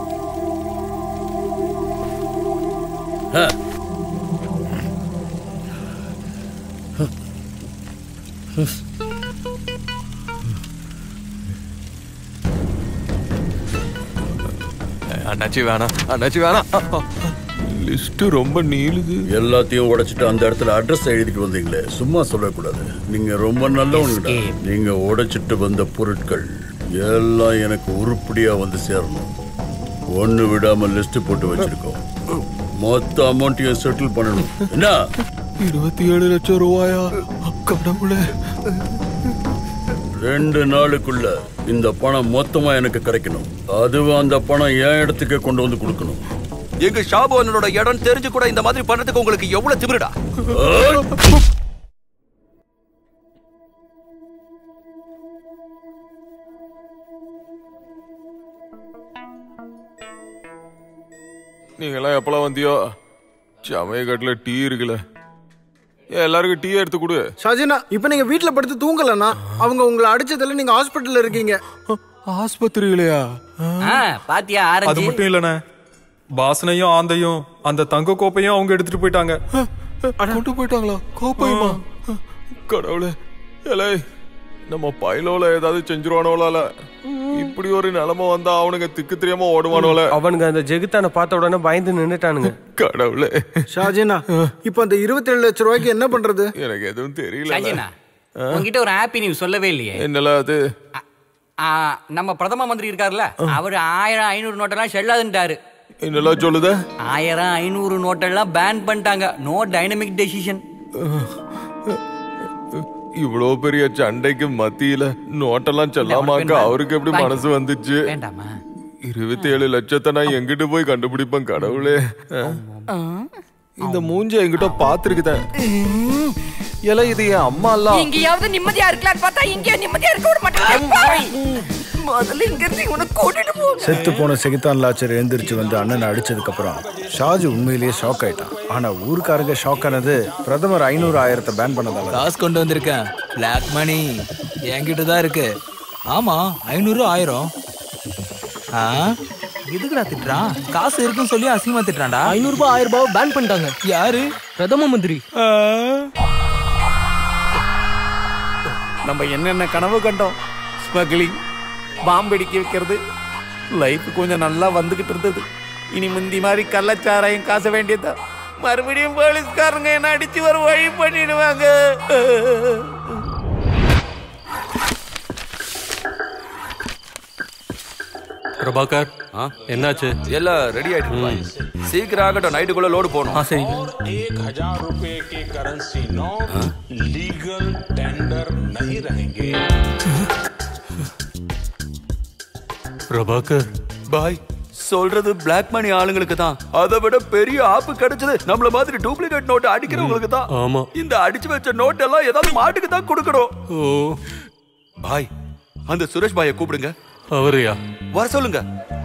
அண்ணாச்சி வேணாம் அண்ணாச்சி வேணாம் லிஸ்ட் ரொம்ப நீளுது
எல்லாத்தையும் உடைச்சிட்டு அந்த இடத்துல அட்ரஸ் எழுதிட்டு வந்தீங்களே சும்மா சொல்லக்கூடாது நீங்க ரொம்ப நல்லவங்கடா நீங்க உடைச்சிட்டு வந்த பொருட்கள் எல்லாம் எனக்கு உருப்படியா வந்து சேரணும் ஒண்ணு விடாம லிஸ்ட் போட்டு வச்சிருக்கோம் மொத்த அமௌண்ட்டையும் செட்டில் பண்ணணும் என்ன
இருபத்தி ஏழு லட்சம் ரூபாயா கடவுளே
ரெண்டு நாளுக்குள்ள இந்த பணம் மொத்தமா எனக்கு கிடைக்கணும் அதுவும் அந்த பணம் என் இடத்துக்கே கொண்டு வந்து கொடுக்கணும்
எங்க ஷாபு அண்ணனோட இடம் தெரிஞ்சு கூட இந்த மாதிரி பண்றதுக்கு உங்களுக்கு எவ்வளவு திமிருடா
நீங்கெல்லாம் எப்பலாம் வந்தியோ சமயக்கட்டில் டீ இருக்குல்ல ஏன் எல்லாருக்கும் டீ எடுத்து கொடு
ஷாஜினா இப்ப நீங்க வீட்ல படுத்து தூங்கலன்னா அவங்க உங்களை அடிச்சதுல நீங்க ஹாஸ்பிட்டல்ல இருக்கீங்க
ஆஸ்பத்திரியிலையா
பாத்தியா
அது
ஆரஞ்சு
மட்டும் இல்லண்ணே பாசனையும் ஆந்தையும் அந்த தங்க கோப்பையும் அவங்க எடுத்துட்டு போயிட்டாங்க
கொண்டு போயிட்டாங்களா கோப்பையுமா கடவுளே ஏலே நம்ம பைலோல ஏதாவது செஞ்சிருவானோல இப்படி ஒரு நிலைமை வந்தா அவனுங்க திக்கு தெரியாம ஓடுவானோல
அவனுங்க அந்த ஜெகுத்தான பார்த்த உடனே பயந்து நின்னுட்டானுங்க
கடவுளே
ஷாஜினா இப்ப அந்த இருபத்தி ஏழு லட்சம் ரூபாய்க்கு என்ன பண்றது
எனக்கு எதுவும் தெரியல
ஷாஜினா உங்ககிட்ட ஒரு ஹாப்பி நியூஸ் சொல்லவே இல்லையே
என்னல அது
ஆ, நம்ம பிரதம மந்திரி இருக்காருல்ல அவர் ஆயிரம் ஐநூறு நோட்டெல்லாம் செல்லாதுன்ட்டாரு
என்னெல்லாம் சொல்லுத
ஆயிரம் ஐநூறு நோட்டெல்லாம் பேன் பண்ணிட்டாங்க நோ டைனமிக் டெசிஷன்
இவ்வளோ பெரிய சண்டைக்கு மத்தியில நோட்டெல்லாம் செல்லாமாக்க அவருக்கு எப்படி மனசு வந்துச்சு
வேண்டாமா
இருபத்தி ஏழு லட்சத்தை நான் எங்கிட்டு போய் கண்டுபிடிப்பேன் கடவுளே இந்த மூஞ்ச என்கிட்ட பாத்துருக்குதேன் ஏல இது என் அம்மா எல்லாம்
எங்கேயாவது நிம்மதியா இருக்கலாம்னு பார்த்தா இங்கே நிம்மதியா இருக்க விட மாட்டேன்
முதல்ல இங்க இருந்து இவனை கூட்டிட்டு போங்க
செத்து போன செகித்தான் லாச்சர் எழுந்திரிச்சு வந்து அண்ணனை அடிச்சதுக்கு அப்புறம் ஷாஜு உண்மையிலேயே ஷாக் ஆயிட்டான் ஆனா ஊருக்காரங்க ஷாக் ஆனது பிரதமர் ஐநூறு ஆயிரத்தை பேன் பண்ணதால
காசு கொண்டு வந்திருக்கேன் பிளாக் மணி என்கிட்ட தான் இருக்கு ஆமா ஐநூறு ஆயிரம் ஆ எதுக்குடா திட்டுறான் காசு இருக்குன்னு சொல்லி அசிங்கமா திட்டுறான்டா
ஐநூறு ரூபாய் ஆயிரம் ரூபாய் பேன் பண்ணிட்டாங்க
யாரு
பிரதம மந்திரி
நம்ம என்னென்ன கனவு கண்டோம் ஸ்மக்லிங் பாம்படிக்க வைக்கிறது லைஃப் கொஞ்சம் நல்லா வந்துகிட்டு இருந்தது இனி முந்தி மாதிரி கள்ளச்சாராயம் காச வேண்டியதா மறுபடியும் போலீஸ்காரங்க என்ன அடிச்சு ஒரு வழி பண்ணிடுவாங்க
பிரபாகர் என்னாச்சு
எல்லாம் ரெடி ஆயிட்டு இருக்கு. சீக்கிரம் ஆகட்டும் நைட்டுக்குள்ள லோடு போகணும் சரி
एक हजार रुपए के करेंसी नोट लीगल टेंडर नहीं रहेंगे
பிரபாகர்
பாய் சொல்றது பிளாக் மணி ஆளுங்களுக்கு தான் அதை விட பெரிய ஆப்பு கிடைச்சது நம்மள மாதிரி டூப்ளிகேட் நோட் அடிக்கிறவங்களுக்கு தான்
ஆமா
இந்த அடிச்சு வச்ச நோட் எல்லாம் ஏதாவது மாட்டுக்கு தான் கொடுக்கணும்
ஓ
பாய் அந்த சுரேஷ் பாயை கூப்பிடுங்க
அவரையா
வர சொல்லுங்க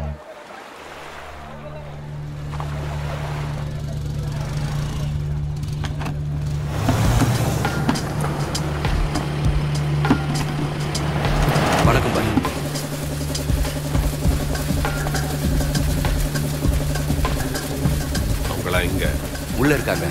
வணக்கம் பாய்
அவங்களா இங்க
உள்ள இருக்காங்க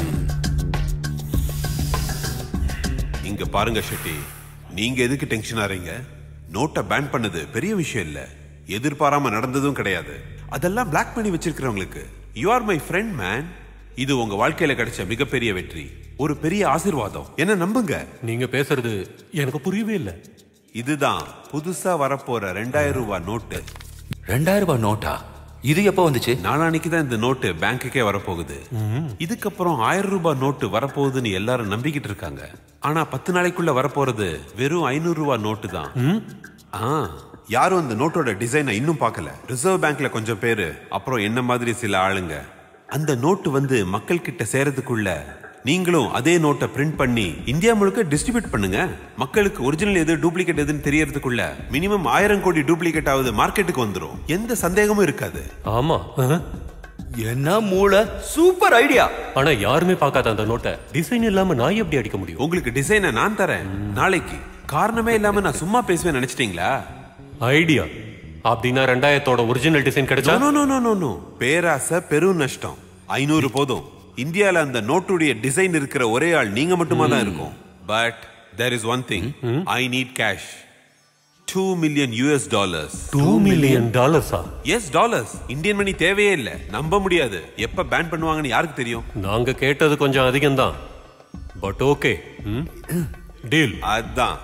இங்க பாருங்க ஷெட்டி நீங்க எதுக்கு டென்ஷன் ஆறீங்க நோட்டை பேன் பண்ணது பெரிய விஷயம் இல்ல எதிர்பாராம நடந்ததும் கிடையாது அதெல்லாம் பிளாக் பண்ணி வச்சிருக்கிறவங்களுக்கு you are my friend man இது உங்க வாழ்க்கையில கிடைச்ச மிகப்பெரிய வெற்றி ஒரு பெரிய ஆசீர்வாதம் என்ன நம்புங்க
நீங்க பேசுறது எனக்கு புரியவே இல்ல
இதுதான் புதுசா வரப்போற ரெண்டாயிரம் ரூபாய் நோட்டு
ரெண்டாயிரம் ரூபாய் நோட்டா இது எப்போ வந்துச்சு
நாளானிக்கு தான் இந்த நோட்டு பேங்க்குக்கே வரப்போகுது இதுக்கப்புறம் ஆயிரம் ரூபாய் நோட்டு வரப்போகுதுன்னு எல்லாரும் நம்பிக்கிட்டு இருக்காங்க ஆனா பத்து நாளைக்குள்ள வரப்போறது வெறும் ஐநூறு ரூபாய் நோட்டு தான் ஆ யாரும் அந்த நோட்டோட டிசைனை இன்னும் பார்க்கல ரிசர்வ் பேங்க்ல கொஞ்சம் பேரு அப்புறம் என்ன மாதிரி சில ஆளுங்க அந்த நோட்டு வந்து மக்கள் கிட்ட சேரதுக்குள்ள நீங்களும் அதே நோட்டை பிரிண்ட் பண்ணி இந்தியா முழுக்க டிஸ்ட்ரிபியூட் பண்ணுங்க மக்களுக்கு ஒரிஜினல் எது டூப்ளிகேட் எதுன்னு தெரியறதுக்குள்ள மினிமம் ஆயிரம் கோடி டூப்ளிகேட் ஆகுது மார்க்கெட்டுக்கு வந்துரும் எந்த சந்தேகமும் இருக்காது
ஆமா
என்ன மூளை சூப்பர் ஐடியா
ஆனா யாருமே பார்க்காத அந்த நோட்டை டிசைன் இல்லாம நான் எப்படி அடிக்க முடியும்
உங்களுக்கு டிசைனை நான் தரேன் நாளைக்கு காரணமே இல்லாம நான் சும்மா பேசுவேன் நினைச்சிட்டீங்களா
ஐடியா அப்படின்னா ரெண்டாயிரத்தோட ஒரிஜினல் டிசைன் கிடைச்சா
no no no no no பேராசை பெரும் நஷ்டம் ஐநூறு போதும் இந்தியால அந்த நோட்டுடைய டிசைன் இருக்கிற ஒரே ஆள் நீங்க மட்டுமா தான் இருக்கும் but there is one thing I need cash two million US dollars
two million டாலர்ஸா
எஸ் டாலர்ஸ் இந்தியன் மணி தேவையே இல்ல நம்ப முடியாது எப்ப பேன் பண்ணுவாங்கன்னு யாருக்கு தெரியும்
நாங்க கேட்டது கொஞ்சம் அதிகம்தான் பட் ஓகே டீல்
அதான்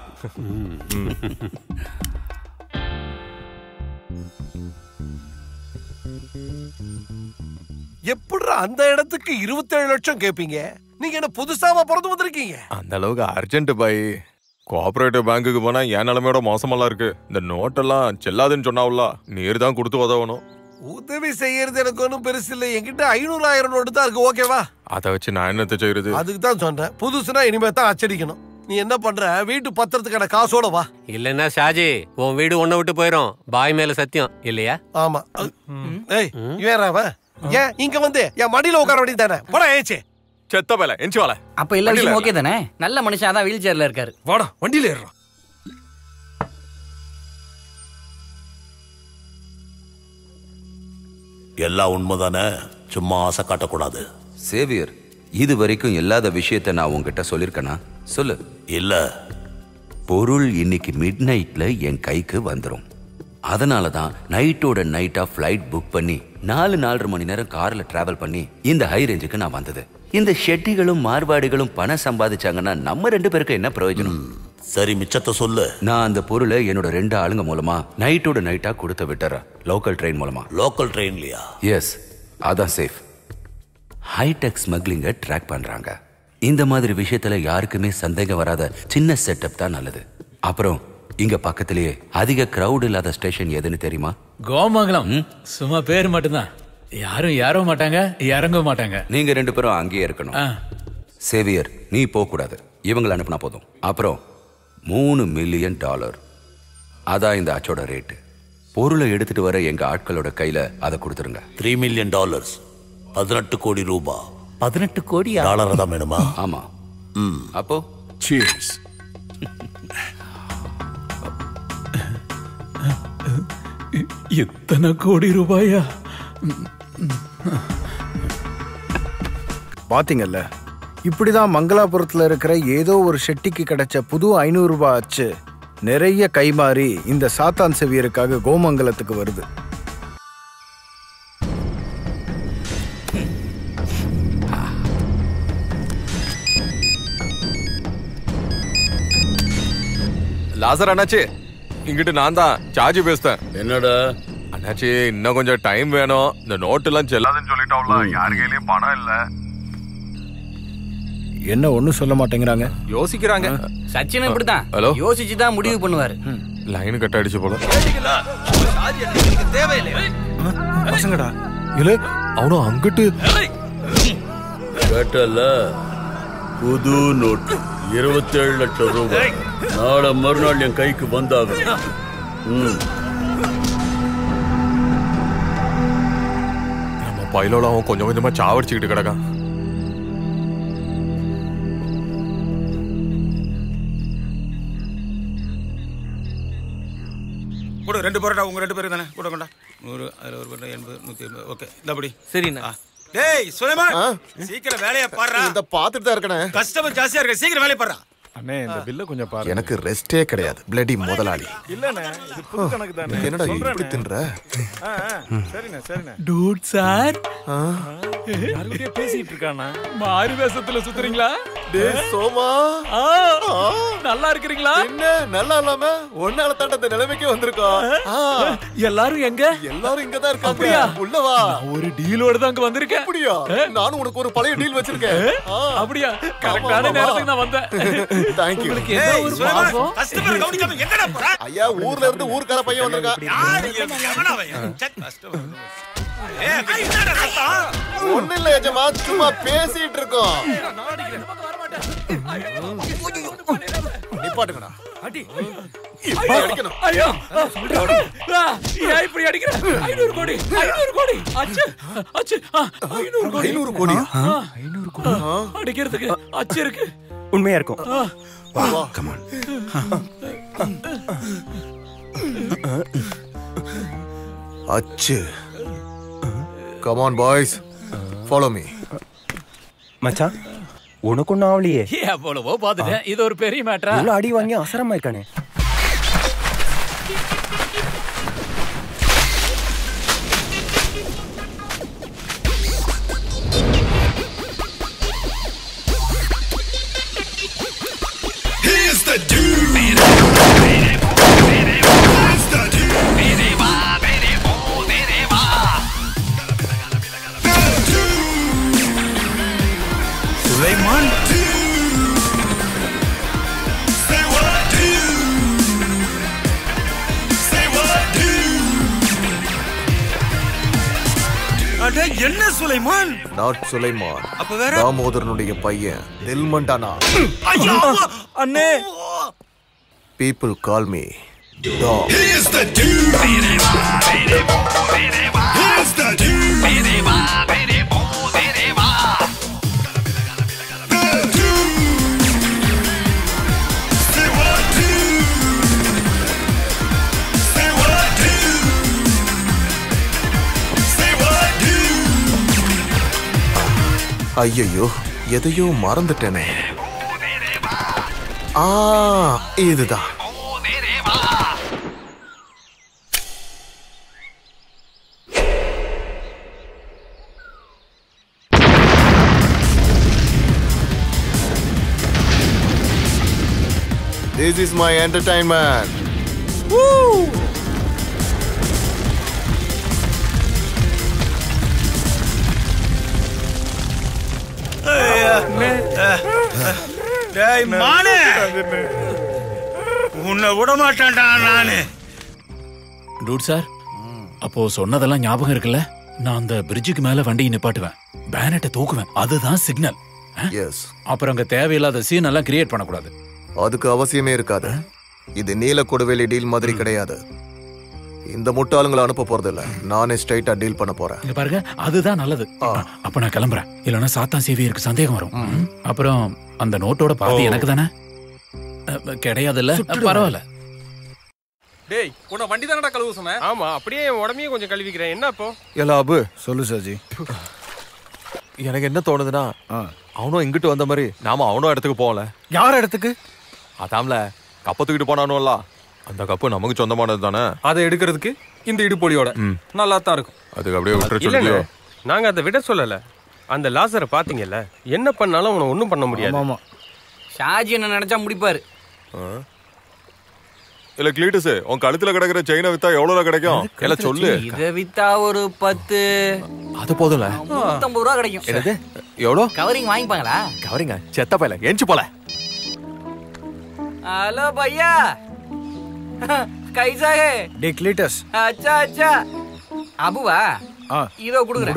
எப்படிடா அந்த இடத்துக்கு இருபத்தேழு லட்சம் கேப்பீங்க நீங்க என்ன புதுசாவா பிறந்து வந்திருக்கீங்க
அந்த அளவுக்கு அர்ஜென்ட் பாய் கோஆபரேட்டிவ் பேங்க்குக்கு போனா என் நிலைமையோட மோசமெல்லாம் இருக்கு இந்த நோட்டெல்லாம் செல்லாதுன்னு சொன்னாவுல நீர் தான் கொடுத்து உதவணும்
உதவி செய்யறது எனக்கு ஒன்றும் பெருசு இல்லை என்கிட்ட ஐநூறு ஆயிரம் நோட்டு தான் இருக்கு ஓகேவா
அதை வச்சு நான் என்னத்தை செய்யறது
அதுக்கு தான் சொன்னேன் புதுசுனா இனிமே தான் அச்சடிக்கணும் நீ என்ன பண்ற வீட்டு பத்திரத்துக்கான காசோட வா
இல்லன்னா ஷாஜி உன் வீடு ஒன்ன விட்டு போயிரும் பாய் மேல சத்தியம் இல்லையா
ஆமா ஏய் இவன் அவன் ஏன் இங்க வந்து என் மடியில உட்கார வேண்டியது தானே போடா ஏச்சே
செத்த பேல எஞ்சி வாழ
அப்ப எல்லா விஷயம் ஓகே தானே நல்ல மனுஷன் தான் வீல் சேர்ல இருக்காரு
வாடா வண்டியில ஏறுறான்
எல்லாம் உண்மைதானே சும்மா ஆசை காட்டக்கூடாது
சேவியர் இது வரைக்கும் இல்லாத விஷயத்த நான் உங்ககிட்ட சொல்லிருக்கேனா சொல்லு
இல்ல
பொருள் இன்னைக்கு மிட் நைட்ல என் கைக்கு வந்துரும் அதனால தான் நைட்டோட நைட்டா ஃப்ளைட் புக் பண்ணி நாலு நாலரை மணி நேரம் கார்ல டிராவல் பண்ணி இந்த ஹை ரேஞ்சுக்கு நான் வந்தது இந்த ஷெட்டிகளும் மார்வாடிகளும் பணம் சம்பாதிச்சாங்கன்னா நம்ம ரெண்டு பேருக்கு என்ன பிரயோஜனம்
சரி மிச்சத்தை சொல்லு
நான் அந்த பொருளை என்னோட ரெண்டு ஆளுங்க மூலமா நைட்டோட நைட்டா கொடுத்து விட்டுறேன் லோக்கல் ட்ரெயின் மூலமா
லோக்கல் ட்ரெயின்லயா
எஸ் அதான் சேஃப் ஹைடெக் ஸ்மக்லிங்கை ட்ராக் பண்றாங்க இந்த மாதிரி விஷயத்துல யாருக்குமே சந்தேகம் வராத சின்ன செட்டப் தான் நல்லது அப்புறம் இங்க பக்கத்திலேயே அதிக கிரவுட் இல்லாத ஸ்டேஷன் எதுன்னு தெரியுமா
கோமங்கலம் சும்மா பேர் மட்டும்தான் யாரும் ஏற மாட்டாங்க இறங்க மாட்டாங்க
நீங்க ரெண்டு பேரும் அங்கேயே இருக்கணும்
ஆ.
சேவியர் நீ போக கூடாது இவங்களை அனுப்புனா போதும் அப்புறம் மூணு மில்லியன் டாலர் அதான் இந்த அச்சோட ரேட்டு பொருளை எடுத்துட்டு வர எங்க ஆட்களோட கையில அதை கொடுத்துருங்க
த்ரீ மில்லியன் டாலர்ஸ் பதினெட்டு கோடி ரூபா
பதினெட்டு கோடி
டாலர் தான் வேணுமா
ஆமா அப்போ
Cheers.
எத்தனை கோடி ரூபாயா
பாத்தீங்கல்ல இப்படிதான் மங்களாபுரத்துல இருக்கிற ஏதோ ஒரு ஷெட்டிக்கு கிடைச்ச புது ஐநூறு ரூபாய் அச்சு நிறைய கைமாறி இந்த சாத்தான் செவியருக்காக கோமங்கலத்துக்கு வருது
லாசர் அண்ணாச்சி இங்கிட்டு நான் தான் சார்ஜ் பேசுறேன்
என்னடா
அண்ணாச்சி இன்னும் கொஞ்சம் டைம் வேணும் இந்த நோட்டு எல்லாம் செல்லாதுன்னு சொல்லிட்டோம்ல யாரு கையிலயும் பணம் இல்ல
என்ன ஒண்ணும் சொல்ல மாட்டேங்கிறாங்க
யோசிக்கிறாங்க
சச்சின் இப்படிதான்
ஹலோ
யோசிச்சு தான் முடிவு பண்ணுவாரு
லைன் கட் அடிச்சு போல
பசங்கடா இல்ல
அவனும் அங்கிட்டு
கேட்டல புது நோட்டு இருபத்தேழு லட்சம் ரூபாய் நாளை மறுநாள் என் கைக்கு வந்தாகும் ம்
நம்ம பைலோல அவன் கொஞ்சம் கொஞ்சமா சாவடிச்சுக்கிட்டு கிடக்கான்
கொடு ரெண்டு பரோட்டா உங்க ரெண்டு பேரும் தானே கூட கொண்டா நூறு அதில் ஒரு பரோட்டா எண்பது நூற்றி எண்பது ஓகே இந்தபடி
சரிண்ணா
டேய் சுலைமான் சீக்கிரம் வேலையை பாடுறா
இந்த பார்த்துட்டு தான் இருக்கேன்
கஸ்டமர் ஜாஸ்தியா இருக்கு சீக்கிரம் வேலையை பாடுறா
அண்ணே இந்த பில்ல கொஞ்சம் பாருங்க
எனக்கு ரெஸ்டே கிடையாது பிளடி முதலாளி
இல்லண்ணே இது புது கணக்கு தானே
என்னடா
சொல்றேண்ணே.
இப்படி தின்ற
ஆ, ஆ, சரிண்ணே சரிண்ணே
டூட் சார்
யாருக்கிட்டயே பேசிட்டு இருக்கானா
மாறு வேஷத்துல சுத்துறீங்களா
டேய் சோமா
ஆ, நல்லா இருக்கிறீங்களா
என்ன நல்லா இல்லாம ஒன்னால தாண்ட இந்த நிலைமைக்கே வந்திருக்கோம் ஆ,
எல்லாரும் எங்க
எல்லாரும் இங்க தான் இருக்காங்க
அப்படியா?
உள்ள வா
நான் ஒரு டீலோட தான் அங்க வந்திருக்கேன்
அப்படியா நானும் உனக்கு ஒரு பழைய டீல் வச்சிருக்கேன் ஆ.
அப்படியா கரெக்டான
ஆமா.
நேரத்துக்கு நான் வந்தேன்
Thank you.
உங்களுக்கு என்ன
ஏய்,
ஒரு
சுலைமான்,
பாசம்?
கஸ்டமர் கவனிக்காம எங்கடா போற
ஐயா ஊர்ல இருந்து ஊர்க்கார பையன் வந்திருக்கான்
யாரு இவன்? எவனா அவன்? சே, கஸ்டமர் ஏய், என்னடா சத்தம்?
ஒண்ணு இல்ல எஜமா சும்மா பேசிட்டு இருக்கோம் நிப்பாட்டுங்கடா இப்படி அடிக்கணும்
ஐயோ ஆ, ஏன் இப்படி அடிக்கிற ஐநூறு கோடி ஐநூறு கோடி அச்சு அச்சு ஆ, ஐநூறு கோடி
ஐநூறு கோடியா?
ஆ, ஐநூறு கோடி அடிக்கிறதுக்கு அச்சு இருக்கு
உண்மையா இருக்கும்
ஆ.
அச்சு கமான் பாய்ஸ் ஃபாலோ மீ
மச்சான் உனக்கு ஒன்றும் ஆகலையே
எவ்வளவோ பாத்துட்டேன் இது ஒரு பெரிய மேட்டரா
இவ்வளோ அடி வாங்கி அவசரமா இருக்கானே
Here's the dude. Here's the dude.
Sulaiman
Say what do? Say what do?
அட என்ன சுலைமான்
நாட் சுலைமான்
அப்ப வேற?
தாமோதரனுடைய பையன் தில்மண்டானா
ஐயோ
அண்ணே
people call me doc
Here's the dude. Here's the dude. The dude. Say what do? Say what do? Say what do?
ஐயையோ எதையோ மறந்துட்டேனே ஆ இதுதான் This is my entertainment. Woo!
டேய் மானே உன்னை விட மாட்டேன்டா நானு
டூட் சார் அப்போ சொன்னதெல்லாம் ஞாபகம் இருக்குல்ல நான் அந்த பிரிட்ஜுக்கு மேல வண்டியை நிப்பாட்டுவேன் பேனட்டை தூக்குவேன் அதுதான் சிக்னல்
எஸ்
அப்புறம் அங்க தேவையில்லாத சீன் எல்லாம் கிரியேட் பண்ணக்கூடாது
அதுக்கு அவசியமே இருக்காது இது நீல கொடுவேலி டீல் மாதிரி கிடையாது இந்த முட்டாளுங்களை அனுப்ப போறது இல்ல நானே ஸ்ட்ரைட்டா டீல் பண்ண போறேன்
இங்க பாருங்க அதுதான் நல்லது அப்ப நான் கிளம்புறேன் இல்லைன்னா சாத்தான் சேவியருக்கு சந்தேகம் வரும் ம். அப்புறம் அந்த நோட்டோட பாதி
ஓ.
எனக்கு தானே கிடையாதுல்ல பரவாயில்ல
டேய் உன்னை வண்டி தானடா கழுவு சொன்னேன் ஆமா அப்படியே என் உடம்பையும் கொஞ்சம் கழுவிக்கிறேன் என்ன அப்போ
எல்லா அபு
சொல்லு சாஜி
எனக்கு என்ன தோணுதுன்னா அவனும் இங்கிட்டு வந்த மாதிரி நாம அவனும் இடத்துக்கு போகல
யார் இடத்துக்கு
அதாம்ல கப்பை தூக்கிட்டு போனானும்ல அந்த கப்பு நமக்கு சொந்தமானது தானே
அதை எடுக்கிறதுக்கு இந்த இடுப்பொடியோட நல்லா தான் இருக்கும்
அதுக்கு அப்படியே விட்டுற
இல்லைண்ணே
சொல்லியோ
நாங்க அதை விட சொல்லல அந்த லாசரை பாத்தீங்கல்ல என்ன பண்ணாலும் அவனை ஒண்ணும் பண்ண முடியாது
ஆமா
ஷாஜி என்ன நினைச்சா முடிப்பாரு
இல்ல கிளீட்டஸ் உன் கழுத்துல கிடக்குற செயினை வித்தா எவ்வளவு கிடைக்கும் இல்ல சொல்லு
இதை வித்தா ஒரு பத்து
அது போதும்ல
நூத்தம்பது ரூபா கிடைக்கும்
என்னது எவ்வளோ
கவரிங் வாங்கிப்பாங்களா
கவரிங்க செத்த பையல ஏஞ்சி போல
ஹலோ பையா கைசா ஹே
டே கிளீட்டஸ்
அச்சா அச்சா அபுவா
ஆ
இதோ கொடுக்குறேன்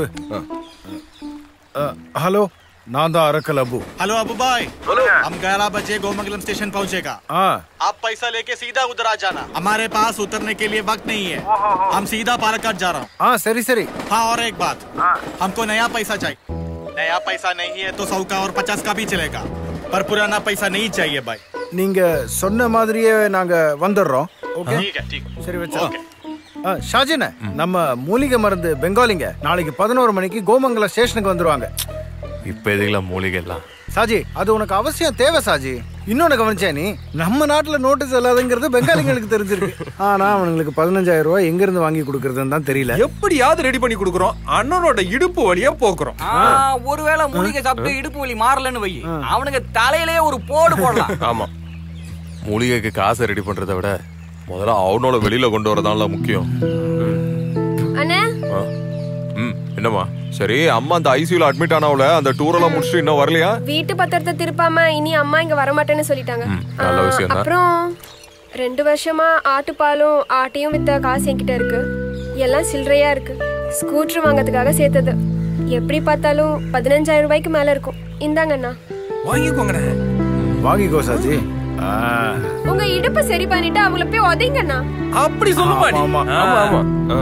ஹலோ நான் தான் அரக்கல் அபு
हेलो अबू भाई हम ग्यारह बजे गोमंगलम स्टेशन पहुंचेगा
हाँ
आप पैसा लेके सीधा उधर आ जाना हमारे पास उतरने के लिए वक्त नहीं है हम सीधा पालकट जा रहा हूँ
हाँ सरी सरी
हाँ और एक बात हमको नया पैसा चाहिए नया पैसा नहीं है तो सौ का और पचास का भी चलेगा पर पुराना पैसा नहीं चाहिए भाई
நீங்க சொன்ன மாதிரியே நாங்க வந்துடுறோம் ஓகே
ठीक है ठीक
சரி வச்சா ஷாஜின நம்ம மூலிகை மருந்து பெங்காலிங்க நாளைக்கு பதினோரு மணிக்கு கோமங்கலம் ஸ்டேஷனுக்கு வந்துருவாங்க
இப்ப எதுக்குல மூலிகை எல்லாம்
சாஜி அது உனக்கு அவசியம் தேவை சாஜி இன்னொன்னு கவனிச்சா நீ நம்ம நாட்டுல நோட்டீஸ் இல்லாதங்கிறது பெங்காலிங்களுக்கு தெரிஞ்சிருக்கு ஆனா அவனுங்களுக்கு பதினஞ்சாயிரம் ரூபாய் எங்க இருந்து வாங்கி கொடுக்கறதுன்னு தான் தெரியல
எப்படியாவது ரெடி பண்ணி கொடுக்குறோம் அண்ணனோட இடுப்பு வழியா போக்குறோம்
ஆ, ஒருவேளை மூலிகை சாப்பிட்டு இடுப்பு வலி மாறலன்னு வை அவனுக்கு தலையிலே ஒரு போடு போடலாம்
ஆமா மூலிகைக்கு காசை ரெடி பண்றதை விட முதல்ல அவனோட வெளியில கொண்டு வரதான்ல முக்கியம்
அண்ணே
ஆ? ம் என்னம்மா சரி அம்மா அந்த ஐசியூல அட்மிட் ஆனவள அந்த டூர் எல்லாம் முடிச்சுட்டு இன்னும் வரலையா
வீட்டு பத்திரத்தை திருப்பாம இனி அம்மா இங்க வரமாட்டேன்னு சொல்லிட்டாங்க
நல்ல
ஆ,
விஷயம் தான்
அப்புறம் ரெண்டு வருஷமா ஆட்டுப்பாலும் ஆட்டையும் வித்த காசு என்கிட்ட இருக்கு எல்லாம் சில்லறையா இருக்கு ஸ்கூட்டர் வாங்கறதுக்காக சேர்த்தது எப்படி பார்த்தாலும் பதினஞ்சாயிரம் ரூபாய்க்கு மேல இருக்கும் இந்தாங்கண்ணா
வாங்கிக்கோங்கண்ணே
வாங்கிக்கோ சாஜி ஆ.
உங்க இடுப்பை சரி பண்ணிட்டு அவங்கள போய் உதைங்கண்ணா
அப்படி சொல்லுமா நீ?
ஆமா,
ஆமா ஆமா ஆ.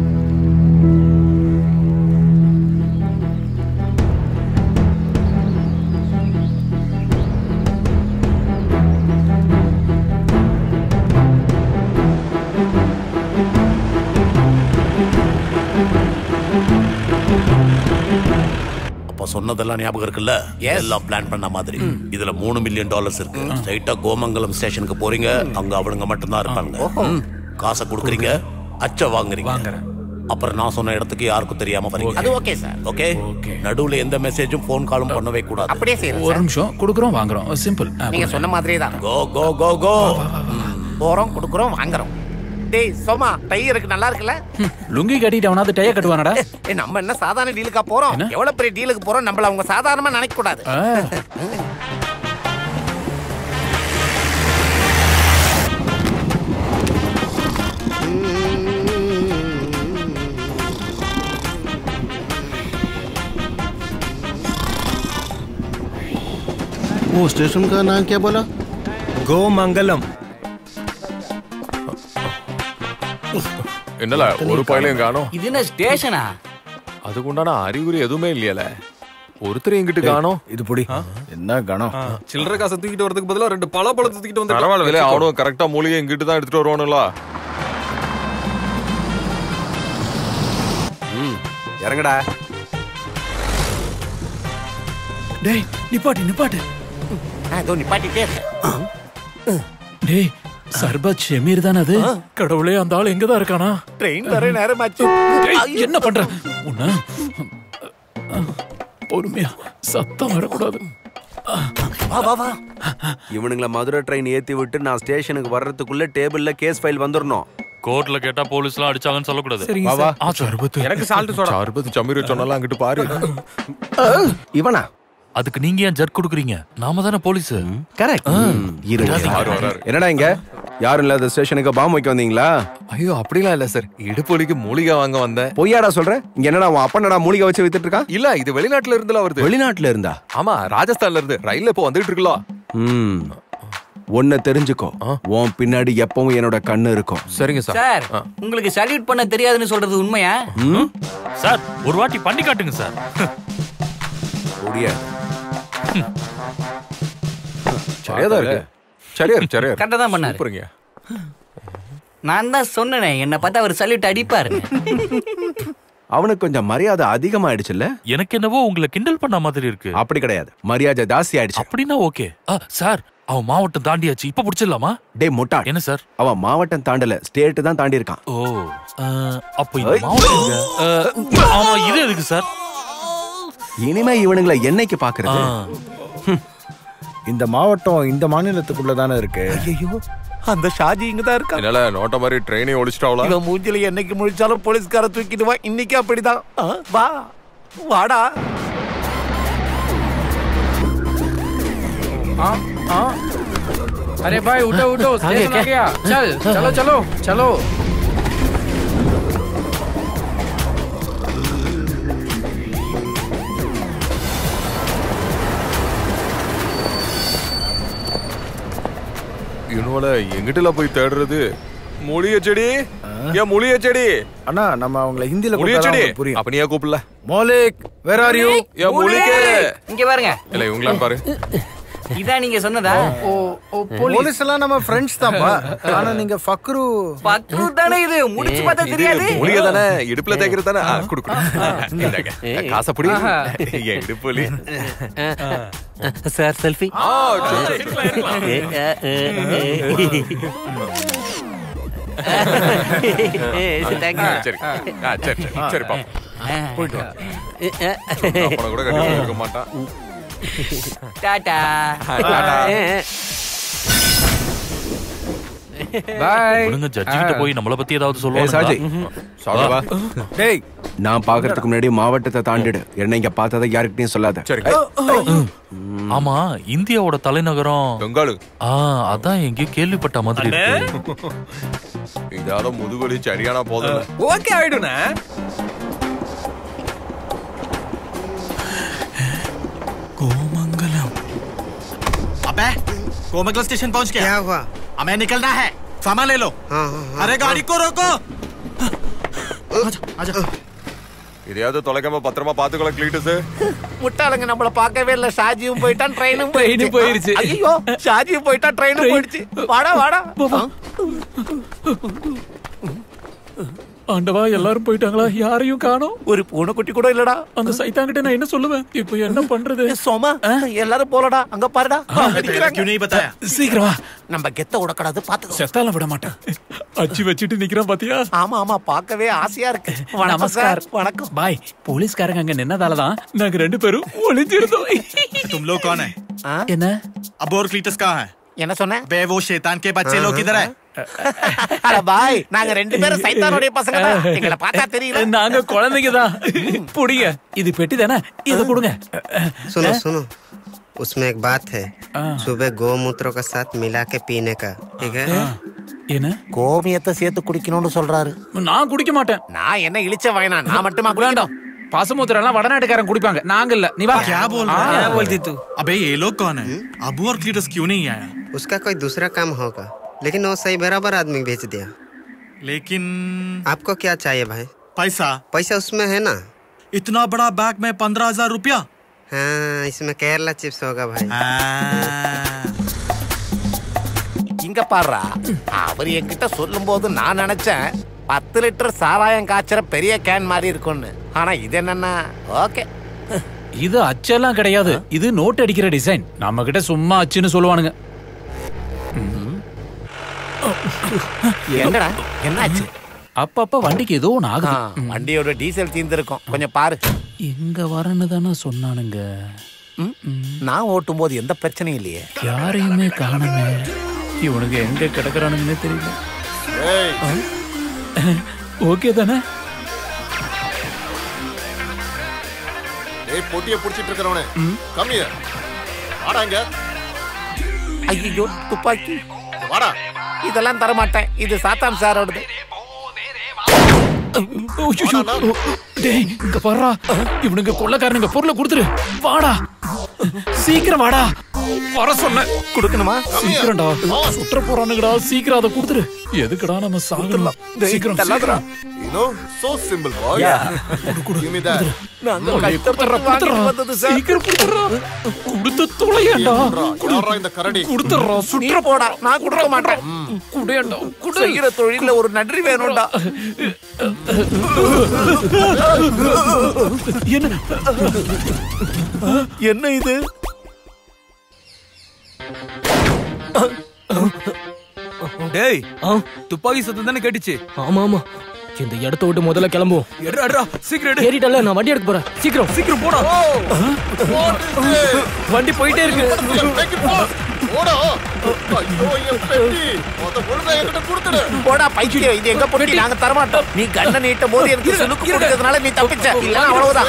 அப்ப சொன்னதெல்லாம் ஞாபகம் இருக்குல்ல எல்லாம் பிளான் பண்ண மாதிரி இதுல மூணு மில்லியன் டாலர்ஸ் இருக்கு ஸ்ட்ரைட்டா கோமங்கலம் ஸ்டேஷனுக்கு போறீங்க அங்க அவனுங்க மட்டும்தான் இருப்பாங்க ம். காசை கொடுக்குறீங்க அச்ச வாங்குறீங்க அப்புறம் நான் சொன்ன இடத்துக்கு யாருக்கும் தெரியாம வரீங்க
அது okay, sir.
ஓகே நடுவுல எந்த மெசேஜும் ஃபோன் காலும் பண்ணவே கூடாது
அப்படியே செய்றேன்,
ஒரு நிமிஷம் கொடுக்குறோம் வாங்குறோம் சிம்பிள்
நீங்க சொன்ன மாதிரியே தான்
கோ கோ கோ கோ
போறோம் கொடுக்குறோம் வாங்குறோம் டேய் சோமா டை இருக்கு நல்லா இருக்குல்ல
லுங்கி கட்டிட்டு அவனாவது டைய கட்டுவானடா
ஏய், நம்ம என்ன சாதாரண டீலுக்கா போறோம் எவ்வளவு பெரிய டீலுக்கு போறோம் நம்மள அவங்க சாதாரணமா நினைக்க கூடாது
वो स्टेशन का नाम क्या बोला
கோமங்கலம்
என்னல ஒரு பையலையும் காணோம்
இது என்ன ஸ்டேஷனா
அதுக்கு உண்டான அறிகுறி எதுவுமே இல்லையல ஒருத்தர் எங்கிட்டு காணோம்
இது புடி என்ன கணம்
சில்லறை காசை தூக்கிட்டு வரதுக்கு பதிலா ரெண்டு பழ பழத்தை தூக்கிட்டு வந்து
பரவாயில்ல அவனும் கரெக்டா மூலிகை இங்கிட்டு தான் எடுத்துட்டு வருவானுல
இறங்கடா
டேய் நிப்பாட்டு நிப்பாட்டு
அதோ நிப்பாட்டிட்டே இருக்கேன்
டேய் சர்பத் ஷெமீர் தானே அது கடவுளே அந்த ஆள் எங்க தான் இருக்கானா
ட்ரெயின் வர நேரமாச்சு
டேய், என்ன பண்ற உன்ன பொறுமையா சத்தம் வரக்கூடாது
வா வா வா
இவனுங்கள மதுரை ட்ரெயின் ஏத்தி விட்டு நான் ஸ்டேஷனுக்கு வர்றதுக்குள்ள டேபிள்ல கேஸ் ஃபைல் வந்துடணும்
கோர்ட்ல கேட்டா போலீஸ்லாம் அடிச்சாங்கன்னு சொல்லக்கூடாது
வா, வா.
சர்பத்து
எனக்கு சால்ட் சோடா
சர்பத்து சமீர் சொன்னாலும் அங்கிட்டு பாரு
இவனா
அதுக்கு நீங்க ஏன் ஜர்க் கொடுக்குறீங்க நாம தானே போலீஸ்
கரெக்ட்
வராரு.
என்னடா இங்க யாரும் இல்லாத ஸ்டேஷனுக்கு பாம்பு வைக்க வந்தீங்களா
ஐயோ அப்படிலாம் இல்ல சார் இடுப்பொலிக்கு மூலிகை வாங்க வந்தேன்
பொய்யாடா சொல்ற இங்க என்னடா உன் அப்பனடா மூலிகை வச்சு வித்துட்டு இருக்கான்
இல்ல இது வெளிநாட்டுல இருந்துல வருது
வெளிநாட்டுல இருந்தா
ஆமா ராஜஸ்தான்ல இருந்து ரயில்ல இப்போ வந்துட்டு இருக்கலாம்
ம் ஒன்ன தெரிஞ்சுக்கோ உன் பின்னாடி எப்பவும் என்னோட கண்ணு இருக்கும்
சரிங்க
சார் உங்களுக்கு சல்யூட் பண்ண தெரியாதுன்னு சொல்றது உண்மையா
சார் ஒரு வாட்டி பண்ணி காட்டுங்க சார்
முடியாது
சரியா தான் இருக்கு சரியா இருக்கு சரியா
கரெக்டா தான் பண்ணாரு
சூப்பருங்க
நான் தான் சொன்னேனே என்ன பார்த்தா அவர் சல்யூட் அடிப்பாரு
அவனுக்கு கொஞ்சம் மரியாதை அதிகமாயிடுச்சுல்ல
எனக்கு என்னவோ உங்களை கிண்டல் பண்ண மாதிரி இருக்கு
அப்படி கிடையாது மரியாதை ஜாஸ்தி ஆயிடுச்சு
அப்படின்னா ஓகே சார் அவன் மாவட்டம் தாண்டியாச்சு இப்ப புடிச்சிடலாமா
டே முட்டா
என்ன சார்
அவன் மாவட்டம் தாண்டல ஸ்டேட் தான் தாண்டி இருக்கான்
ஓ அஹ், அப்ப இந்த மாவட்டம் எங்க? அஹ், ஆமா இது எதுக்கு சார்
இனிமே இவனுங்களை என்னைக்கு பாக்குறது
ஹம். இந்த மாவட்டம் இந்த மாநிலத்துக்குள்ள தானே இருக்கு
ஐயோ அந்த ஷாஜி இங்க தான் இருக்கா
என்னால நோட்ட மாதிரி ட்ரெயினே ஒழிச்சிட்டாவளா
இவன் மூஞ்சில என்னைக்கு முழிச்சாலும் போலீஸ்கார தூக்கிடுவான் இன்னைக்கு அப்படிதான் ஆ, வா வாடா
अरे भाई उठो उठो
आगे
स्टेशन आ
क्या?
गया चल
हाँ,
चलो
हाँ।
चलो चलो
இவனோட எங்கிட்டல போய் தேடுறது மொழிய செடி ஏன் மொழிய செடி
அண்ணா நம்ம அவங்கள ஹிந்தில
மொழிய
கூப்பிட்டா
செடி
அவங்களுக்கு புரியும்
அப்ப நீயா கூப்பிடல
மோலிக் வேர் ஆர் யூ
ஏன் மொழிக்கு
இங்க பாருங்க
இல்ல இவங்களான்னு பாரு
இதான் நீங்க சொன்னதா
போலீஸ் எல்லாம் நம்ம ஃப்ரெண்ட்ஸ் தான்ப்பா ஆனா நீங்க ஃபக்ரு
பக்ரு தானே இது முடிச்சு பார்த்தா தெரியாது
மொழிய தானே இடுப்புல தேய்க்கிறது தானே ஆ, குடு குடு இந்தாங்க. காசை புடி
ஆஹா.
என் இடுப்புலி
சார் செல்ஃபி
ஆ, சரி, சரி. ஆ, சரி ஆ, சரி சரி சரி பாப்பா போயிட்டு வா அப்பனை கூட கட்டி இருக்க மாட்டான்
டாடா
டாடா.
பாய்
இவனுங்க ஜட்ஜி கிட்ட போய் நம்மள பத்தி ஏதாவது
ஏய், சாஜி.
சொல்லுவாங்க
டேய் நான் பாக்குறதுக்கு முன்னாடி மாவட்டத்தை தாண்டிடு என்ன இங்க பார்த்ததை யாருக்கிட்டையும் சொல்லாத
சரி
ஆமா இந்தியாவோட தலைநகரம்
பெங்காலு
ஆ அதான் எங்கேயோ கேள்விப்பட்ட மாதிரி இருக்கு
இதால முதுகுலி சரியான போதல
ஓகே ஆயிடுண்ணே
अबे कोमगल स्टेशन पहुंच गया क्या हुआ हमें निकलना है सामान ले लो हाँ, हाँ, अरे गाड़ी को रोको आजा आजा
இதையாவது தொலைக்காம பத்திரமா பாத்துக்கல கிளீட்டஸ்
முட்டாளுங்க நம்மள பார்க்கவே இல்ல ஷாஜியும் போயிட்டான் ட்ரெயினும்
ட்ரெயினும் போயிருச்சு.
ஐயோ ஷாஜியும் போயிட்டான் ட்ரெயினும் போயிடுச்சு வாடா வாடா
ஆண்டவா எல்லாரும் போயிட்டாங்களா யாரையும் காணோம்
ஒரு பூனைக்குட்டி கூட இல்லடா
அந்த சைத்தாங்கிட்ட நான் என்ன சொல்லுவேன் இப்போ என்ன பண்றது
சோமா எல்லாரும் போலடா அங்க பாருடா
क्यों नहीं बताया
சீக்கிரமா
நம்ம கெத்த விடக்கூடாது பாத்துக்கோ
செத்தால விட மாட்டேன் அச்சு வச்சுட்டு நிக்கிறான் பாத்தியா
ஆமா ஆமா பார்க்கவே ஆசையா இருக்கு வணக்கம்
நமஸ்கார்
சார் வணக்கம்
பாய் போலீஸ்காரங்க அங்க நின்னதாலதான் நாங்க ரெண்டு பேரும் ஒளிஞ்சிருந்தோம்
तुम लोग कौन है
என்ன
अबोर क्लीटस कहाँ है
என்ன சொன்ன
बे वो शैतान के बच्चे लोग किधर है
அட பாய் நாங்க ரெண்டு பேரும் சைத்தானுடைய பசங்க தான் எங்களை பார்த்தா தெரியல
நாங்க குழந்தைங்க தான் புடிங்க இது பெட்டி தானே இதை கொடுங்க
सुनो सुनो उसमें एक बात है सुबह गौमूत्रों का साथ मिला के पीने का ठीक है
என்ன
கோமியத்தை சேர்த்து குடிக்கணும்னு சொல்றாரு
நான் குடிக்க மாட்டேன்
நான் என்ன இழிச்ச வயனா நான் மட்டுமா குடிக்கணும்
பாசமுத்திரம் எல்லாம் வடநாட்டுக்காரன் குடிப்பாங்க நாங்க இல்ல நீ வா
क्या बोल
हाँ,
रहा
क्या
है
बोलती तू
अबे ये लोग कौन है अबू और क्लीटस क्यों नहीं आया
उसका कोई दूसरा काम होगा लेकिन वो सही बराबर आदमी भेज दिया
लेकिन
आपको क्या चाहिए भाई
पैसा
पैसा उसमें है ना
इतना बड़ा बैग में पंद्रह हजार रुपया
हाँ इसमें केरला चिप्स होगा भाई
இங்க பாருடா அவர் என்கிட்ட சொல்லும் போது நான் நினைச்சேன் பத்து லிட்டர் சாராயம் காய்ச்சற பெரிய கேன் மாதிரி இருக்கும்னு ஆனா இது என்னன்னா ஓகே
இது அச்செல்லாம் கிடையாது இது நோட் அடிக்கிற டிசைன் நம்ம கிட்ட சும்மா அச்சுன்னு சொல்லுவானுங்க
என்னடா என்னாச்சு
அப்பப்ப வண்டிக்கு ஏதோ ஒன்று
ஆ,
ஆகுது
வண்டியோட டீசல் தீர்ந்திருக்கும் கொஞ்சம் பாரு
எங்க வரேன்னு தானே சொன்னானுங்க
நான் ஓட்டும் போது எந்த பிரச்சனையும் இல்லையே
யாரையுமே காணுமே இவனுக்கு எங்க கிடக்குறானுங்கன்னே தெரியல ஓகே தானே
ஏய் பொட்டியை புடிச்சிட்டு இருக்கிறவனே கம்மிய வாடா இங்க
ஐயோ துப்பாக்கி
வாடா
இதெல்லாம் தர மாட்டேன் இது சாத்தான் சாரோடது
டேய் இங்க பாருடா இவனுங்க கொள்ளக்காரனுங்க பொருளை கொடுத்துரு வாடா சீக்கிரம் வாடா வர சொன்ன
கொடுக்கணுமா
சீக்கிரம்டா சுற்ற போறானுங்கடா சீக்கிரம் அதை கொடுத்துரு எதுக்குடா நம்ம சாகலாம் சீக்கிரம் சீக்கிரம்
You know, so simple, boy.
Yeah.
Give me that.
நாங்க கஷ்டப்பட்டு வாங்கிட்டு வந்தது சார்
சீக்கிரம் கொடுத்துறா கொடுத்து தொலையேண்டா
யாரா இந்த கரடி
கொடுத்துறா
நீ
சுற்ற
போடா நான் கொடுக்க மாட்டேன்
குடையண்டா
செய்யற தொழில ஒரு நன்றி வேணும்டா
என்ன
என்ன இது
டேய் துப்பாக்கி சத்தம் தானே கேட்டுச்சு ஆமா ஆமா இந்த இடத்த விட்டு முதல்ல கிளம்புவோம் எடுறா எடுறா சீக்கிரம் எடு ஏறிட்டல நான் வண்டி எடுக்க போறேன் சீக்கிரம் சீக்கிரம் போடா வண்டி போயிட்டே இருக்கு
போடா ஐயோ என் பெட்டி மொத பொழுதை என்கிட்ட கொடுத்துடு
போடா பைக்கியம் இது எங்க பொட்டி நாங்க தர மாட்டோம் நீ கண்ணை நீட்டும் போது எனக்கு சுலுக்கு கொடுத்ததுனால நீ தப்பிச்ச இல்லனா அவ்வளவுதான்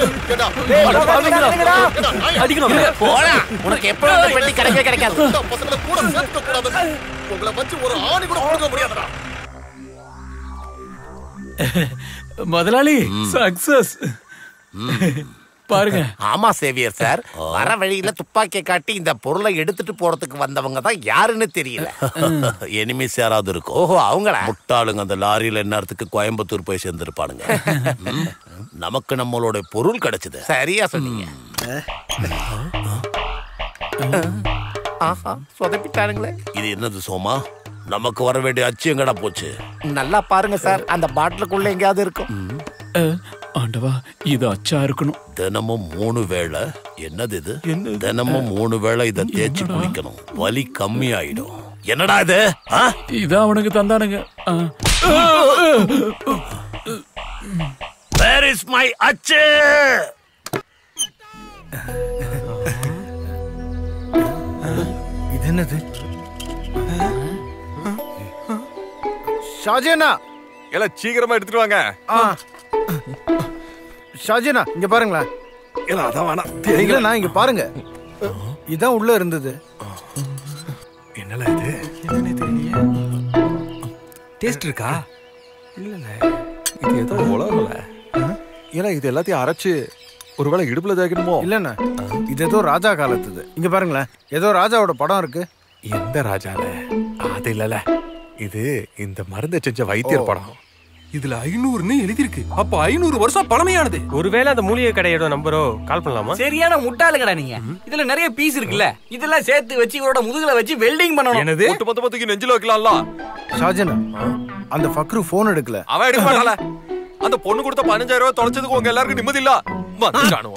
அடிக்கணும்
போடா உனக்கு எப்பவும் இந்த பெட்டி கிடைக்கவே கிடைக்காது
இந்த பசங்களை கூட சேர்க்க கூடாது உங்களை வச்சு ஒரு ஆணி கூட கொடுக்க முடியாதுடா
முதலாளி சக்சஸ் பாருங்க
ஆமா சேவியர் சார் வர வழியில துப்பாக்கியை காட்டி இந்த பொருளை எடுத்துட்டு போறதுக்கு வந்தவங்க தான் யாருன்னு தெரியல
எனிமிஸ் யாராவது இருக்கும்
ஓஹோ அவங்களா
முட்டாளுங்க அந்த லாரியில நேரத்துக்கு கோயம்புத்தூர் போய் சேர்ந்திருப்பானுங்க ம். நமக்கு நம்மளோட பொருள் கிடைச்சது
சரியா சொன்னீங்க ஆஹா சொதப்பிட்டானுங்களே
இது என்னது சோமா நமக்கு வர வேண்டிய அச்சு எங்கடா போச்சு
நல்லா பாருங்க சார் அந்த பாட்டிலுக்குள்ள எங்கேயாவது இருக்கும்
அஹ், ஆண்டவா இது அச்சா இருக்கணும்
தினமும் மூணு வேளை என்னது இது தினமும் மூணு வேளை இதை தேய்ச்சி குளிக்கணும் வலி கம்மி ஆயிடும் என்னடா இது ஆ?
இதான் அவனுக்கு தந்தானுங்க அஹ்.
Where is my அச்சு
இது என்னது ஷாஜியண்ணா
எல்லாம் சீக்கிரமா எடுத்துட்டு வாங்க
ஆ ஷாஜியண்ணா இங்க பாருங்களேன்
இல்ல அதான் வேணாம்
இல்லண்ணா இங்க பாருங்க இதான் உள்ள இருந்தது
என்னல இது என்னன்னே தெரியலையே டேஸ்ட் இருக்கா
இல்ல இது ஏதோ உலகல ஏன்னா இது எல்லாத்தையும் அரைச்சு ஒருவேளை இடுப்புல தேய்க்கணுமோ
இல்லண்ணா இது ஏதோ ராஜா காலத்துது இங்க பாருங்களேன் ஏதோ ராஜாவோட படம் இருக்கு
எந்த ராஜால அது இல்லல இது இந்த மருந்தை செஞ்ச வைத்தியர் படம்
இதுல ஐநூறுன்னு எழுதிருக்கு அப்ப ஐநூறு வருஷம் பழமையானது
ஒருவேளை அந்த மூலிகை கடையோட நம்பரோ கால் பண்ணலாமா
சரியான முட்டாளுங்கடா நீங்க இதுல நிறைய பீஸ் இருக்குல்ல இதெல்லாம் சேர்த்து வச்சு இவரோட முதுகுல வச்சு வெல்டிங் பண்ணணும்
என்னது ஒட்டு மொத்த மொத்தக்கு நெஞ்சில வைக்கலாம்ல
ஷாஜனா அந்த ஃபக்ரு போன் எடுக்கல
அவன் எடுக்க மாட்டாள அந்த பொண்ணு கொடுத்த பதினஞ்சாயிரம் ரூபாய் தொலைச்சதுக்கு உங்க எல்லாருக்கும் நிம்மதி இல்ல வந்துட்டானுவோ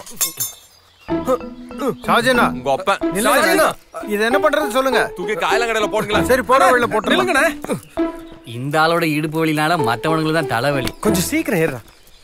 ஷாஜனா
உங்க அப்பன்
நில்லுங்க. இது என்ன பண்றது சொல்லுங்க
தூக்கி காயலங்கடையில போடுங்களேன்
சரி போட வெளில போட்டுருங்க
இந்த ஆளோட இடுப்பு வலினால மத்தவனுங்களுக்கு தான் தலைவலி
கொஞ்சம் சீக்கிரம் ஏறா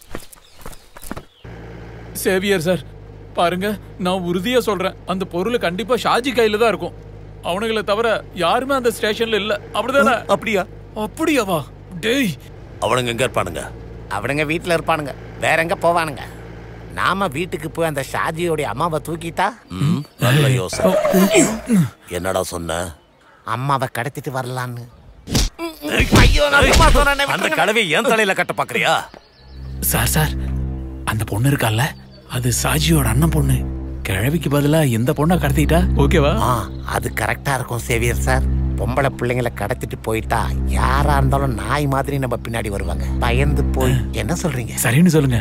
சேவியர் சார் பாருங்க நான் உறுதியா சொல்றேன் அந்த பொருள் கண்டிப்பா ஷாஜி கையில தான் இருக்கும் அவனுங்களை தவிர யாருமே அந்த ஸ்டேஷன்ல இல்ல அப்படிதானே
அப்படியா
அப்படியாவா டேய்
அவனுங்க எங்க இருப்பானுங்க
அவனுங்க வீட்டுல இருப்பானுங்க வேற எங்க போவானுங்க நாம வீட்டுக்கு போய் அந்த ஷாஜியோட அம்மாவை தூக்கிட்டா
ம், நல்ல யோசனை என்னடா சொன்ன
அம்மாவை கடத்திட்டு வரலான்னு ஐயோ நான் சும்மா சொன்னேனே,
அந்த
விட்டுருங்க.
கலவை என் தலையில கட்ட பாக்குறியா
சார் சார் அந்த பொண்ணு இருக்கால்ல அது சாஜியோட அண்ணன் பொண்ணு கிழவிக்கு பதிலா இந்த பொண்ணை கடத்திட்டா ஓகேவா
ஆ அது கரெக்டா இருக்கும் சேவியர் சார் பொம்பளை பிள்ளைங்களை கடத்திட்டு போயிட்டா யாரா இருந்தாலும் நாய் மாதிரி நம்ம பின்னாடி வருவாங்க பயந்து போய் என்ன சொல்றீங்க
சரின்னு சொல்லுங்க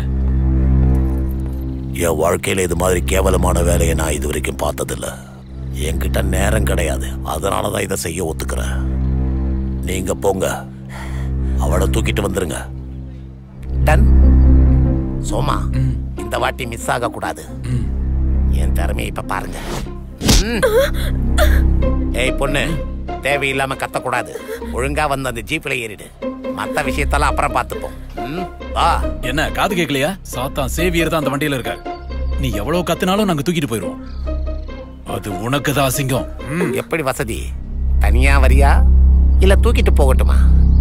என் வாழ்க்கையில இது மாதிரி கேவலமான வேலையை நான் இது வரைக்கும் பார்த்ததில்ல என்கிட்ட நேரம் கிடையாது அதனாலதான் இதை செய்ய ஒத்துக்கிறேன் நீங்க போங்க அவளை தூக்கிட்டு வந்துருங்க
டன் சோமா இந்த வாட்டி மிஸ் ஆக கூடாது என் திறமையை இப்ப பாருங்க ம். ஏய் பொண்ணு தேவையில்லாம கத்தக்கூடாது ஒழுங்கா வந்து அந்த ஜீப்ல ஏறிடு மத்த விஷயத்தெல்லாம் அப்புறம் பார்த்துப்போம் ம், வா
என்ன காது கேட்கலையா சாத்தான் சேவியர் தான் அந்த வண்டியில இருக்காரு நீ எவ்வளவு கத்துனாலும் நாங்க தூக்கிட்டு போயிருவோம் அது உனக்கு தான் அசிங்கம் ம்.
எப்படி வசதி தனியா வரியா இல்ல தூக்கிட்டு போகட்டுமா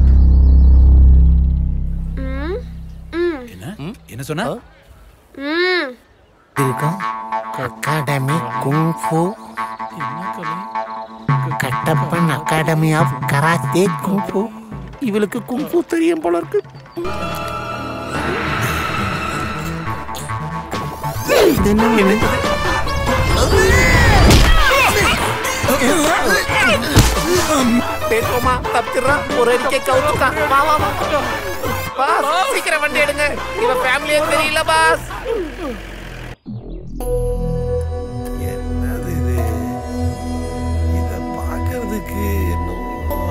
என்ன என்ன சொன்ன
ம்
academy kung fu Kattappan academy of karate kung fu இவளுக்கு குங்ஃபு தெரியும் போல இருக்கு இது என்ன? பேசுவோமா தப்பிச்சிடுறா ஒரு அடிக்கை கவுத்துக்கான் வா வா வா பாஸ் சீக்கிரம் வண்டி எடுங்க இவன் ஃபேமிலியே தெரியல பாஸ்
என்னது இது இத பாக்குறதுக்கு என்னவோ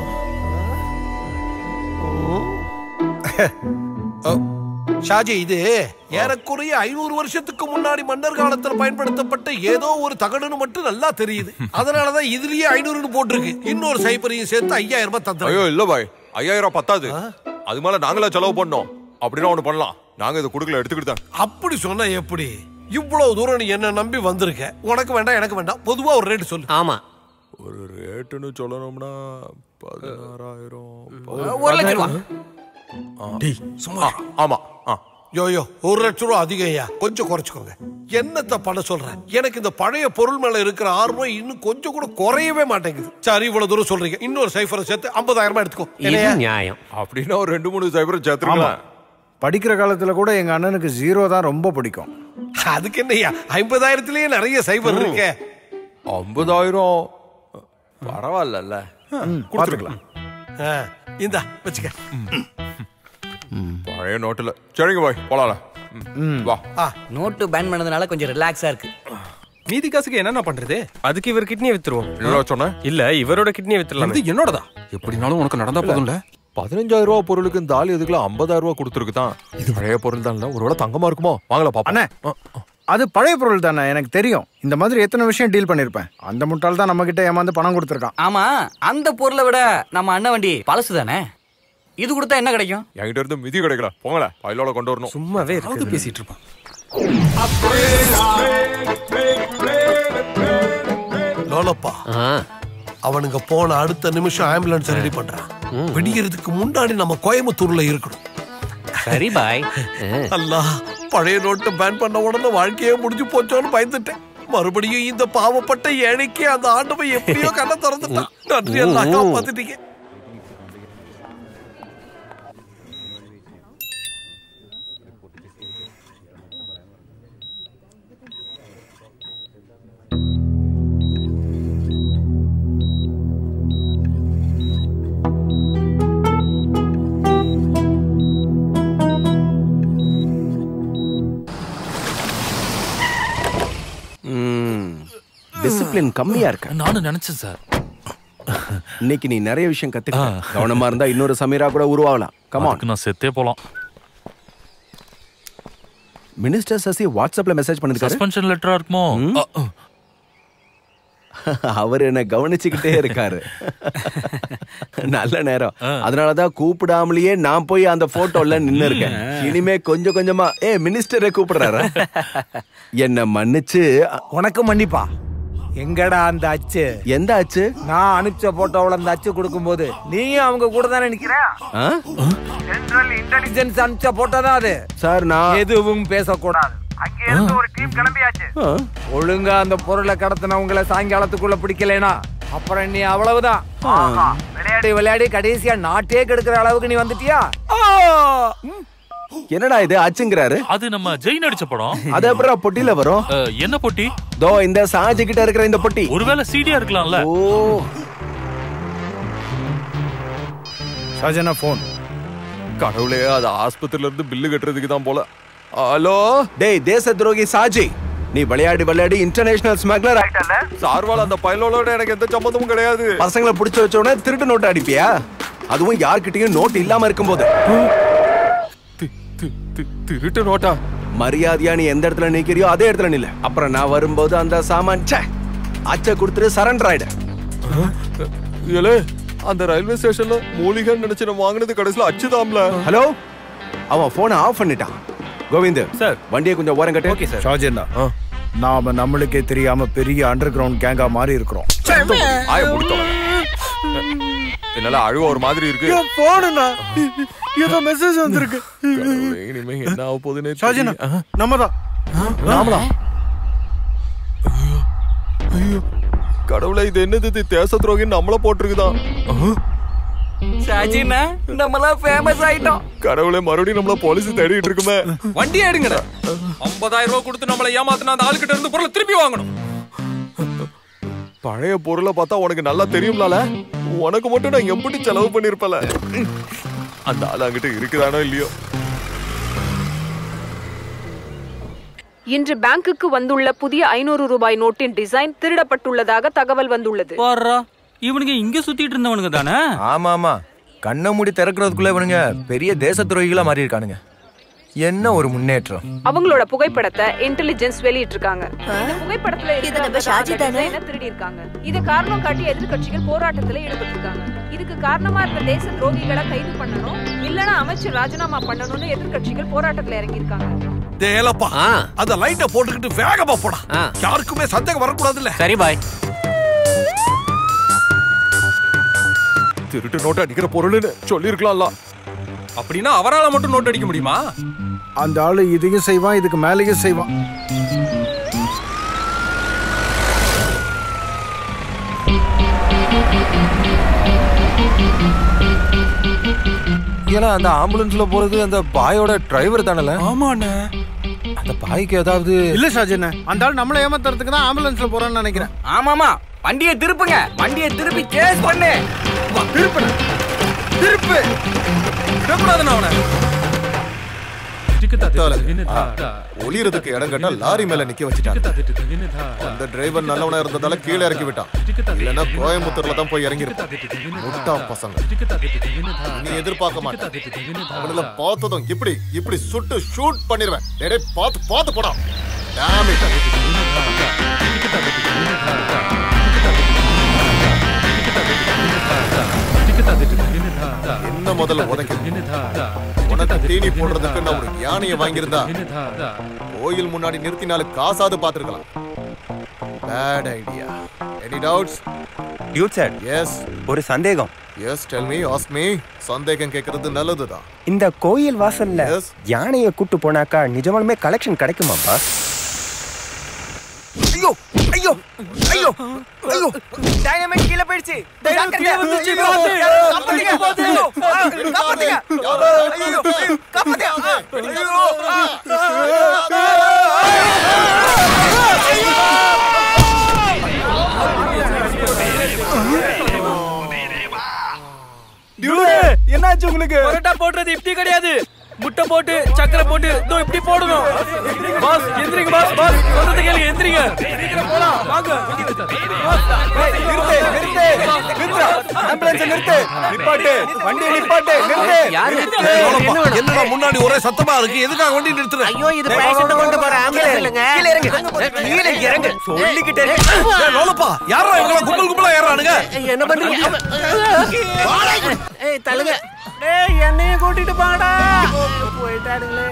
ஓ. ஷாஜி இது ஏறக்குறைய ஐநூறு வருஷத்துக்கு முன்னாடி மன்னர் காலத்துல பயன்படுத்தப்பட்ட ஏதோ ஒரு தகடுன்னு மட்டும் நல்லா தெரியுது அதனாலதான் இதுலயே ஐநூறுன்னு போட்டிருக்கு இன்னொரு சைபரையும் சேர்த்து ஐயாயிரம் ரூபாய் தந்துடும்
ஐயோ இல்ல பாய் ஐயாயிரம் பத்தாது அது மேல நாங்களே செலவு பண்ணோம் அப்படின்னா ஒண்ணு பண்ணலாம் நாங்க இதை குடுக்கல எடுத்துக்கிட்டேன்
அப்படி சொன்னா எப்படி இவ்வளவு தூரம் நீ என்ன நம்பி வந்திருக்க உனக்கு வேண்டாம் எனக்கு வேண்டாம் பொதுவா ஒரு ரேட் சொல்லு
ஆமா
ஒரு ரேட்டுன்னு சொல்லணும்னா பதினாறாயிரம்
ஒரு லட்சம் ரூபா.
டேய் சும்மா ஆமா ஆ
யோ யோ ஒரு லட்சம் ரூபா அதிகம் ஐயா கொஞ்சம் குறைச்சுக்கோங்க என்னத்த பண்ண சொல்றேன் எனக்கு இந்த பழைய பொருள் மேல இருக்கிற ஆர்வம் இன்னும் கொஞ்சம் கூட குறையவே மாட்டேங்குது சரி இவ்வளவு தூரம் சொல்றீங்க இன்னொரு சைஃபரை சேர்த்து ஐம்பதாயிரம் ரூபாய் எடுத்துக்கோ என்னையா?
நியாயம்
அப்படின்னா ஒரு ரெண்டு மூணு சைபரை சேர்த்துருக்கலாம்
படிக்கிற காலத்துல கூட எங்க அண்ணனுக்கு ஜீரோ தான் ரொம்ப பிடிக்கும்
அதுக்கு என்னய்யா ஐம்பதாயிரத்திலேயே நிறைய சைபர் இருக்கே
ஐம்பதாயிரம் பரவாயில்லல்ல
பார்த்துக்கலாம்
ஆ, இந்தா வச்சுக்க
பழைய நோட்டுல சரிங்க பாய் போலாம்ல ம், வா
நோட்டு பேன் பண்ணதுனால கொஞ்சம் ரிலாக்ஸா இருக்கு
மீதி காசுக்கு என்னென்ன பண்றது அதுக்கு இவர் கிட்னியை வித்துருவோம்
என்னடா சொன்ன
இல்ல இவரோட கிட்னியை வித்துறலாம்
இது என்னோடதா எப்படினாலும் உனக்கு நடந்தா போதும்ல
பதினஞ்சாயிரம் ரூபாய் பொருளுக்கு இந்த ஆள் எதுக்குல ஐம்பதாயிரம் ரூபாய் கொடுத்துருக்கு தான் இது பழைய பொருள் தான் ஒருவேளை தங்கமா இருக்குமோ வாங்கல பாப்பா
அண்ணே அது பழைய பொருள் தானே எனக்கு தெரியும் இந்த மாதிரி எத்தனை விஷயம் டீல் பண்ணிருப்பேன் அந்த முட்டாள் தான் நம்ம கிட்ட ஏமாந்து பணம் கொடுத்துருக்கான்
ஆமா அந்த பொருளை விட நம்ம அண்ணன் வண்டி பழசு தானே இது கொடுத்தா என்ன கிடைக்கும்
என்கிட்ட இருந்து மிதி கிடைக்கல போங்களேன் பயிலோட கொண்டு வரணும்
சும்மாவே
அதாவது பேசிட்டு இருப்பான்
லோலப்பா அவனுங்க போன அடுத்த நிமிஷம் ஆம்புலன்ஸ் ரெடி பண்றான் வெடிக்கிறதுக்கு முன்னாடி நம்ம கோயம்புத்தூர்ல இருக்கணும்
சரி பாய்
அல்லா பழைய நோட்டை பேன் பண்ண உடனே வாழ்க்கையே முடிஞ்சு போச்சோன்னு பயந்துட்டேன் மறுபடியும் இந்த பாவப்பட்ட ஏழைக்கு அந்த ஆண்டவன் எப்படியோ கண்ணை திறந்துட்டான் நன்றி எல்லாம் காப்பாத்திட்டீங்க
டிசிப்ளின் கம்மியா இருக்க
நானும் நினைச்சேன் சார்
இன்னைக்கு நீ நிறைய விஷயம் கத்துக்க கவனமா இருந்தா இன்னொரு சமீரா கூட உருவாகலாம் கமான்
அதுக்கு நான் செத்தே போலாம்
மினிஸ்டர் சசி வாட்ஸ்அப்ல மெசேஜ் பண்ணிருக்காரு
சஸ்பென்ஷன் லெட்டரா இருக்குமோ அ, அ.
அவர் என்ன கவனிச்சுக்கிட்டே இருக்காரு நல்ல நேரம் அதனாலதான் கூப்பிடாமலேயே நான் போய் அந்த போட்டோல நின்னு இருக்கேன் இனிமே கொஞ்சம் கொஞ்சமா ஏ மினிஸ்டரை கூப்பிடுறாரு என்ன மன்னிச்சு
உனக்கு மன்னிப்பா எங்கடா அந்த அச்சு
எந்த அச்சு
நான் அனுப்பிச்ச போட்டோவில் அந்த அச்சு கொடுக்கும்போது நீயும் அவங்க கூட தானே நிக்கிற
ஆ?
சென்ட்ரல் இன்டெலிஜென்ஸ் அனுப்பிச்ச போட்டோ தான் அது
சார் நான்
எதுவும் பேசக்கூடாது அங்கே இருந்து ஒரு டீம் கிளம்பியாச்சு
ஆ?
ஒழுங்கா அந்த பொருளை கடத்தினவங்கள சாயங்காலத்துக்குள்ள பிடிக்கலைனா அப்புறம் நீ அவ்வளவுதான் விளையாடி விளையாடி கடைசியா நாட்டே கெடுக்கிற அளவுக்கு நீ வந்துட்டியா
என்னடா இது அச்சுங்கிறாரு
அது நம்ம ஜெயின் அடிச்ச படம்
அது அப்புறம் பொட்டியில வரும்
அ, என்ன பொட்டி
தோ இந்த சாஜி கிட்ட இருக்கிற இந்த பொட்டி
ஒருவேளை சீடியா இருக்கலாம்ல
ஓ
ஷாஜனா ஃபோன்
கடவுளே அது ஆஸ்பத்திரியில இருந்து பில்லு கட்டுறதுக்கு தான் போல ஹலோ
டேய் தேச துரோகி சாஜி நீ விளையாடி விளையாடி இன்டர்நேஷனல் ஸ்மக்லர் ஆயிட்டல
சார்வால் அந்த பயலோட எனக்கு எந்த சம்மந்தமும் கிடையாது
பசங்களை பிடிச்சு வச்ச உடனே திருட்டு நோட்டு அடிப்பியா அதுவும் யார்கிட்டயும் நோட் இல்லாம இருக்கும்போது
திருட்டு நோட்டா
மரியாதையா நீ எந்த இடத்துல நிக்கிறியோ அதே இடத்துல நில்ல அப்புறம் நான் வரும்போது அந்த சாமான் ச்சே அச்ச கொடுத்துட்டு சரண்டர் ஆயிடு
ஏலே அந்த ரயில்வே ஸ்டேஷன்ல மூலிகைன்னு நினைச்சு நான் வாங்கினது கடைசியில அச்சுதாம்ல
ஹலோ அவன் போனை ஆஃப் பண்ணிட்டான் கோவிந்த் சார் வண்டியை கொஞ்சம் ஓரம் கட்டு ஓகே சார்
ஷாஜனா நாம நம்மளுக்கே தெரியாம பெரிய அண்டர் கிரவுண்ட் கேங்கா மாறி இருக்கிறோம்
ஆய முடித்தோம் என்னால அழுவ ஒரு மாதிரி இருக்கு
போனுண்ணா ஏதோ மெசேஜ் வந்திருக்கு
கடவுளே, இனிமே என்ன ஆக போகுதுன்னே
ஷாஜினா
தெரியல.
நம்ம தான்
நாமளா ஐயோ கடவுளே இது என்னது இது தேச துரோகின்னு நம்மள போட்டிருக்குதான்
ஷாஜினா நம்மளாம் ஃபேமஸ் ஆயிட்டோம்
கடவுளே மறுபடியும் நம்மள போலீஸ் தேடிட்டு இருக்குமே
வண்டியை எடுங்கடா ஐம்பதாயிரம் ரூபாய் கொடுத்து நம்மளை ஏமாத்தின அந்த ஆளுகிட்ட இருந்து பொருளை திருப்பி வாங்கணும்
பழைய பொருளை பார்த்தா உனக்கு நல்லா தெரியும்லால உனக்கு மட்டும் நான் எப்படி செலவு பண்ணிருப்பல அந்த ஆள் அங்கிட்ட இருக்குதானோ இல்லையோ
இன்று பேங்குக்கு வந்துள்ள புதிய ஐநூறு ரூபாய் நோட்டின் டிசைன் திருடப்பட்டுள்ளதாக தகவல் வந்துள்ளது
பாருடா இவனுங்க இங்க சுத்திட்டு இருந்தவனுங்க தானே
ஆமா ஆமா கண்ணை மூடி திறக்கிறதுக்குள்ள இவனுங்க பெரிய தேச துரோகிகளா மாறி இருக்கானுங்க என்ன ஒரு முன்னேற்றம்
அவங்களோட புகைப்படத்தை இன்டெலிஜென்ஸ் வெளியிட்டிருக்காங்க இந்த புகைப்படத்துல
இது நம்ம ஷாஜி தானே?
திருடி இருக்காங்க இத காரணம் காட்டி எதிர்க்கட்சிகள் போராட்டத்துல ஈடுபட்டிருக்காங்க இதுக்கு காரணமா இருந்த தேச துரோகிகளை கைது பண்ணணும் இல்லனா அமைச்சர் ராஜினாமா பண்ணணும்னு எதிர்க்கட்சிகள் போராட்டத்துல இறங்கியிருக்காங்க
தேலப்பா அந்த லைட்ட போட்டுக்கிட்டு வேகமா போடா யாருக்குமே சந்தேகம் வரக்கூடாதுல்ல
சரி பாய்
திருட்டு நோட்டு அடிக்கிற பொருள்னு சொல்லிருக்கலாம்ல
அப்படின்னா அவரால மட்டும் நோட் அடிக்க முடியுமா
அந்த ஆளு இதையும் செய்வான் இதுக்கு மேலேயும் செய்வான்
ஏன்னா அந்த ஆம்புலன்ஸ்ல போறது அந்த பாயோட டிரைவர் தானல
ஆமாண்ணே
அந்த பாய்க்கு ஏதாவது
இல்ல ஷாஜின அந்த ஆள் நம்மளை ஏமாத்துறதுக்கு தான் ஆம்புலன்ஸ்ல போறான்னு நினைக்கிறேன்
ஆமாமா வண்டியை திருப்புங்க வண்டியை திருப்பி சேஸ் பண்ணு திருப்பு திருப்பு
விடக்கூடாதுண்ணா அவனை
ஒளியறதுக்கு இடம் கட்டா லாரி மேல நிக்க வச்சுட்டாங்க அந்த டிரைவர் நல்லவனா இருந்ததால கீழே இறக்கி விட்டான் இல்லைன்னா கோயம்புத்தூர்ல தான் போய் இறங்கி முட்டா பசங்க நீ எதிர்பார்க்க மாட்டேன் அவனுல பார்த்ததும் இப்படி இப்படி சுட்டு ஷூட் பண்ணிடுவேன் டேய், டேய், பார்த்து பார்த்து போடா Damn it. என்ன முதல்ல உனக்கு உனக்கு தீனி போடுறதுக்கு நான் ஒரு யானையை வாங்கியிருந்தா கோயில் முன்னாடி நிறுத்தி நாலு காசாவது பார்த்திருக்கலாம் bad idea any doubts
dude sir
yes
ஒரு சந்தேகம்
yes tell me ask me சந்தேகம் கேட்கறது நல்லதுதான்
இந்த கோயில் வாசல்ல யானையை கூட்டு போனாக்கா நிஜமாலுமே கலெக்ஷன் கிடைக்குமாப்பா
ஐயோ ஐயோ ஐயோ ஐயோ டைனமைட் கீழ போயிடுச்சு
கீழ வந்துருச்சு,
காப்பாத்துங்க ஐயோ, காப்பாத்துங்க ஐயோ, காப்பாத்துங்க
என்னாச்சு உங்களுக்கு பரோட்டா போடுறது இப்படி கிடையாது முட்டை போட்டு சக்கரை போட்டு இதோ இப்படி போடணும் பாஸ் எந்திரிங்க பாஸ் பாஸ் சொல்றது கேளுங்க எந்திரிங்க சீக்கிரம் போலாம் வாங்க
என்னடா முன்னாடி ஒரே சத்தமா இருக்கு எதுக்காக வண்டி நிறுத்துற
ஐயோ இது பேஷண்ட் கொண்டு போற ஆம்புலன்ஸ் இல்லங்க
கீழ இறங்கு கீழ இறங்கு சொல்லிக்கிட்டே
ஏய், லோலப்பா யாரா இவங்க கும்பல் கும்பலா ஏறானுங்க
என்ன பண்றீங்க ஏய் தள்ளுங்க டேய் என்னையும் கூட்டிட்டு போடா போயிட்டாடுங்களே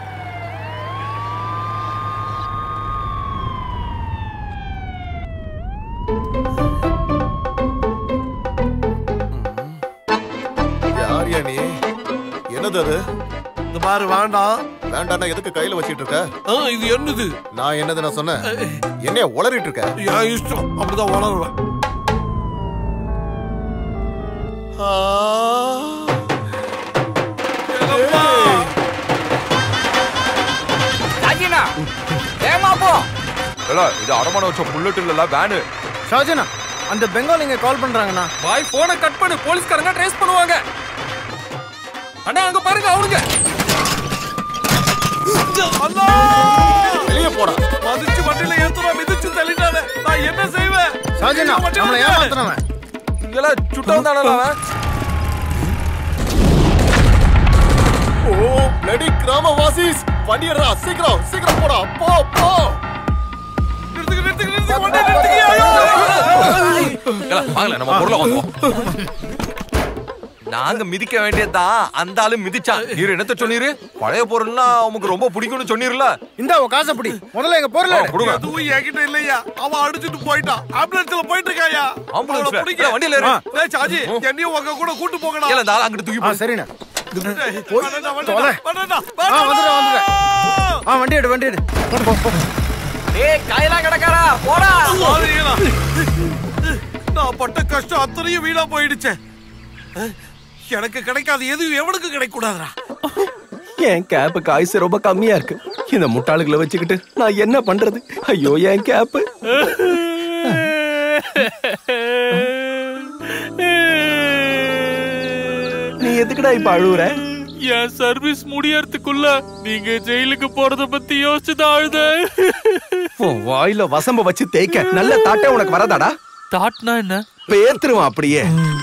யார் யா நீ என்னது அது
இந்த பாரு வேண்டாம்
வேண்டாம்னா எதுக்கு கையில வச்சிட்டு இருக்க
ஆ, இது என்னது
நான் என்னது நான் சொன்னேன் என்னைய உளறிட்டு இருக்க
என் இஷ்டம் அப்படிதான் வளருவேன்
ராஜினா ஏமா போ
இல்ல இது அடமான வச்ச புல்லட் இல்லல வேனு
ஷாஜினா அந்த பெங்காலிங்க கால் பண்றாங்கண்ணா
பாய் போனை கட் பண்ணு போலீஸ்காரங்க ட்ரேஸ் பண்ணுவாங்க அண்ணா அங்க பாருங்க அவனுங்க
வெளிய போடா
மதிச்சு வண்டியில ஏத்துறா மிதிச்சு தள்ளிட்டானே நான் என்ன செய்வேன்
ஷாஜினா நம்மளை ஏமாத்துறவன்
இல்ல சுட்டவன் தானே அவன்
ஓ பிளடி கிராமவாசிஸ் வண்டியடா சீக்கிரம் சீக்கிரம் போடா போ போ
இல்ல, வாங்கல நம்ம பொருளை வாங்குவோம் நாங்க மிதிக்க வேண்டியதுதான் அந்த ஆளு மிதிச்சான் நீர் என்னத்த சொன்னீரு பழைய பொருள்னா அவனுக்கு ரொம்ப பிடிக்கும்னு சொன்னீர்ல
இந்த காசை பிடி முதல்ல எங்க பொருள் எடு.
கொடுங்க
எதுவும் என்கிட்ட இல்லையா அவன் அடிச்சிட்டு போயிட்டான் ஆம்புலன்ஸ்ல போயிட்டு இருக்காயா
ஆம்புலன்ஸ்ல?
அவனை பிடிக்க.
இல்ல, வண்டியில ஏறு.
டேய் சாஜி என்னையும் உங்க கூட கூட்டு போங்கடா
இல்ல, இந்த ஆளை அங்கிட்டு தூக்கி
ஆ
போடு.
சரிண்ணா
டேய்,
போய்
வேண்டாம்டா,
தொலை.
வேண்டாம்டா,
ஆ
வேண்டாம்டா.
வந்துடுறேன் வந்துடுறேன் ஆ வண்டி எடு வண்டி எடு போ, போ, போ.
ஏய் காயெல்லாம் கிடக்காரா போடா
பாருங்களா. நான் பட்ட கஷ்டம் அத்தனையும் வீணா போயிடுச்சே எனக்கு கிடைக்காது எதுவும் எவனுக்கு கிடைக்க கூடாதுடா
என் கேப்புக்கு ஆயுசு ரொம்ப கம்மியா இருக்கு இந்த முட்டாளுகளை வச்சுக்கிட்டு நான் என்ன பண்றது ஐயோ என் கேப்பு எதுக்குடா இப்ப அழுவுற
என் சர்வீஸ் முடியறதுக்குள்ள நீங்க ஜெயிலுக்கு போறத பத்தி யோசிச்சுதான் அழுத
உன் வாயில வசம்ப வச்சு தேய்க்க நல்ல தாட்டே உனக்கு வரதாடா
தாட்னா என்ன
பேத்துருவான் அப்படியே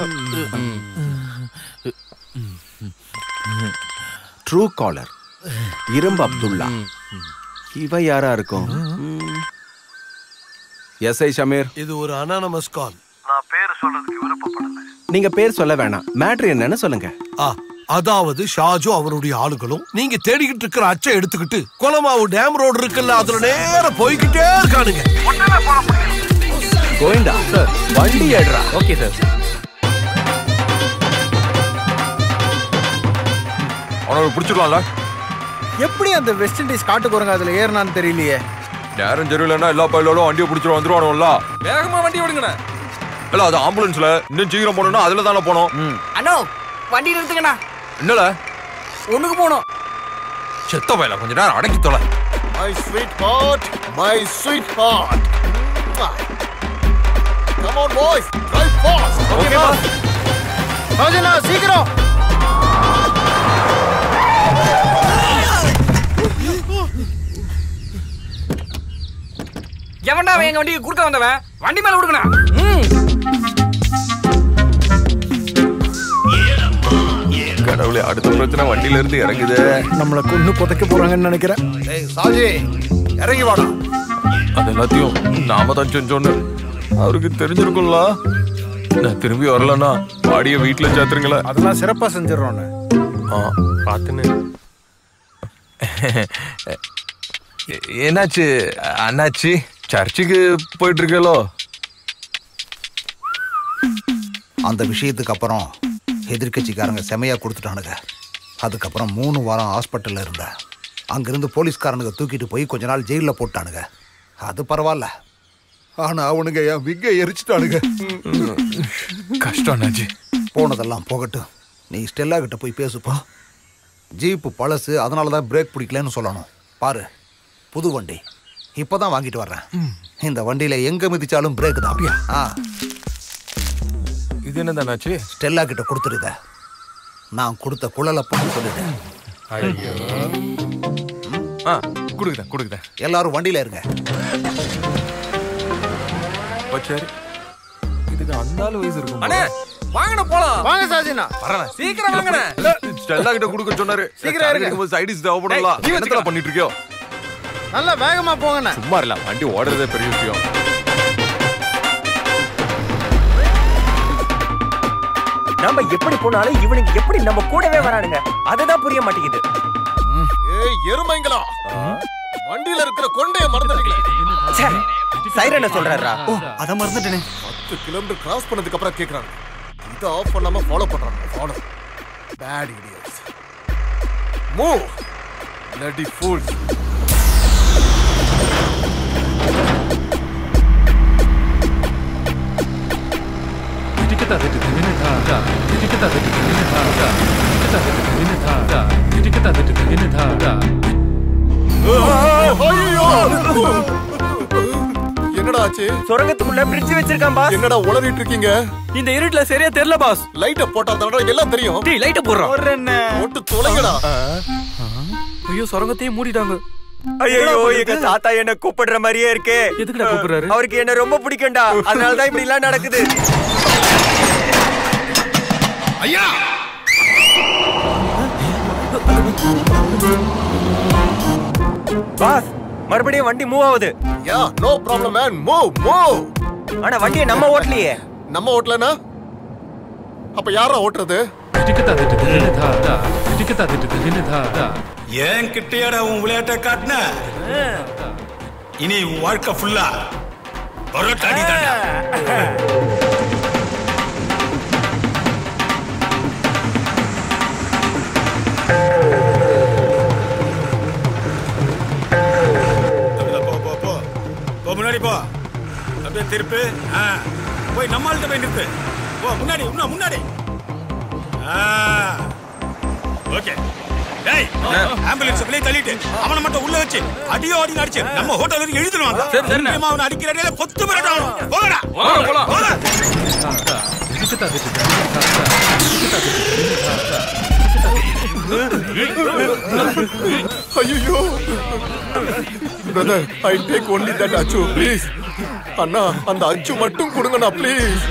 ட்ரூ காலர் இரும்பு அப்துல்லா இவ யாரா இருக்கும் எஸ் ஐ ஷமீர்
இது ஒரு அனானமஸ் கால்
நான் பேர் சொல்றதுக்கு விருப்பப்படல
நீங்க பேர் சொல்ல வேணாம் மேட்ரு என்னன்னு சொல்லுங்க
ஆ அதாவது ஷாஜு அவருடைய ஆளுகளும் நீங்க தேடிக்கிட்டு இருக்கிற அச்சை எடுத்துக்கிட்டு கொலமாவு டேம் ரோடு இருக்குல்ல அதுல நேர போய்கிட்டே இருக்கானுங்க
கோயிண்டா சார் வண்டி ஏடுறா
ஓகே சார்
அவனை பிடிச்சிடலாம்ல
எப்படி அந்த வெஸ்ட் இண்டீஸ் காட்டு குரங்கு அதுல ஏறினான்னு தெரியலையே
நேரம் சரியில்லைன்னா எல்லா பயிலும் வண்டியை பிடிச்சிட்டு வந்துருவானுல்ல
வேகமா வண்டி விடுங்கண்ணே
இல்ல அது ஆம்புலன்ஸ்ல இன்னும் சீக்கிரம் போகணும்னா அதுல தானே போனோம்
அண்ணோ வண்டி நிறுத்துங்கண்ணா
என்னல
ஒண்ணுக்கு போனோம்
செத்த பயில கொஞ்ச நேரம் அடக்கி தொலை
My sweetheart, my sweetheart. Come on, boys, drive fast.
Okay, boss. ராஜனா சீக்கிரம்
எவன்டா அவன் எங்க வண்டிக்கு குறுக்க வந்தவன் வண்டி மேல விடுங்கண்ணா
கடவுளே அடுத்த பிரச்சனை வண்டியில இருந்து இறங்குது
நம்மள கொண்டு புதைக்க போறாங்கன்னு நினைக்கிறேன்
ஏய் சாஜி இறங்கி வாடா
அது எல்லாத்தையும் நாம தான் செஞ்சோன்னு அவருக்கு தெரிஞ்சிருக்கும்ல நான் திரும்பி வரலன்னா பாடிய வீட்டுல சேர்த்துருங்களேன்
அதெல்லாம் சிறப்பா செஞ்சிடறோம்
ஆ பார்த்துன்னு எ- என்னாச்சு அண்ணாச்சி சர்ச்சுக்கு போயிட்டு இருக்கலோ
அந்த விஷயத்துக்கு அப்புறம் எதிர்க்கட்சிக்காரங்க செமையா கொடுத்துட்டானுங்க அதுக்கப்புறம் மூணு வாரம் ஹாஸ்பிட்டல்ல இருந்தேன் அங்கிருந்து போலீஸ்காரனுங்க தூக்கிட்டு போய் கொஞ்ச நாள் ஜெயிலில் போட்டானுங்க அது பரவாயில்ல ஆனா அவனுங்க என் விக்கை எரிச்சிட்டானுங்க
கஷ்டம் அண்ணாச்சி
போனதெல்லாம் போகட்டும் நீ ஸ்டெல்லா கிட்ட போய் பேசுப்பா ஜீப்பு பழசு அதனால தான் பிரேக் பிடிக்கலன்னு சொல்லணும் பாரு புது வண்டி இப்போதான் வாங்கிட்டு வர்றேன் இந்த வண்டியில எங்க மிதிச்சாலும் பிரேக் தான் அப்படியா ஆ
இது என்ன அண்ணாச்சி
ஸ்டெல்லா கிட்ட கொடுத்துருத நான் கொடுத்த குழலை பண்ணு சொல்லிட்டேன்
ஆ கொடுக்குறேன் கொடுக்குறேன்
எல்லாரும் வண்டியில இருங்க
சரி இதுக்கு அந்த ஆளு வயசு இருக்கும்
அண்ணே வாங்கண்ணே போலாம்
வாங்க சாஜினா
வரேன்
சீக்கிரம் வாங்கண்ணே
ஸ்டெல்லா கிட்ட கொடுக்க சொன்னாரு
சீக்கிரம் இருங்க.
சைடிஸ் தேவைப்படல
நீ
என்னத்துல பண்ணிட்டு இருக்கியோ
நல்லா வேகமா போங்கண்ணே
சும்மா இல்ல வண்டி ஓடுறதே பெரிய விஷயம்
நாம எப்படி போனாலும் இவனுக்கு எப்படி நம்ம கூடவே வரானுங்க அதுதான் புரிய மாட்டேங்குது
ஏய் எருமைங்களா வண்டியில இருக்கிற கொண்டைய மறந்துட்டீங்களே
சைரனை சொல்றாரா
ஓ அத மறந்துட்டேனே
பத்து கிலோமீட்டர் கிராஸ் பண்ணதுக்கு அப்புறம் கேக்குறாங்க இதை ஆஃப் பண்ணாம ஃபாலோ பண்றாங்க follow bad idiots move bloody fools என்னடா ஆச்சு
சுரங்கத்துக்குள்ள பிரிட்ஜ் வச்சிருக்கான் பாஸ்
என்னடா உளறிட்டு இருக்கீங்க
இந்த இருட்டுல சரியா தெரியல பாஸ்
லைட்ட போட்டா தானடா எல்லாம் தெரியும்
டேய் லைட்ட போடுறான்
போட்டு தொலைங்கடா
ஐயோ சொரங்கத்தையே மூடிட்டாங்க
ஐயோ எங்க தாத்தா என்ன கூப்பிடுற மாதிரியே இருக்கே
எதுக்குடா கூப்பிடுறாரு
அவருக்கு என்ன ரொம்ப பிடிக்கும்டா அதனால தான் இப்படி எல்லாம் நடக்குது
ஐயா
பாஸ் மறுபடியும் வண்டி மூவ் ஆகுது
yeah no problem man move move
ஆனா வண்டியை நம்ம ஓட்டலையே
நம்ம ஓட்டலனா அப்ப யாரா ஓட்டுறது
ஏன் கிட்டையாட உன் விளையாட்டை காட்டின இனி உன் வாழ்க்கை ஃபுல்லா பரோட்டாடி தாண்டா போ போ போ போ முன்னாடி போ அப்படியே திருப்பு ஆ போய் நம்மள்ட்ட போய் நிறுத்து போ முன்னாடி இன்னும் முன்னாடி ஆ ஓகே டேய் ஆம்புலன்ஸ் வெளியே தள்ளிட்டு அவனை மட்டும் உள்ள வச்சு அடியோ அடி அடிச்சு நம்ம ஹோட்டல் வரைக்கும் எழுதிடுவாங்க
சரி, சரிண்ணே.
முக்கியமா அவனை அடிக்கிற அடியில கொத்து மிரட்டணும் போங்கடா
போலாம், போலாம்.
போங்க
ஐயோ brother I take only that அச்சு ப்ளீஸ் அண்ணா அந்த அச்சு மட்டும் கொடுங்கண்ணா ப்ளீஸ்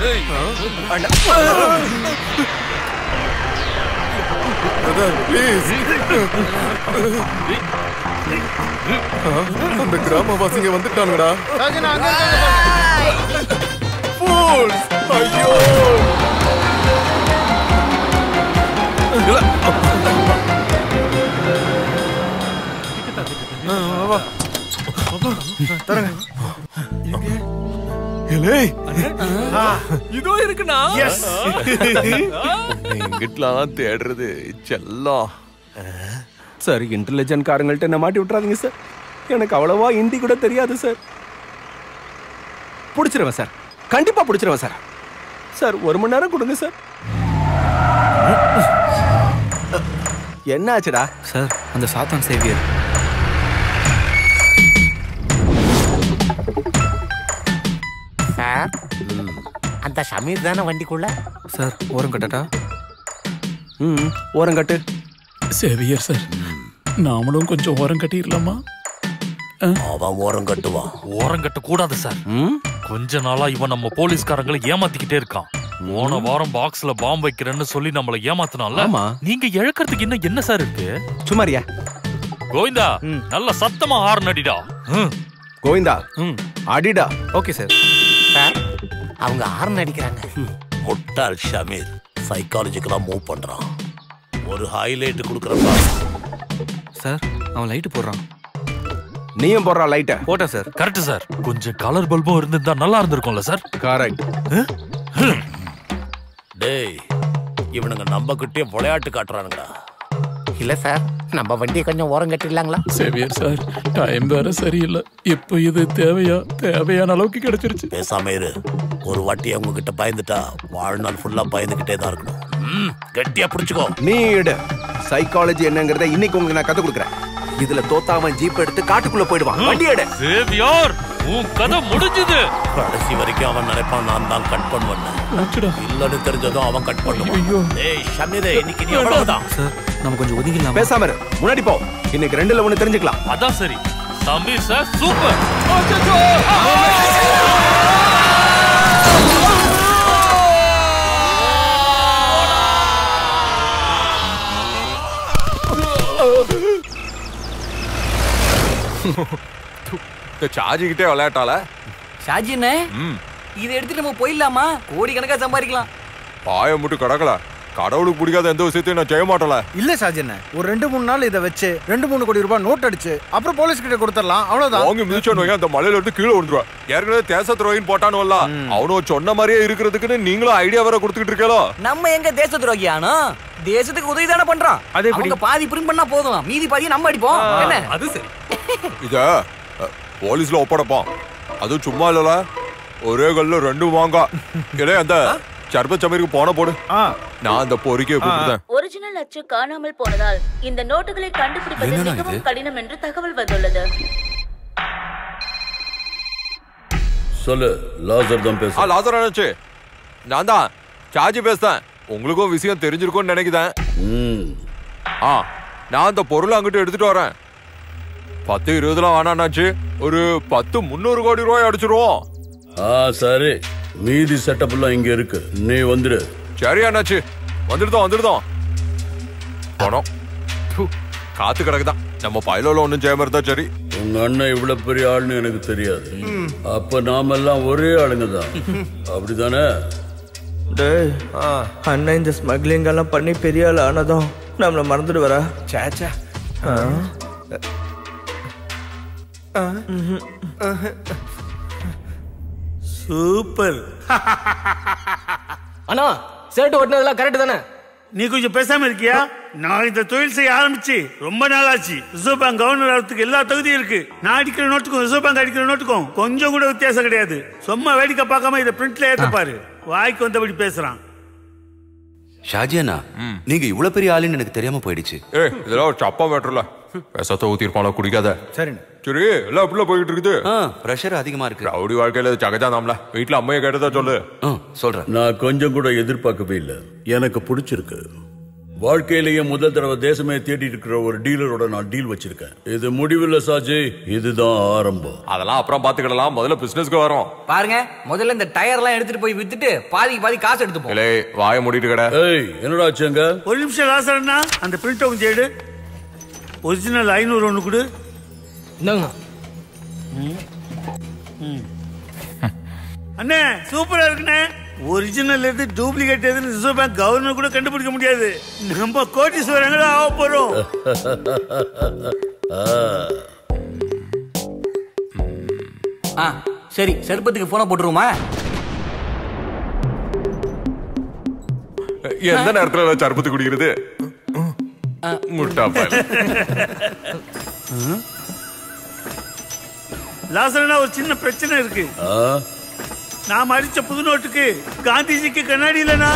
பிரதர் ப்ளீஸ் அந்த கிராமவாசிங்க வந்துட்டானுங்கடா Fools! ஐயோ
இதோ இருக்குண்ணா
Yes.
இங்கிட்டலாம் தேடுறது செல்லம்
சார் இன்டெலிஜென்ட் காரங்கள்ட்ட என்ன மாட்டி விட்டுறாதீங்க சார் எனக்கு அவ்வளவா ஹிந்தி கூட தெரியாது சார் பிடிச்சிருவேன் சார் கண்டிப்பா பிடிச்சிருவேன் சார் சார் ஒரு மணி நேரம் கொடுங்க சார் என்ன ஆச்சுடா
சார் அந்த சாத்தான் சேவியர்
சார் அந்த ஷமீர் தானே வண்டிக்குள்ள
சார் ஓரம் கட்டட்டா
ம் ஓரம் கட்டு
சேவியர் சார் நாமளும் கொஞ்சம் ஓரம் கட்டிடலாமா
அவன் ஓரம் கட்டுவான்
ஓரம் கட்ட கூடாது சார் கொஞ்ச நாளா இவன் நம்ம போலீஸ்காரங்களை ஏமாத்திக்கிட்டே இருக்கான் போன வாரம் பாக்ஸ்ல பாம்பு வைக்கிறேன்னு சொல்லி நம்மள ஏமாத்தினால
ஆமா.
நீங்க இழக்கிறதுக்கு இன்னும் என்ன சார் இருக்கு
சுமாரியா
கோவிந்தா நல்ல சத்தமா ஹார்ன் அடிடா ம்.
கோவிந்தா அடிடா
ஓகே சார்
சார் அவங்க ஆர்ன் அடிக்கிறாங்க
முட்டாள் ஷமீர் சைக்காலஜிக்கலா மூவ் பண்றான் ஒரு ஹைலைட் கொடுக்குறப்பா
சார் அவன் லைட்டு போடுறான்
நீயும் போடுறா லைட்ட
போட்டேன் சார்
கரெக்ட் சார் கொஞ்சம் கலர் பல்பும் இருந்திருந்தா நல்லா இருந்திருக்கும்ல சார்
கரெக்ட்
டேய் இவனுங்க நம்ம கிட்டே விளையாட்டு காட்டுறானுங்கடா
இல்ல சார் நம்ம வண்டியை கொஞ்சம் ஓரம் கட்டிடலாங்களா
சேவியர் சார் டைம் வேற சரியில்லை இப்போ இது தேவையா தேவையான அளவுக்கு கிடைச்சிருச்சு
பேசாம இரு ஒரு வாட்டி அவங்க கிட்ட பயந்துட்டா வாழ்நாள் ஃபுல்லா பயந்துகிட்டே தான் இருக்கணும் ம், கெட்டியா பிடிச்சுக்கோ
நீ எடு சைக்காலஜி என்னங்கறத இன்னைக்கு உங்களுக்கு நான் கத்து கொடுக்குறேன் இதுல தோத்தாமன் ஜீப் எடுத்து காட்டுக்குள்ள போயிடுவான் வண்டி எடு
சேவியார் உன் கதை முடிஞ்சது
கடைசி வரைக்கும் அவன் நினைப்பான் நான் தான் கட் பண்ணுவேன் இல்லன்னு தெரிஞ்சதும் அவன் கட் பண்ணுவான் டேய் ஷமீரே இன்னைக்கு நீ அவ்வளவுதான்
சார் நம்ம கொஞ்சம் ஒதுங்கிடலாம்
பேசாம இரு முன்னாடி போ இன்னைக்கு ரெண்டுல ஒண்ணு தெரிஞ்சுக்கலாம்
அதான் சரி சமீர் சார் சூப்பர்
இந்த சார்ஜி கிட்டே விளையாட்டால
ஷாஜி அண்ணே
ம்
இதை எடுத்துட்டு நம்ம போயிடலாமா கோடி கணக்கா சம்பாதிக்கலாம்
பாய மட்டும் கிடக்கல கடவுளுக்கு பிடிக்காத எந்த விஷயத்தையும் நான் செய்ய மாட்டல
இல்ல சாஜன் ஒரு ரெண்டு மூணு நாள் இதை வச்சு ரெண்டு மூணு கோடி ரூபாய் நோட் அடிச்சு அப்புறம் போலீஸ் கிட்ட கொடுத்துடலாம் அவ்வளவுதான்
வாங்கி மிதிச்சோன்னு வைங்க, அந்த மலையில இருந்து கீழே விழுந்துருவா ஏற்கனவே தேச துரோகின்னு போட்டானுவல்ல அவனும் சொன்ன மாதிரியே இருக்கிறதுக்குன்னு நீங்களும் ஐடியா வேற கொடுத்துக்கிட்டு இருக்கீங்களோ
நம்ம எங்க தேச துரோகி ஆனோ தேசத்துக்கு உதவி தானே பண்றோம்
அது எப்படி?
அவங்க பாதி பிரிண்ட் பண்ணா போதும் மீதி பாதியை நம்ம அடிப்போம் என்ன
அது சரி
இத அ, போலீஸ்ல ஒப்படைப்பான் அதுவும் சும்மா இல்லல ஒரே கல்ல ரெண்டு வாங்கா இதே அந்த சர்பத் சமீருக்கு போன போடு நான் அந்த பொறிக்கையை கூப்பிட்டேன்
ஒரிஜினல் அச்சு காணாமல் போனதால் இந்த நோட்டுகளை கண்டுபிடிப்பது
என்னடா
மிகவும்
இது?
கடினம் என்று தகவல் வந்துள்ளது
சொல்லு லாசர் தான்
ஆ லாசர் அண்ணாச்சி நான் தான் சார்ஜி பேசுறேன் உங்களுக்கும் விஷயம் தெரிஞ்சிருக்கும்னு நினைக்கிறேன் ஆ நான் அந்த பொருளை அங்கிட்டு எடுத்துட்டு வரேன் பத்து இருபதுலாம் வேணாண்ணாச்சு ஒரு பத்து முந்நூறு கோடி ரூபாய் அடிச்சிருவோம்
ஆ சரி மீதி செட்டப் எல்லாம் இங்க இருக்கு நீ வந்துடு
சரி அண்ணாச்சி வந்துடுதோம் வந்துடுதோம் பணம் து, காத்து கிடக்குதான் நம்ம பயிலோல ஒன்றும் செய்யாம இருந்தா சரி
உங்க அண்ணன் இவ்வளவு பெரிய ஆள்னு எனக்கு தெரியாது அப்ப நாம எல்லாம் ஒரே ஆளுங்க தான் அப்படிதானே
டேய் அண்ணன் இந்த ஸ்மக்லிங் எல்லாம் பண்ணி பெரிய ஆள் ஆனதும் நம்மள மறந்துட்டு வரா
சேச்சா
சூப்பர்
அண்ணா ஷர்ட் ஒட்டினதெல்லாம் கரெக்ட் தானே
நீ கொஞ்சம் பேசாம இருக்கியா நான் இந்த தொழில் செய்ய ஆரம்பிச்சு ரொம்ப நாள் ஆச்சு ரிசர்வ் பேங்க் கவர்னர் ஆகிறதுக்கு எல்லா தகுதியும் இருக்கு நான் அடிக்கிற நோட்டுக்கும் ரிசர்வ் பேங்க் அடிக்கிற நோட்டுக்கும் கொஞ்சம் கூட வித்தியாசம் கிடையாது சும்மா வேடிக்கை பார்க்காம இதை பிரிண்ட்ல ஏத்த பாரு வாய்க்கு வந்தபடி பேசுறான்
ஷாஜி அண்ணா நீங்க இவ்வளவு பெரிய ஆளுன்னு எனக்கு தெரியாம போயிடுச்சு
ஏய் இதெல்லாம் ஒரு சப்பா மேட்டர்ல விஷத்தை ஊத்திருப்பான குடிக்காத
சரிண்ணே
சரி எல்லாம் அப்படிலாம் போயிட்டு இருக்குது
பிரஷர் அதிகமா இருக்கு
ரவுடி வாழ்க்கையில சகஜா நாமல வீட்டுல அம்மையை கேட்டதா சொல்லு
சொல்றேன்
நான் கொஞ்சம் கூட எதிர்பார்க்கவே இல்லை எனக்கு பிடிச்சிருக்கு
வாழ்க்கையிலேயே முதல் தடவை தேசமே தேடிட்டு இருக்கிற ஒரு டீலரோட நான் டீல் வச்சிருக்கேன் இது முடிவில்ல சாஜி இதுதான் ஆரம்பம்
அதெல்லாம் அப்புறம் பாத்துக்கிடலாம் முதல்ல பிசினஸ்க்கு வரோம்
பாருங்க முதல்ல இந்த டயர்லாம் எடுத்துட்டு போய் வித்துட்டு பாதிக்கு பாதி காசு எடுத்துப்போம்
இல்லை வாய மூடிட்டு கடை
ஏய் என்னடா ஆச்சுங்க
ஒரு நிமிஷம் லாசரண்ணா அந்த பிரிண்ட் கொஞ்சம் எடு ஒரிஜினல் ஐநூறு ஒன்று கொடு
இந்தாங்க
அண்ணே சூப்பரா இருக்குண்ணே ஒரிஜினல் எது டூப்ளிகேட் எதுன்னு ரிசர்வ் பேங்க் கவர்னர் கூட கண்டுபிடிக்க முடியாது நம்ம கோட்டீஸ்வரங்களா ஆக போறோம்
ஆ சரி செருப்பத்துக்கு போன போட்டுருவோமா
எந்த நேரத்துல சர்பத்து குடிக்கிறது முட்டா பயல்.
லாசரண்ணா ஒரு சின்ன பிரச்சனை இருக்கு நாம அடிச்ச புது நோட்டுக்கு காந்திஜிக்கு கண்ணாடி இல்லனா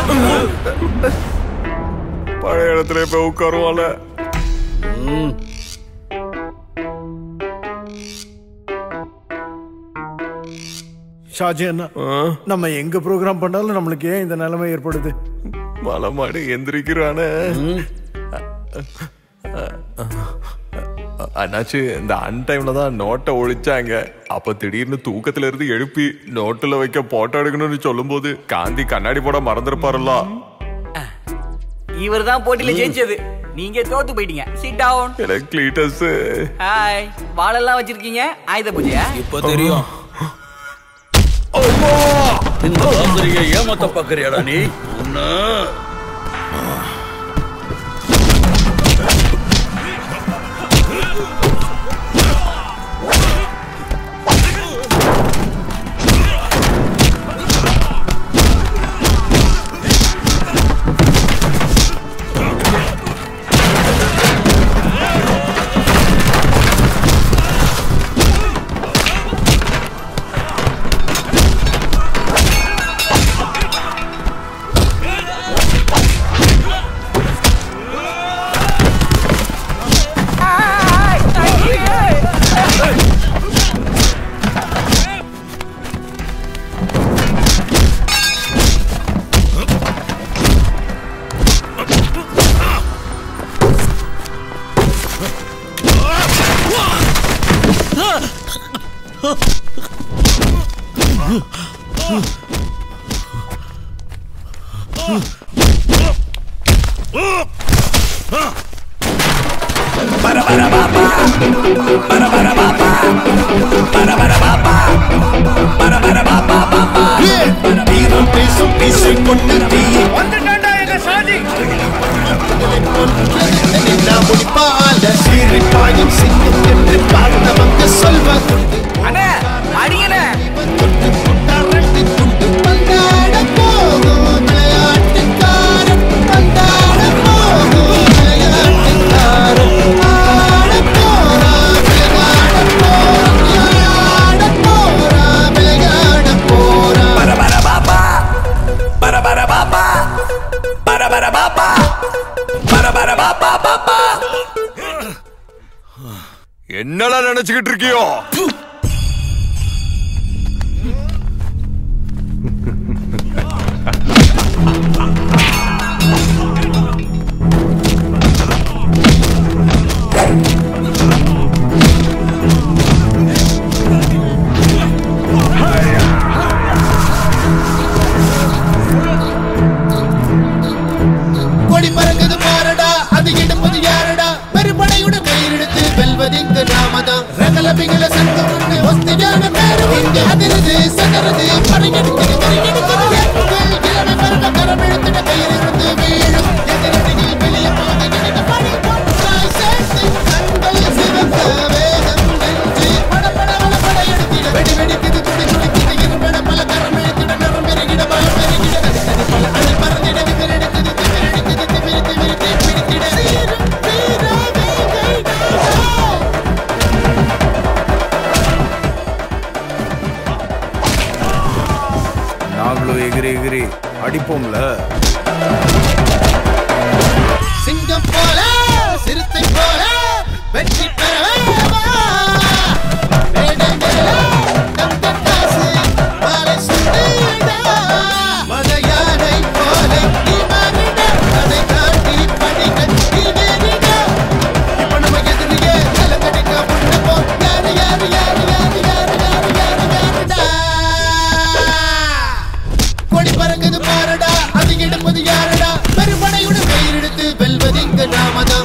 பழைய இடத்துல போய் உட்காருவான்ல
ஷாஜி அண்ணா நம்ம எங்க ப்ரோக்ராம் பண்ணாலும் நம்மளுக்கு ஏன் இந்த நிலைமை ஏற்படுது
மலமாடு எந்திரிக்கிறானே அண்ணாச்சு இந்த அன் டைம்ல தான் நோட்டை ஒழிச்சாங்க அப்ப திடீர்னு தூக்கத்துல இருந்து எழுப்பி நோட்டுல வைக்க போட்டோ எடுக்கணும்னு சொல்லும்போது காந்தி கண்ணாடி போட மறந்துருப்பாருல்ல
இவர் தான் போட்டியில ஜெயிச்சது நீங்க தோத்து போயிட்டீங்க சிட் டவுன்
கிளீட்டஸ்
ஹாய் வாழெல்லாம் வச்சிருக்கீங்க ஆயுத பூஜையா
இப்போ தெரியும் இந்த ஆசிரியை ஏமாத்த பாக்குறியாடா நீ உன்ன
வீரம் பேசும் பேசை கொண்ட தீ
வந்துட்டாண்டா எங்க சாதி
முடிப்பால சீரிப்பாயும் சிங்கம் என்று பார்த்தவங்க சொல்வதுண்டு
அண்ணே அடிங்கண்ணே
பந்தாட போகும் விளையாட்டுக்காரன் பந்தாட போகும் விளையாட்டுக்காரன் ஆட போறா விளையாட போறா ஆட போறா விளையாட போறா
பரபர பாப்பா பரபர பாப்பா பரபர பாப்பா பரபர பாப்பா பாப்பா
என்னடா நினைச்சுக்கிட்டு இருக்கியோ
கொடி பறக்குது பாரடா அது எடுப்பது யாரடா பெருப்படையுடன் மயிரெடுத்து வெல்வதிங்க நாமதான் ரகல பிகல சங்கம்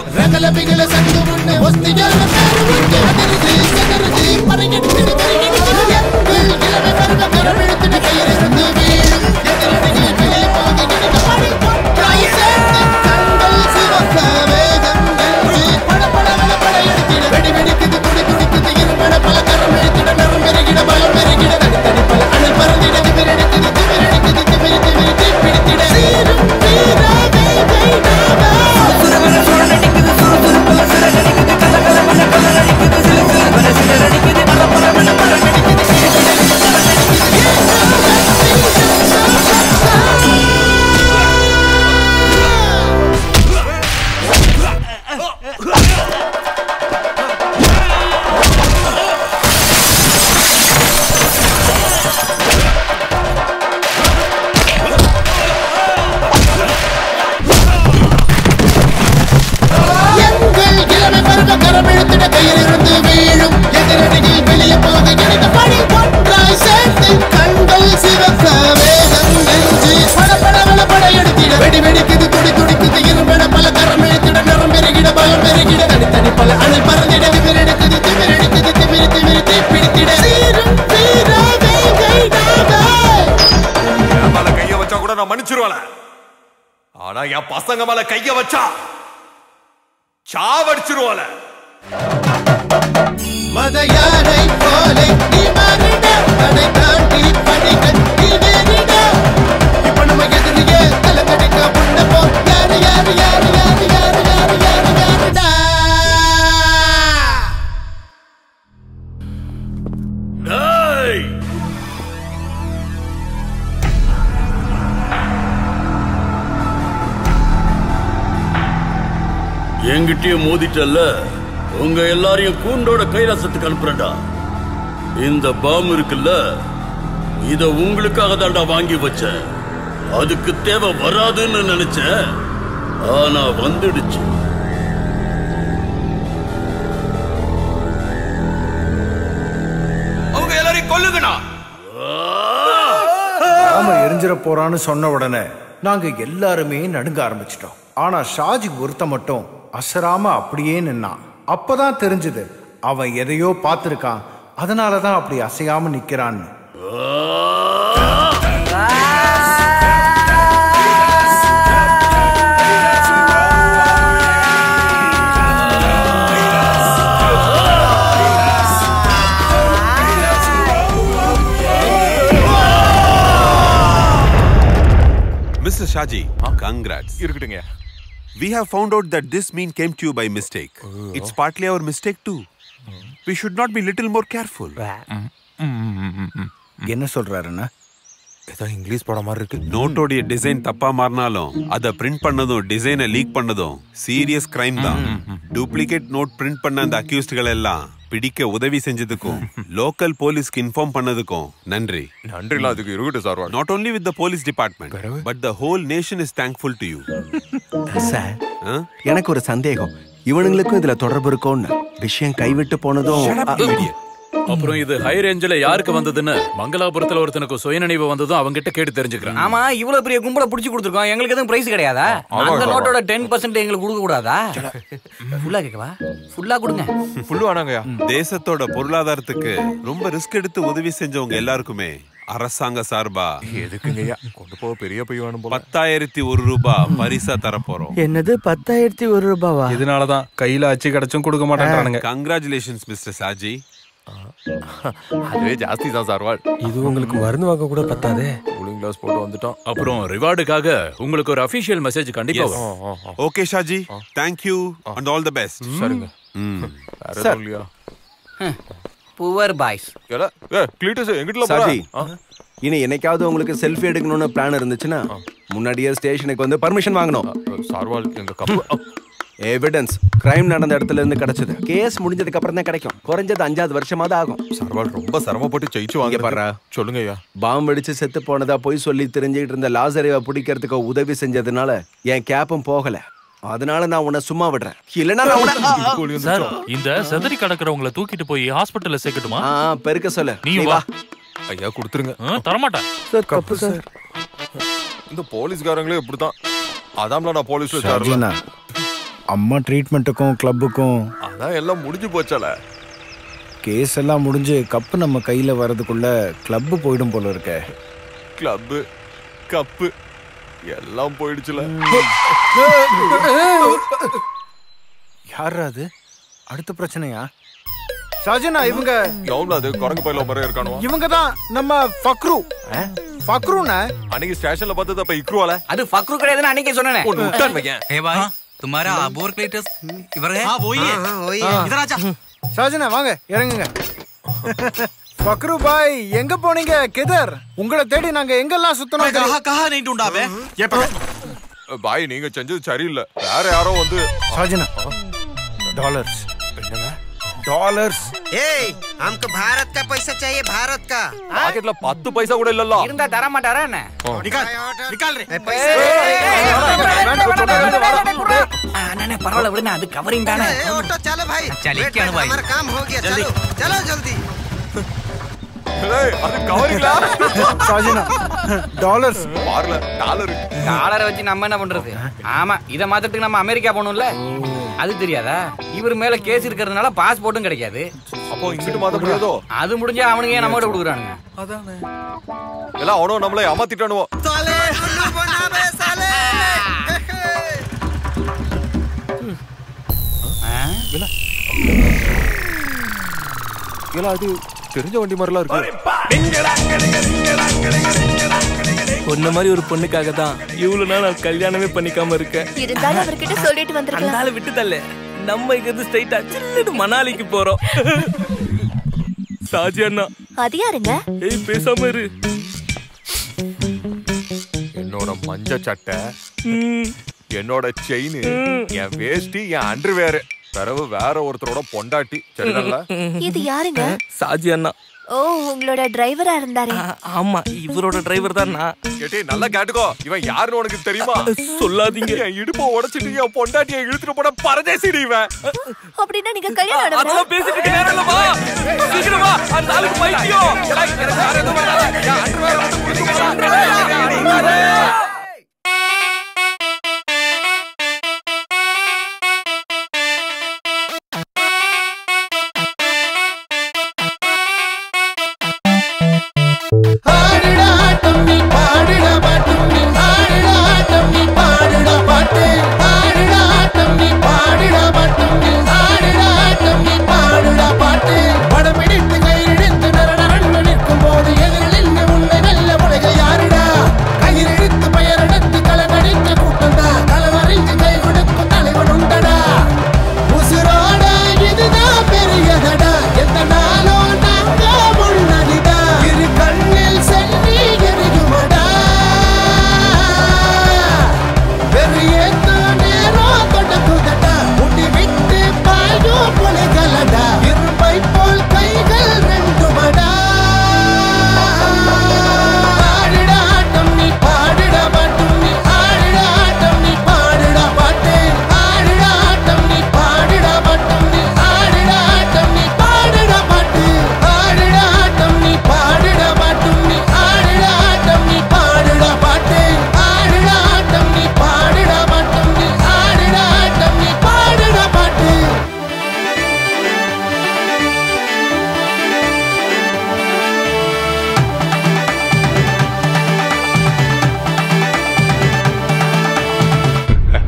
రగల బిగల సందు ఉన్న వస్తిజాల పేరు వచ్చి అదిరిది చెదరిది పరిగెత్తిది పరిగెత్తిది எங்கள் இளமை பருவ கரமெழுத்தின கையிலிருந்து வீழும் எதிரடியில் வெளியே போக நினைத்த படி கொன்றாய் சேர்த்து கண்கள் சிவக்க வேகம் என்று படபட படையெடுத்திட வெடி வெடிக்குது துடி துடிக்குது இருமட பல கரம் எழுத்திட நரம் பெருகிட பயம் பெருகிட தடி தடி பல அனல் பறந்திட திமிரெடுக்குது திமிரெடுக்குது திமிரி திமிரி தீப்பிடித்திட சீரும் வீரா வேகை நாவா சுரவர சுரடிக்குது சுறு சுறு பல சிறகடிக்குது கல கல பல கல அடிக்குது சில சில பல சிலர் அடிக்குது பல பல பல பல அடிக்குது எங்கள் இளமை பருவ கரமெழுத்திட கையிலிருந்து வீழும் எதிரடியில் வெளியே போக நினைத்த படி ஒன்றாய் சேர்த்து கண்கள் சிவக்க வேகம் நெஞ்சு படபடவன படையெடுத்திட வெடி வெடிக்குது துடி துடிக்குது இரும்பட பல கரமெழுத்திட நரம் பெருகிட பயம் பெருகிட தனி தனி பல அனல் பறந்திட திமிரெடுக்குது திமிரெடுக்குது திமிரி திமிரி தீப்பிடித்திட சீரும் வீரா வேகை நாவே
என் மேல கைய வச்சா கூட நான் மன்னிச்சிருவேன் ஆனா என் பசங்க மேல கைய வச்சா சாவடிச்சிருவால
மத யானை போலே நீ மாறிட தடை தாண்டி படிக்க நீ வேறிட இப்ப நம்ம எதிரியே தலை கடிக்க புண்ண போ யாரு யாரு யாரு யாரு யாரு யாரு யாரு யாருடா
டேய் என்கிட்டயே மோதிட்டல்ல உங்க எல்லாரையும் கூண்டோட கைலாசத்துக்கு அனுப்புறேன்டா இந்த பாம் இருக்குல்ல இத உங்களுக்காக தான்டா வாங்கி வச்சேன் அதுக்கு தேவை வராதுன்னு நினைச்சேன் ஆனா வந்துடுச்சு
அவங்க எல்லாரையும் கொல்லுங்கண்ணா
நாம எரிஞ்சிட போறான்னு சொன்ன உடனே நாங்க எல்லாருமே நடுங்க ஆரம்பிச்சிட்டோம் ஆனா ஷாஜி ஒருத்த மட்டும் அசராம அப்படியே நின்னான் அப்பதான் தெரிஞ்சது அவன் எதையோ பார்த்திருக்கான் அதனாலதான் அப்படி அசையாம நிக்கிறான்னு
Mr. Shaji, congrats.
இருக்கட்டுங்க
We have found out that this mean came to you by mistake. It's partly our mistake too. We should not be little more careful.
என்ன சொல்றாருன்னா
ஏதோ இங்கிலீஷ் படம் மாதிரி இருக்கு
நோட்டோடைய டிசைன் தப்பா மாறினாலும் அத பிரிண்ட் பண்ணதும் டிசைனை லீக் பண்ணதும் சீரியஸ் கிரைம் தான் டூப்ளிகேட் நோட் பிரிண்ட் பண்ண அந்த அக்யூஸ்டுகள் எல்லாம் பிடிக்க உதவி செஞ்சதுக்கும் லோக்கல் போலீஸ்க்கு இன்ஃபார்ம் பண்ணதுக்கும் நன்றி
நன்றிலாம் அதுக்கு இருக்கட்டும் sir
not only with the police department but the whole nation is thankful to you
sir எனக்கு ஒரு சந்தேகம் இவனுங்களுக்கும் இதுல தொடர்பு இருக்கும்னு விஷயம் கைவிட்டு போனதும் அ-
அப்புறம் இது ஹை ரேஞ்சில யாருக்கு வந்ததுன்னு மங்களாபுரத்துல ஒருத்தனுக்கு சுயநினைவு வந்ததும் அவங்கிட்ட கேட்டு தெரிஞ்சுக்கிறேன்
ஆமா இவ்வளவு பெரிய கும்பல புடிச்சு கொடுத்துருக்கோம் எங்களுக்கு எதுவும் பிரைஸ் கிடையாதா
ஆமா,
அந்த
ஆமா.
நோட்டோட டென் பர்சன்ட் எங்களுக்கு கொடுக்க கூடாதா ஃபுல்லா கேட்கவா ஃபுல்லா கொடுங்க
ஃபுல்லு வேணாங்கய்யா
தேசத்தோட பொருளாதாரத்துக்கு ரொம்ப ரிஸ்க் எடுத்து உதவி செஞ்சவங்க எல்லாருக்குமே அரசாங்க சார்பா
எதுக்குங்கய்யா கொண்டு போக பெரிய பை வேணும் போல
பத்தாயிரத்தி ஒரு ரூபாய் பரிசா தரப்போறோம்
என்னது பத்தாயிரத்தி ஒரு ரூபாவா
இதனாலதான் கையில அச்சு கிடைச்சும் கொடுக்க மாட்டேன்றானுங்க
கங்க்ராச்சுலேஷன்ஸ் மிஸ்டர் சாஜி
அதுவே ஜாஸ்தி தான் சார் வாழ்
இது உங்களுக்கு மருந்து வாங்க கூட பத்தாதே
கூலிங் கிளாஸ் போட்டு வந்துட்டோம்
அப்புறம் ரிவார்டுக்காக உங்களுக்கு ஒரு அபிஷியல் மெசேஜ் கண்டிப்பா
Yes.
வரும்
okay Shaji thank you and all the best
சரிங்க.
வேற
எதுவும் இல்லையா?
புவர் பாய்ஸ்
கிளீட்டஸ் எங்கிட்ட
சாஜி இனி என்னைக்காவது உங்களுக்கு செல்ஃபி எடுக்கணும்னு பிளான் இருந்துச்சுன்னா முன்னாடியே ஸ்டேஷனுக்கு வந்து பர்மிஷன் வாங்கணும்
சார்வால் எங்க கப்பு
எவிடன்ஸ் கிரைம் நடந்த இடத்துல இருந்து கிடைச்சது கேஸ் முடிஞ்சதுக்கு அப்புறம் தான் கிடைக்கும் குறைஞ்சது அஞ்சாவது வருஷமாவது ஆகும்
சார்வால் ரொம்ப சிரமப்பட்டு ஜெயிச்சு
இங்க
வாங்க
பாருடா.
சொல்லுங்க ஐயா
பாம்பு வெடிச்சு செத்து போனதா போய் சொல்லி தெரிஞ்சுக்கிட்டு இருந்த லாசரிவை பிடிக்கிறதுக்கு உதவி செஞ்சதுனால என் கேப்பும் போகல அதனால நான் உன்னை சும்மா விடுறேன் இல்லைன்னா நான் உன்னை
சார் இந்த செதறி கிடக்குறவங்கள தூக்கிட்டு போய் ஹாஸ்பிட்டல்ல சேர்க்கட்டுமா
ஆ, பெருக்க சொல்லு
நீ
நீ
வா
வா
ஐயா கொடுத்துருங்க
ஆ, தரமாட்டேன்
சார் தப்பு சார்
இந்த போலீஸ்காரங்களே இப்படிதான் அதாம்ல நான் போலீஸ்ல
ஷாஜினா
சேரல
அம்மா ட்ரீட்மெண்ட்டுக்கும் கிளப்புக்கும்
அதான் எல்லாம் முடிஞ்சு போச்சல
கேஸ் எல்லாம் முடிஞ்சு கப்பு நம்ம கையில் வர்றதுக்குள்ள கிளப்பு போயிடும் போல இருக்க
கிளப்பு கப்பு எல்லாம் போயிடுச்சுல
யாரா அது அடுத்த பிரச்சனையா ஷாஜனா இவங்க
எவ்வளவு அது குரங்கு பையில மாதிரி இருக்கானோ
இவங்க தான் நம்ம ஃபக்ரு ஃபக்ருண்ண
அன்னைக்கு ஸ்டேஷன்ல பார்த்தது அப்ப இக்ருவால
அது ஃபக்ரு கிடையாதுன்னு அன்னைக்கு சொன்னேனே
ஒன்னு விட்டான் வையன்
ए भाई तुम्हारा बोर क्लेटस इधर है
हाँ, वही है।
हाँ, वही
हाँ।
है इधर आजा
ஷாஜனா வாங்க இறங்குங்க ஃபக்ரு பாய் எங்க போனீங்க கிதர் உங்களை தேடி நாங்க எங்கெல்லாம் சுத்தணும்
मैं कहा कहा नहीं ढूंढा बे ये पकड़
பாய் நீங்க செஞ்சது சரியில்லை வேற யாரோ வந்து
ஷாஜனா டாலர்ஸ் டாலர்ஸ்
ए हमको भारत का पैसा चाहिए भारत का
பாக்கெட்ல பத்து பைசா கூட இல்லல்ல
இருந்தா தர மாட்டாரா என்ன
निकाल निकाल रे
அண்ணே பரவாயில்ல விடுங்க அது கவரிங் தானே
ऑटो चलो भाई
चलिए,
वेट,
क्या
वेट,
भाई?
हमारा काम हो गया चलो चलो जल्दी
அது கவரிங்களா
ஷாஜனா டாலர்ஸ்
பாருல டாலர்
டாலரை வச்சு நம்ம என்ன பண்றது ஆமா இத மாத்தறதுக்கு நம்ம அமெரிக்கா போகணும்ல அது தெரியாதா இவர் மேல கேஸ் இருக்கிறதுனால பாஸ்போர்ட்டும் கிடைக்காது
அப்போ இங்கிட்டு மாத்த முடியாதோ
அது முடிஞ்சா அவனுங்க ஏன் நம்மகிட்ட கொடுக்குறானுங்க
அதானே எல்லாம் அவனும் நம்மளை ஏமாத்திட்டானுவோ
साले उल्लू बना बे साले
எல்லாம் அது தெரிஞ்ச வண்டி மாதிரிலாம் இருக்கு
பொண்ணு மாதிரி ஒரு பொண்ணுக்காக தான் இவ்வளவு நாள் நான் கல்யாணமே பண்ணிக்காம இருக்கேன்
இருந்தாலும் அவர்கிட்ட சொல்லிட்டு
அந்த
வந்திருக்கலாம்
ஆளை விட்டு தள்ள நம்ம இங்க இருந்து ஸ்ட்ரைட்டா சில்லுன்னு மணாலிக்கு போறோம் சாஜி அண்ணா
அது யாருங்க
ஏய் பேசாம இரு
என்னோட மஞ்ச சட்டை என்னோட செயின் என் வேஷ்டி என் அண்டர் வேற பிறகு வேற ஒருத்தரோட பொண்டாட்டி சரிதான்ல
இது யாருங்க
சாஜி அண்ணா
ஓ உங்களோட டிரைவரா இருந்தாரே
ஆமா இவரோட டிரைவர் தான் நான்
கேட்டி நல்லா கேட்டுக்கோ இவன் யாருன்னு உனக்கு தெரியுமா
சொல்லாதீங்க
என் இடுப்ப உடைச்சிட்டு என் பொண்டாட்டியை இழுத்துட்டு போன பரதேசிடி இவன்
அப்படின்னா நீங்க கல்யாணம் ஆனவரா?
அதெல்லாம் பேசிட்டு இருக்க நேரம் இல்ல, வா. சீக்கிரம் வா. அந்த ஆளுக்கு பைத்தியம். எனக்கு வேற எதுவும் வேண்டாம். என் underwear மட்டும் கொடுத்து போடா.
ஆடுடா ஆட்டம் நீ பாடுடா பாட்டும் நீ ஆடுடா ஆட்டம் நீ பாடுடா பாட்டு ஆடுடா ஆட்டம் நீ பாடுடா பாட்டும் நீ ஆடுடா ஆட்டம் நீ பாடுடா பாட்டு படம் பிடித்து கையிடித்து நரநரன்னு நிற்கும் போது எதிரில் நின்று உன்னை வெல்ல முளைகள் யாருடா கையில் இழுத்து பெயரெடுத்து களநடித்த கூட்டம்டா களவறிஞ்சு கை கொடுக்கும் தலைவன் உண்டடா உசுரோட இதுதான் பெரியதடா எந்த நாளும் நாங்க முன்னடிடா இரு கண்ணில் செல்வி எரியுமடா பெரியத்து நேரம் தொடங்குதடா முடி விட்டு பாயும் புலிகளடா இரும்பை போல் கைகள் ரெண்டுமடா ஆடுடா ஆட்டம் நீ பாடுடா பாட்டும் நீ ஆடுடா ஆட்டம் நீ பாடுடா பாட்டு ஆடுடா ஆட்டம் நீ பாடுடா பாட்டும் நீ ஆடுடா ஆட்டம் நீ பாடுடா பாட்டு ஆடுடா ஆட்டம் நீ பாடுடா பாட்டும் நீ ஆடுடா ஆட்டம் நீ பாடுடா பாட்டு ஆடுடா ஆட்டம் நீ பாடுடா பாட்டும் நீ ஆடுடா ஆட்டம் நீ பாடுடா பாட்டு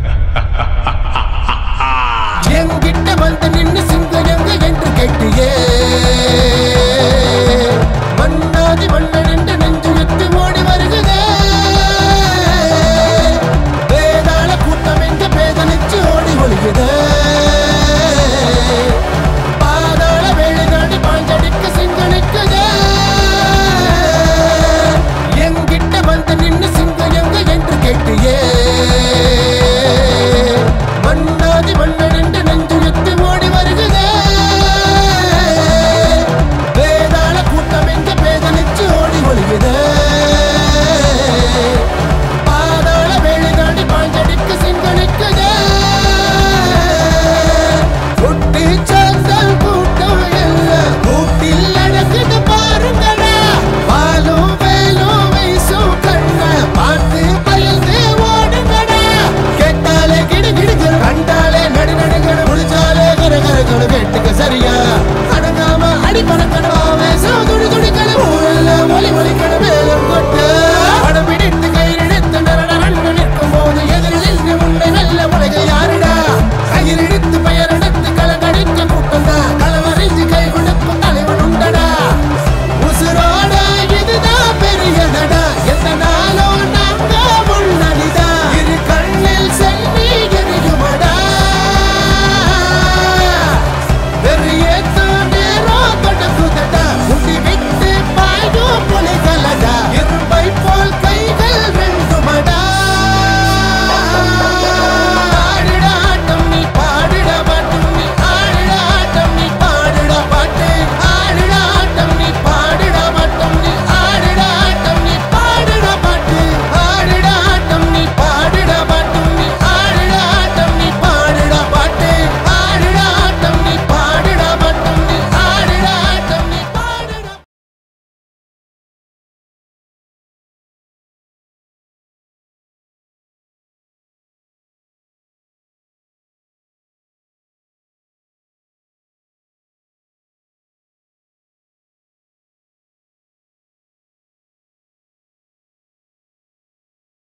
என்கிட்ட வந்து நின்னு சிங்கம் எங்க என்று கேட்டியே